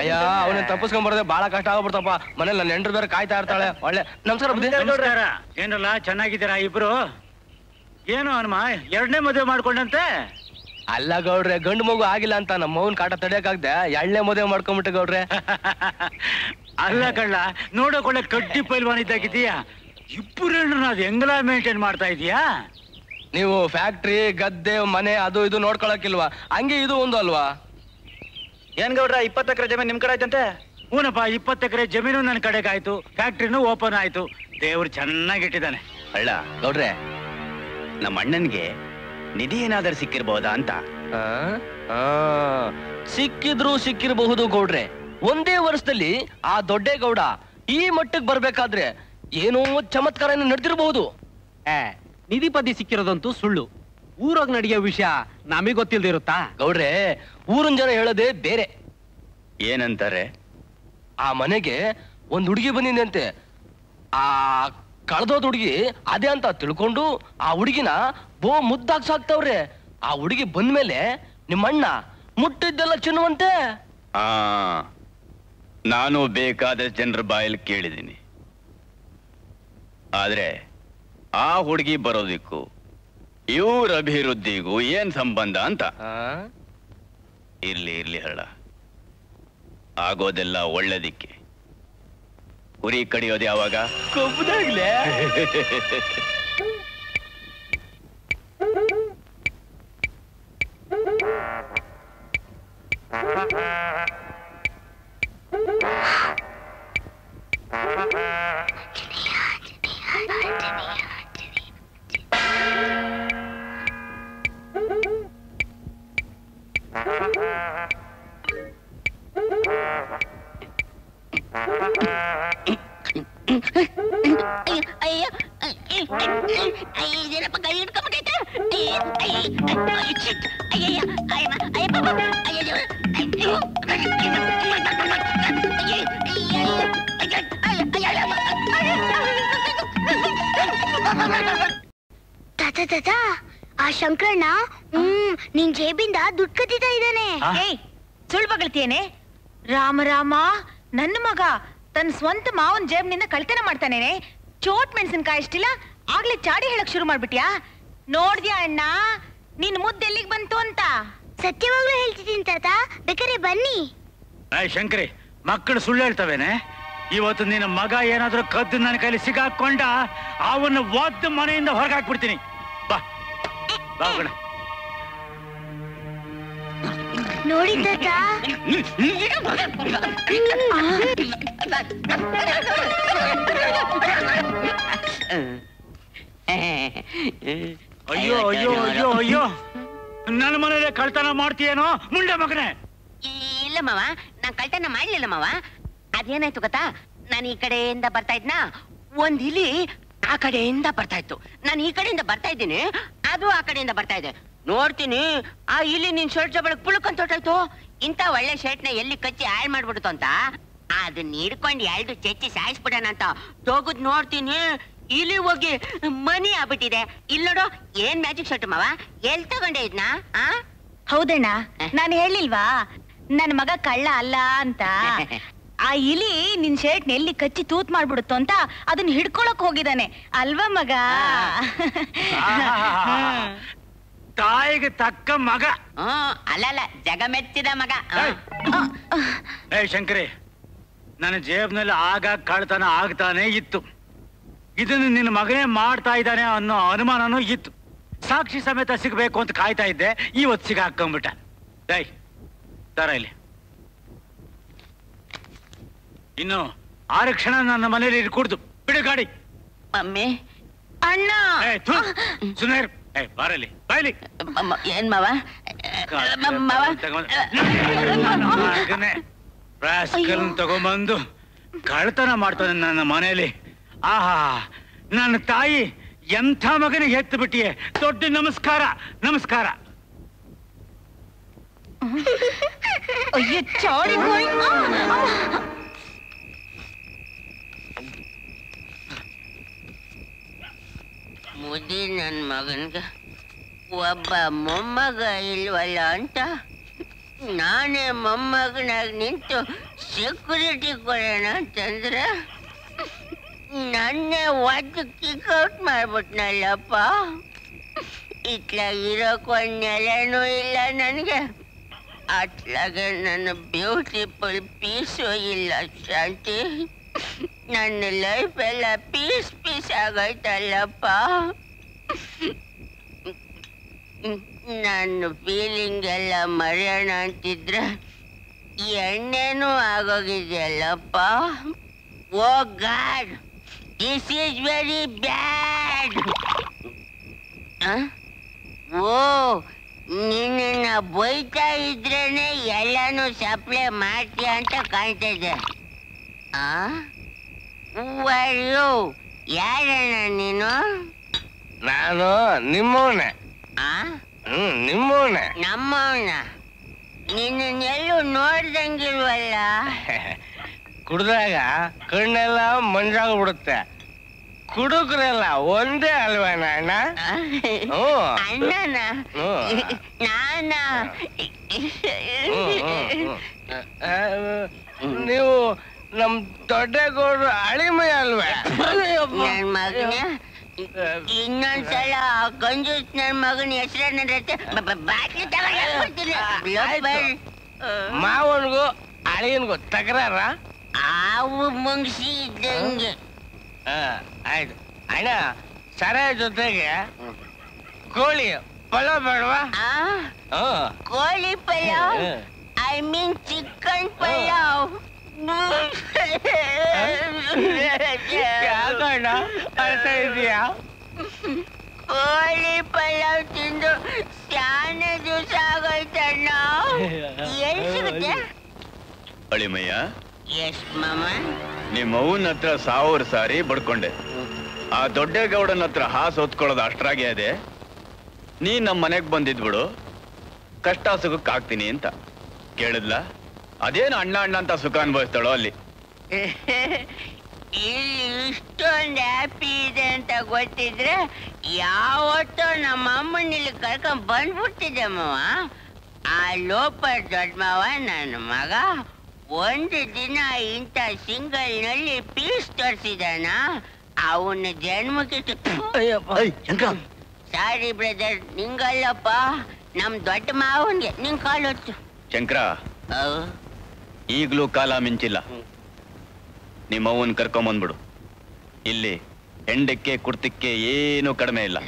ಅಯ್ಯ ಅವನ ತಪ್ಪಿಸ್ಕೊಂಡ್ ಬರೋದೇ ಬಹಳ ಕಷ್ಟ ಆಗ್ಬಿಡ್ತಪ್ಪ ಮನೇಲಿ ನನ್ನ ಹೆಂಡ್ರು ಬೇರೆ ಕಾಯ್ತಾ ಇರ್ತಾಳೆ ಒಳ್ಳೆ ನಮಸ್ಕಾರ ಬುದ್ಧಿ ನಮಸ್ಕಾರ ಏನಲ್ಲ ಚೆನ್ನಾಗಿದ್ದೀರಾ ಇಬ್ರು ಏನು ಹನುಮ ಎರಡನೇ ಮದುವೆ ಮಾಡ್ಕೊಂಡಂತೆ ಅಲ್ಲ ಗೌಡ್ರೆ ಗಂಡು ಮಗು ಆಗಿಲ್ಲ ಅಂತ ನಮ್ಮ ಮೌನ್ ಕಾಟ ತಡೆಯಕ್ಕಾಗ್ದೆ ಎಳ್ಳೆ ಮದುವೆ ಮಾಡ್ಕೊಂಬಿಟ್ಟೆ ಗೌಡ್ರೆ ಅಲ್ಲ ಕಳ್ಳ ನೋಡಕ್ ಒಳ್ಳೆ ಕಡ್ಡಿ ಪೈಲ್ವಾನ್ ಇದ್ದಾಗಿದ್ದೀಯಾ ಇಬ್ಬರು ಅದು ಹೆಂಗಲ ಮೇಂಟೈನ್ ಮಾಡ್ತಾ ಇದೀಯಾ ನೀವು ಫ್ಯಾಕ್ಟ್ರಿ ಗದ್ದೆ ಮನೆ ಅದು ಇದು ನೋಡ್ಕೊಳಕಿಲ್ವಾ ಹಂಗೆ ಇದು ಒಂದು ಅಲ್ವಾ ಏನ್ ಗೌಡ್ರ ಇಪ್ಪತ್ತು ಎಕರೆ ಜಮೀನು ನಿಮ್ ಕಡೆ ಆಯ್ತಂತೆ ಹೂನಪ್ಪ ಇಪ್ಪತ್ತು ಎಕರೆ ಜಮೀನು ನನ್ನ ಕಡೆಗೆ ಆಯ್ತು ಫ್ಯಾಕ್ಟ್ರಿನೂ ಓಪನ್ ಆಯ್ತು ದೇವ್ರು ಚೆನ್ನಾಗಿಟ್ಟಿದ್ದಾನೆ ಅಳ್ಳ ಗೌಡ್ರೆ ನಮ್ಮ ಅಣ್ಣನ್ಗೆ ನಿಧಿ ಏನಾದರೂ ಸಿಕ್ಕಿರ್ಬೋದಾ ಅಂತ ಆ? ಆ, ಸಿಕ್ಕಿದ್ರು ಸಿಕ್ಕಿರಬಹುದು ಗೌಡ್ರೆ ಒಂದೇ ವರ್ಷದಲ್ಲಿ ಆ ದೊಡ್ಡ ಗೌಡ ಈ ಮಟ್ಟಕ್ಕೆ ಬರ್ಬೇಕಾದ್ರೆ ಏನೋ ಚಮತ್ಕಾರ ನಡೆದಿರಬಹುದು ನಿಧಿ ಪದಿ ಸಿಕ್ಕಿರೋದಂತೂ ಸುಳ್ಳು ಊರಾಗ ನಡೆಯೋ ವಿಷಯ ನಮಗೆ ಗೊತ್ತಿಲ್ದಿರುತ್ತಾ ಗೌಡ್ರೆ ಊರಿನ ಜನ ಹೇಳೋದೇ ಬೇರೆ ಏನಂತಾರೆ ಆ ಮನೆಗೆ ಒಂದ್ ಹುಡುಗಿ ಬಂದಿದೆ ಆ ಕಳ್ದೋದ್ ಹುಡುಗಿ ಅದೇ ಅಂತ ತಿಳ್ಕೊಂಡು ಆ ಹುಡುಗಿನ ಬೋ ಮುದ್ದಾಗ್ ಸಾಕ್ತವ್ರೆ ಆ ಹುಡುಗಿ ಬಂದ್ಮೇಲೆ ನಿಮ್ಮಣ್ಣ ಮುಟ್ಟಿದ್ದೆಲ್ಲ ಚಿನ್ನುವಂತೆ ಆ ನಾನು ಬೇಕಾದ ಜನರ ಬಾಯಲ್ಲಿ ಕೇಳಿದ್ದೀನಿ ಆದ್ರೆ ಆ ಹುಡುಗಿ ಬರೋದಿಕ್ಕೂ ಇವ್ರ ಅಭಿವೃದ್ಧಿಗೂ ಏನ್ ಸಂಬಂಧ ಅಂತ ಇರ್ಲಿ ಇರ್ಲಿ ಹಳ್ಳ ಆಗೋದೆಲ್ಲ ಒಳ್ಳೇದಿಕ್ಕೆ ಕುರಿ ಕಡಿಯೋದು ಯಾವಾಗ ಕಬ್ಬದಾಗ್ಲೇ ಅಯ್ಯೋ ಇದೇನಪ್ಪ ಕೈ ಹಿಡ್ಕೊಂಬಿಟ್ಟೈತೆ ಅಯ್ಯಯ್ಯ ಅಯ್ಯಮ್ಮ ಅಯ್ಯ ಪಾಪ ಅಯ್ಯಯ್ಯೋ ಅಯ್ಯೋ ತಾತ ತಾತ ಆ ಶಂಕರಣ್ಣ ಹ್ಮ್ ನಿನ್ ಜೇಬಿಂದ ದುಡ್ಡು ಕತ್ತಿತಾ ಇದ್ದಾನೆ ಏಯ್ ಸುಳ್ಳು ಬಗಳ್ತಿಯೇನೆ ರಾಮ ರಾಮ ನನ್ನ ಮಗ ತನ್ನ ಸ್ವಂತ ಮಾವನ್ ಜೇಬ್ನಿಂದ ಕಳ್ತನ ಮಾಡ್ತಾನೇನೆ ಚೋಟ್ ಮೆಣಸಿನ್ಕಾಯಿ ಇಷ್ಟಿಲ್ಲ ಆಗ್ಲೇ ಚಾಡಿ ಹೇಳಕ್ ಶುರು ಮಾಡ್ಬಿಟ್ಯಾ ನೋಡ್ದ್ಯಾ ಅಣ್ಣ ನಿನ್ ಮುದ್ದು ಎಲ್ಲಿಗ್ ಬಂತು ಅಂತ ಸತ್ಯವಾಗ್ಲೂ ಹೇಳ್ತಿದ್ದೀನಿ ತಾತ ಬೇಕಾದ್ರೆ ಬನ್ನಿ ಆಯ್ ಶಂಕರಿ ಮಕ್ಕಳು ಸುಳ್ಳು ಹೇಳ್ತವೇನೆ ಇವತ್ತು ನಿನ್ನ ಮಗ ಏನಾದ್ರೂ ಕದ್ದು ನನ್ನ ಕೈಲಿ ಸಿಗಾಕೊಂಡ ಅವನ್ನ ಒದ್ದು ಮನೆಯಿಂದ ಹೊರಗೆ ಹಾಕ್ಬಿಡ್ತೀನಿ ಬಾ ಬಾ ಹೋಗೋಣ. ನೋಡಿ ತಾತ ಅಯ್ಯೋ ಅಯ್ಯೋ ಅಯ್ಯೋ ಅಯ್ಯೋ ನನ್ನ ಮನೇಲೆ ಕಳ್ತನ ಮಾಡ್ತೀಯೇನೋ ಮುಂಡೆ ಮಗನೇ ಇಲ್ಲ ಮಾವ ನಾನ್ ಕಳ್ತನ ಮಾಡ್ಲಿಲ್ಲ ಮಾವ ಅದೇನಾಯ್ತು ಗೊತ್ತಾ ನಾನು ಈ ಕಡೆಯಿಂದ ಬರ್ತಾ ಇದ್ನಾ ಒಂದ್ ಇಲಿ ಆ ಕಡೆಯಿಂದ ಬರ್ತಾ ಇತ್ತು ನಾನು ಈ ಕಡೆಯಿಂದ ಬರ್ತಾ ಇದ್ದೀನಿ ಅದು ಆ ಕಡೆಯಿಂದ ಬರ್ತಾ ಇದೆ ನೋಡ್ತೀನಿ ಆ ಇಲಿ ನಿನ್ ಶರ್ಟ್ ಜಬಳಕ್ ಪುಳುಕಂತ ಹೊರ್ಟೋಯ್ತು ಇಂಥ ಒಳ್ಳೆ ಶರ್ಟ್ ನ ಎಲ್ಲಿ ಕಚ್ಚಿ ಹಾಳ್ ಮಾಡ್ಬಿಡ್ತು ಅಂತ ಅದನ್ನ ಹಿಡ್ಕೊಂಡು ಎರಡು ಚೆಚ್ಚಿ ಸಾಯಿಸ್ಬಿಡೋಣ ಅಂತ ತೋಗುದ್ ನೋಡ್ತೀನಿ ಇಲಿ ಹೋಗಿ ಮನಿ ಆಗ್ಬಿಟ್ಟಿದೆ ಇಲ್ಲಿ ನೋಡು ಏನ್ ಮ್ಯಾಜಿಕ್ ಶರ್ಟ್ ಮಾವ ಎಲ್ ತಗೊಂಡೆ ಇದ್ನಾ ಆ ಹೌದಣ್ಣ ನಾನು ಹೇಳಿಲ್ವಾ ನನ್ನ ಮಗ ಕಳ್ಳ ಅಲ್ಲ ಅಂತ ಆ ಇಲಿ ನಿನ್ ಶರ್ಟ್ ಎಲ್ಲಿ ಕಚ್ಚಿ ತೂತ್ ಮಾಡ್ಬಿಡುತ್ತೋ ಅಂತ ಅದನ್ನ ಹಿಡ್ಕೊಳಕ್ ಹೋಗಿದಾನೆ ಅಲ್ವಾ ಮಗ ತಾಯಿಗೆ ತಕ್ಕ ಮಗ ಹ್ಮ್ ಅಲ್ಲಲ್ಲ ಜಗ ಮೆಚ್ಚಿದ ಮಗ ಏ ಶಂಕರಿ ನನ್ನ ಜೇಬ್ನಲ್ಲಿ ಆಗ ಕಳ್ತನ ಆಗ್ತಾನೆ ಇತ್ತು ಇದನ್ನು ನಿನ್ನ ಮಗನೇ ಮಾಡ್ತಾ ಇದ್ದಾನೆ ಅನ್ನೋ ಅನುಮಾನನೂ ಇತ್ತು ಸಾಕ್ಷಿ ಸಮೇತ ಸಿಗ್ಬೇಕು ಅಂತ ಕಾಯ್ತಾ ಇದ್ದೆ ಇವತ್ತು ಸಿಗಾಕೊಂಬಿಟ್ಟ ಡೈ ತರ ಇಲ್ಲಿ ಇನ್ನು ಆರಕ್ಷಣ ನನ್ನ ಮನೇಲಿ ಇಟ್ಕೊಡ್ದು ಬಿಡು ಗಾಡಿ ಮಮ್ಮಿ ಅಣ್ಣ ಏ ಥು, ಸುಮ್ನೆ ಇರು. ಏ ಬಾರಲ್ಲಿ ಬಾಯ್ಲಿ ಏನ್ ಮಾವ ಮಾವ ರಾಸ್ಕಲ್ ತಗೊಂಬಂದು ಕಳ್ತನ ಮಾಡ್ತಾನೆ ನನ್ನ ಮನೆಯಲ್ಲಿ ಆಹಾ ನನ್ನ ತಾಯಿ ಎಂಥ ಮಗನಿಗೆ ಹೆತ್ತು ಬಿಟ್ಟಿಯೇ ದೊಡ್ಡ ನಮಸ್ಕಾರ ನಮಸ್ಕಾರ ಅಯ್ಯೋ ಚಾಡಿ ಗೋಯ್. ಮುದಿ ನನ್ ಮಗನ್ಗ ಒಬ್ಬ ಮೊಮ್ಮಗ ಇಲ್ವಲ್ಲ ಅಂತ ನಾನೇ ಮೊಮ್ಮಗನಾಗಿ ನಿಂತು ಸೆಕ್ಯೂರಿಟಿ ಕೊಡೋಣ ಅಂತಂದ್ರೆ ನನ್ನೇ ಒದ್ದು ಕಿಕ್ಔಟ್ ಮಾಡ್ಬಿಟ್ನಲ್ಲಪ್ಪ ಇತ್ಲಾಗ ಇರೋಕ್ ಒಂದ್ ನೆಲೆನೂ ಇಲ್ಲ ನನಗೆ ಅತ್ಲಾಗೆ ನನ್ನ ಬ್ಯೂಟಿಫುಲ್ ಪೀಸು ಇಲ್ಲ ಶಾಂತಿ ನನ್ನ ಲೈಫ್ ಎಲ್ಲ ಪೀಸ್ ಪೀಸ್ ಆಗೈತಲ್ಲಪ್ಪ ನನ್ನ ಫೀಲಿಂಗ್ ಎಲ್ಲ ಮರೆಯೋಣ ಅಂತಿದ್ರೆ ಎಣ್ಣೆನೂ ಆಗೋಗಿದೆಯಲ್ಲಪ್ಪ oh God this is very bad ಓ ನಿನ್ನ ಬೈತಾ ಇದ್ರೇನೆ ಎಲ್ಲಾನು ಸಪ್ಲೈ ಮಾಡ್ತೀಯ ಅಂತ ಕಾಣ್ತಾ ಇದೆ ಆ ಯು ಯಾರಣ್ಣ ನೀನು ನಾನು ನಿಮ್ಮವನೇ ಆ ಹ್ಮ್ ನಿಮ್ಮವನೇ ನಮ್ಮವನ ನಿನ್ನೆಲ್ಲೂ ನೋಡ್ದಂಗಿಲ್ವಲ್ಲ ಕುಡ್ದಾಗ ಕಣ್ಣೆಲ್ಲ ಮಂಜಾಗ್ಬಿಡುತ್ತೆ ಕುಡುಕ್ರೆಲ್ಲ ಒಂದೇ ಅಲ್ವೇನ ಅಣ್ಣ ಹ್ಞೂ ಅಣ್ಣನ ಹ್ಮ್. ನಾನ ನೀವು ನಮ್ ದೊಡ್ಡಗೌಡ್ರು ಅಳಿಮೆ ಅಲ್ವೇ ನನ್ ಮಗನ ಇನ್ನೊಂದ್ಸಲ ಆ ಕಂಜೂಸ್ ನನ್ ಮಗನ ಹೆಸರನ್ನ ಬಾಟ್ಲಿ ತಗೊಂಡ್ಬಿಡ್ತೀನಿ ಮಾವನ್ಗೂ ಅಳಿಯನ್ಗೂ ತಕರಾರ ಆವು ಮುಂಗ್ಸಿ ಇದ್ದಂಗೆ ಆ, ಆಯ್ತು ಅಣ್ಣ ಸರ ಜೊತೆಗೆ ಕೋಳಿ ಪಲಾವ್ ಬೇಡವಾ ಆ ಹ್ಮ್ ಕೋಳಿ ಪಲಾವ್ ಹ್ಮ್. ಐ ಮೀನ್ ಚಿಕನ್ ಪಲಾವ್ ಯಾಕಣ್ಣ ಅಳ್ತಾ ಇದೀಯಾ ಕೋಳಿ ಪಲಾವ್ ತಿಂದು ಶಾನ ದಿವಸ ಆಗೋಯ್ತಣ್ಣ ಎಲ್ಲಿ ಸಿಗುತ್ತೆ ಅಳಿಮಯ್ಯ ಎಸ್ ಮಾಮ ನಿಮ್ಮ ಅವನ ಹತ್ರ ಸಾವಿರ ಸಾರಿ ಬಡ್ಕೊಂಡೆ ಆ ದೊಡ್ಡೇಗೌಡನ ಹತ್ರ ಹಾಸ್ ಹೊತ್ಕೊಳ್ಳೋದು ಅಷ್ಟ್ರಾಗೆ ಅದೇ ನೀ ನಮ್ಮ ಮನೆಗ್ ಬಂದಿದ್ಬಿಡು ಕಷ್ಟ ಸುಖಕ್ಕೆ ಆಗ್ತೀನಿ ಅಂತ ಕೇಳಿದ್ಲ ಅದೇನು ಅಣ್ಣ ಅಣ್ಣ ಅಂತ ಸುಖ ಅನುಭವಿಸ್ತಾಳೋ ಅಲ್ಲಿ ಇಲ್ಲಿ ಇಷ್ಟೊಂದು ಹ್ಯಾಪಿ ಇದೆ ಅಂತ ಗೊತ್ತಿದ್ರೆ ಯಾವತ್ತೋ ನಮ್ಮ ಅಮ್ಮನ ಇಲ್ಲಿ ಕರ್ಕೊಂಡ್ ಬಂದ್ಬಿಡ್ತಿದ್ದೆ ಮಾವ ಆ ಲೋಪ ದೊಡ್ಡ ಮಾವ ನನ್ನ ಮಗ ಒಂದು ದಿನ ಇಂಥ ಸಿಂಗಲ್ ನಲ್ಲಿ ಪೀಸ್ ತೋರಿಸಿದಾನ ಅವನ ಜನ್ಮಕ್ಕೆ ಸಾರಿ ಬ್ರದರ್ ನಿಂಗಲ್ಲಪ್ಪ ನಮ್ ದೊಡ್ಡ ಮಾವನ್ಗೆ ನಿಂಗ್ ಕಾಲು ಹೊತ್ತು ಶಂಕರ ಈಗ್ಲೂ ಕಾಲ ಮಿಂಚಿಲ್ಲ ನಿಮ್ಮ ಅವನ್ ಕರ್ಕೊಂಬಂದ್ಬಿಡು ಇಲ್ಲಿ ಹೆಂಡಕ್ಕೆ ಕುರ್ತಕ್ಕೆ ಏನೂ ಕಡಿಮೆ ಇಲ್ಲ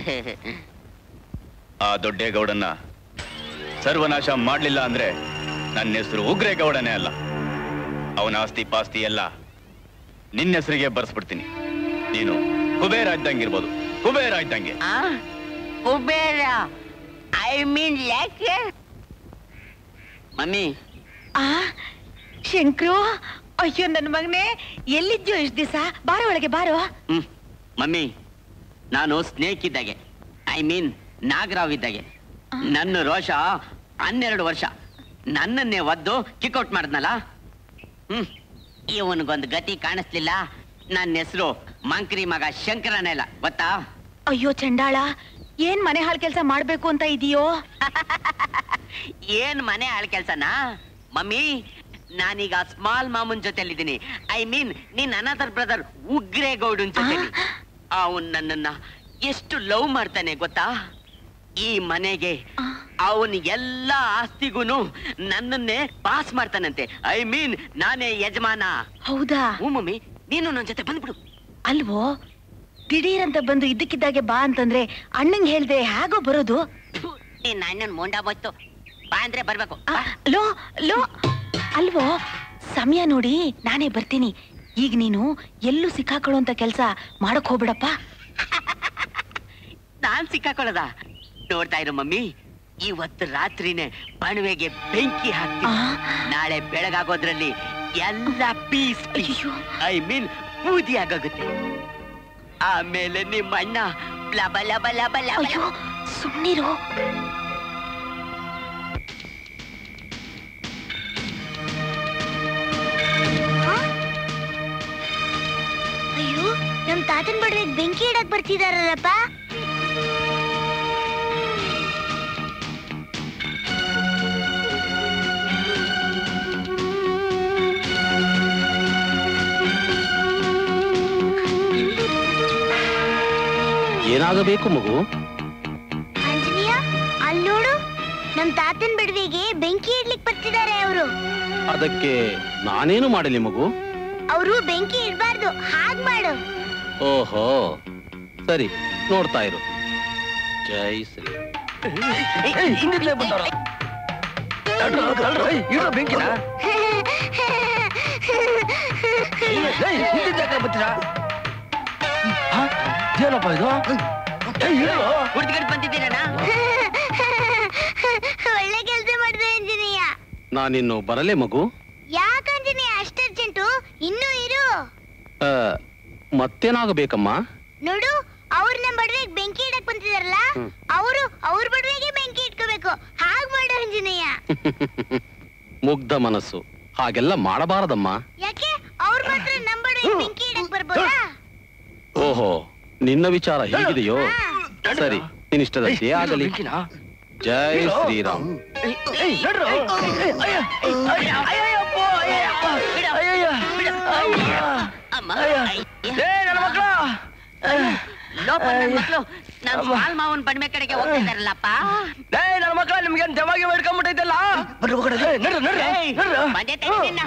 ಆ ದೊಡ್ಡೇಗೌಡನ್ನ ಸರ್ವನಾಶ ಮಾಡ್ಲಿಲ್ಲ ಅಂದ್ರೆ ನನ್ನ ಹೆಸರು ಉಗ್ರೇಗೌಡನೇ ಅಲ್ಲ ಅವನ ಆಸ್ತಿ ಪಾಸ್ತಿ ಎಲ್ಲ ನಿನ್ನ ಹೆಸರಿಗೆ ಬರ್ಸ್ಬಿಡ್ತೀನಿ ನೀನು ಕುಬೇರ ಇದ್ದಂಗಿರ್ಬೋದು ಕುಬೇರ ಇದ್ದಂಗೆ ಆ ಕುಬೇರ ಐ ಮೀನ್ ಯಾಕೆ ಮಮ್ಮಿ ಆ ಶಂಕ್ರು ಅಯ್ಯೋ ನನ್ನ ಮಗನೇ ಎಲ್ಲಿದ್ಯೋ ಇಷ್ಟ ದಿವಸ ಬಾರೋ ಒಳಗೆ ಬಾರೋ ಹ್ಮ್ ಮಮ್ಮಿ ನಾನು ಸ್ನೇಕ್ ಇದ್ದಾಗೆ ಐ ಮೀನ್ ನಾಗರಾವ್ ಇದ್ದಾಗೆ ನನ್ನ ರೋಷ ಹನ್ನೆರಡು ವರ್ಷ ನನ್ನನ್ನೇ ಒದ್ದು ಕಿಕ್ಔಟ್ ಮಾಡಿದ್ನಲ್ಲ ಹ್ಮ್ ಇವನಿಗೊಂದು ಗತಿ ಕಾಣಿಸ್ಲಿಲ್ಲ ನನ್ನ ಹೆಸರು ಮಂಕ್ರಿ ಮಗ ಶಂಕರನೇ ಇಲ್ಲ ಗೊತ್ತಾ ಅಯ್ಯೋ ಚಂಡಾಳ ಏನ್ ಮನೆ ಹಾಳು ಕೆಲಸ ಮಾಡ್ಬೇಕು ಅಂತ ಇದೆಯೋ ಏನ್ ಮನೆ ಹಾಳ್ ಕೆಲ್ಸನಾ ಮಮ್ಮಿ ನಾನೀಗ ಸ್ಮಾಲ್ ಮಾಮನ್ ಜೊತೆಲಿದ್ದೀನಿ ಐ ಮೀನ್ ನಿನ್ ಅನದರ್ ಬ್ರದರ್ ಉಗ್ರೇಗೌಡನ್ ಜೊತೆಲಿ ಅವನ್ ನನ್ನನ್ನ ಎಷ್ಟು ಲವ್ ಮಾಡ್ತಾನೆ ಗೊತ್ತಾ ಈ ಮನೆಗೆ ಅವನ್ ಎಲ್ಲಾ ಆಸ್ತಿಗೂನು ನನ್ನನ್ನೇ ಪಾಸ್ ಮಾಡ್ತಾನಂತೆ ಐ ಮೀನ್ ನಾನೇ ಯಜಮಾನ ಹೌದಾ ಹ್ಞೂ ಮಮ್ಮಿ ನೀನು ನನ್ನ ಜೊತೆ ಬಂದ್ಬಿಡು ಅಲ್ವೋ ದಿಢೀರಂತ ಬಂದು ಇದ್ದಕ್ಕಿದ್ದಾಗೆ ಬಾ ಅಂತಂದ್ರೆ ಅಣ್ಣಂಗ್ ಹೇಳ್ದೆ ಹೇಗೋ ಬರೋದು ನೀನ್ ಅಣ್ಣನ್ ಮೊಂಡ ಬತ್ತು ಬಾ ಅಂದ್ರೆ ಬರ್ಬೇಕು ಆ, ಲೋ ಲೋ ಅಲ್ವೋ ಸಮಯ ನೋಡಿ ನಾನೇ ಬರ್ತೀನಿ ಈಗ ನೀನು ಎಲ್ಲೂ ಸಿಕ್ಕಾಕೊಳ್ಳುವಂತ ಕೆಲ್ಸ ಮಾಡಕ್ ಹೋಗ್ಬಿಡಪ್ಪ ನಾನ್ ಸಿಕ್ಕಾಕೊಳ್ಳದ ನೋಡ್ತಾ ಇರು ಮಮ್ಮಿ ಇವತ್ತು ರಾತ್ರಿನೇ ಬಣವೆಗೆ ಬೆಂಕಿ ಹಾಕ್ತೀನಿ ನಾಳೆ ಬೆಳಗಾಗೋದ್ರಲ್ಲಿ ಎಲ್ಲ ಪೀಸ್ ಐ ಮೀನ್ ಬೂದಿ ಆಗೋಗುತ್ತೆ ಆಮೇಲೆ ನಿಮ್ಮ ಅಣ್ಣ ಲಬ ಲಬ ಲಬ ಲಬ ಅಯ್ಯೋ ಸುಮ್ನಿರು ಅಯ್ಯೋ ನಮ್ ತಾತನ್ ಬಡ್ರೆಗ್ ಬೆಂಕಿ ಇಡಕ್ ಬರ್ತಿದಾರಲ್ಲಪ್ಪ ಏನಾಗಬೇಕು ಮಗು ಆಂಜನೇಯ ಅಲ್ಲಿ ನೋಡು ನಮ್ ತಾತನ್ ಬಿಡುವಿಗೆ ಬೆಂಕಿ ಇಡ್ಲಿಕ್ ಬರ್ತಿದ್ದಾರೆ ಅವರು ಅದಕ್ಕೆ ನಾನೇನು ಮಾಡಲಿ ಮಗು ಅವರು ಬೆಂಕಿ ಇಡಬಾರ್ದು ಹಾಗ್ ಮಾಡು ಓಹೋ ಸರಿ ನೋಡ್ತಾ ಇರು ಜೈ ಶ್ರೀ ಹಿಂದಿದ್ಲೇ ಬಂದವ್ರ ಇಡೋ ಬೆಂಕಿನ ಹಿಂದಿದ್ದ ಬರ್ತೀರಾ ಹ? ಏನಪ್ಪ ಇದು ಏಯ್, ಇಡು. ಹುಡ್ಕೊಂಡು ಬಂದಿದ್ದೀರಣ್ಣ ಒಳ್ಳೆ ಕೆಲಸ ಮಾಡಿದೆ ಆಂಜನೇಯ ನಾನಿನ್ನು ಬರಲೇ ಮಗು ಯಾಕೆ ಆಂಜನೇಯ ಅಷ್ಟ ಅರ್ಜೆಂಟು ಇನ್ನೂ ಇರು ಆ, ಮತ್ತೇನಾಗಬೇಕಮ್ಮ ನೋಡು ಅವ್ರು ನಮ್ ಬಡವೆಗೆ ಬೆಂಕಿ ಇಡಕ್ ಬಂತಿದಾರಲ್ಲ ಹ್ಮ್. ಅವರು ಅವ್ರ ಬಡವೆಗೆ ಬೆಂಕಿ ಇಟ್ಕೋಬೇಕು ಹಾಗ್ ಮಾಡು ಆಂಜನೇಯ ಮುಗ್ಧ ಮನಸ್ಸು ಹಾಗೆಲ್ಲ ಮಾಡಬಾರದಮ್ಮ ಯಾಕೆ ಅವ್ರ ಮಾತ್ರ ನಮ್ ಬಡವೆಗೆ ಬೆಂಕಿ ಇಡಕ್ ಬರ್ಬೋದಾ ಓಹೋ ನಿನ್ನ ವಿಚಾರ ಹೇಗಿದೆಯೋ ಸರಿ ನಿನ್ನಿಷ್ಟದಂತೆ ಆಗಲಿ ಬೆಂಕಿನ ಜೈ ಶ್ರೀರಾಮ್ ಏಯ್, ಏಯ್, ನಡ್ರು. ಏಯ್, ಅಯ್ಯ, ಅಯ್ಯ, ಅಯ್ಯಯ್ಯಪ್ಪೋ, ಅಯ್ಯಯ್ಯಪ್ಪ. ಅಯ್ಯಯ್ಯ, ಅಯ್ಯ. ಅಮ್ಮ ಅಯ್ಯ. ಅಯ್ಯ. ಏ ನನ್ನ ಮಕ್ಕಳ ಲೋಪ ನನ್ ಮಕ್ಳು ನನ್ ಹಾಲ್ ಮಾವನ್ ಬಣ್ಮೆ ಕಡೆಗೆ ಹೋಗ್ತಾ ಇದಾರಲ್ಲಪ್ಪ ಏ ನನ್ನ ಮಕ್ಕಳ ನಿಮ್ಗೆ ದೆವಾಗಿ ಮಾಡ್ಕೊಂಡ್ಬಿಟ್ಟೈತಲ್ಲ ನಡ್ರು ನಡ್ರು ನಡ್ರು ಬಂದೆ ತಡಿ ನಿನ್ನ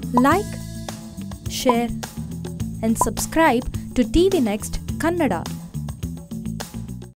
like, share, and subscribe to TV Next Kannada.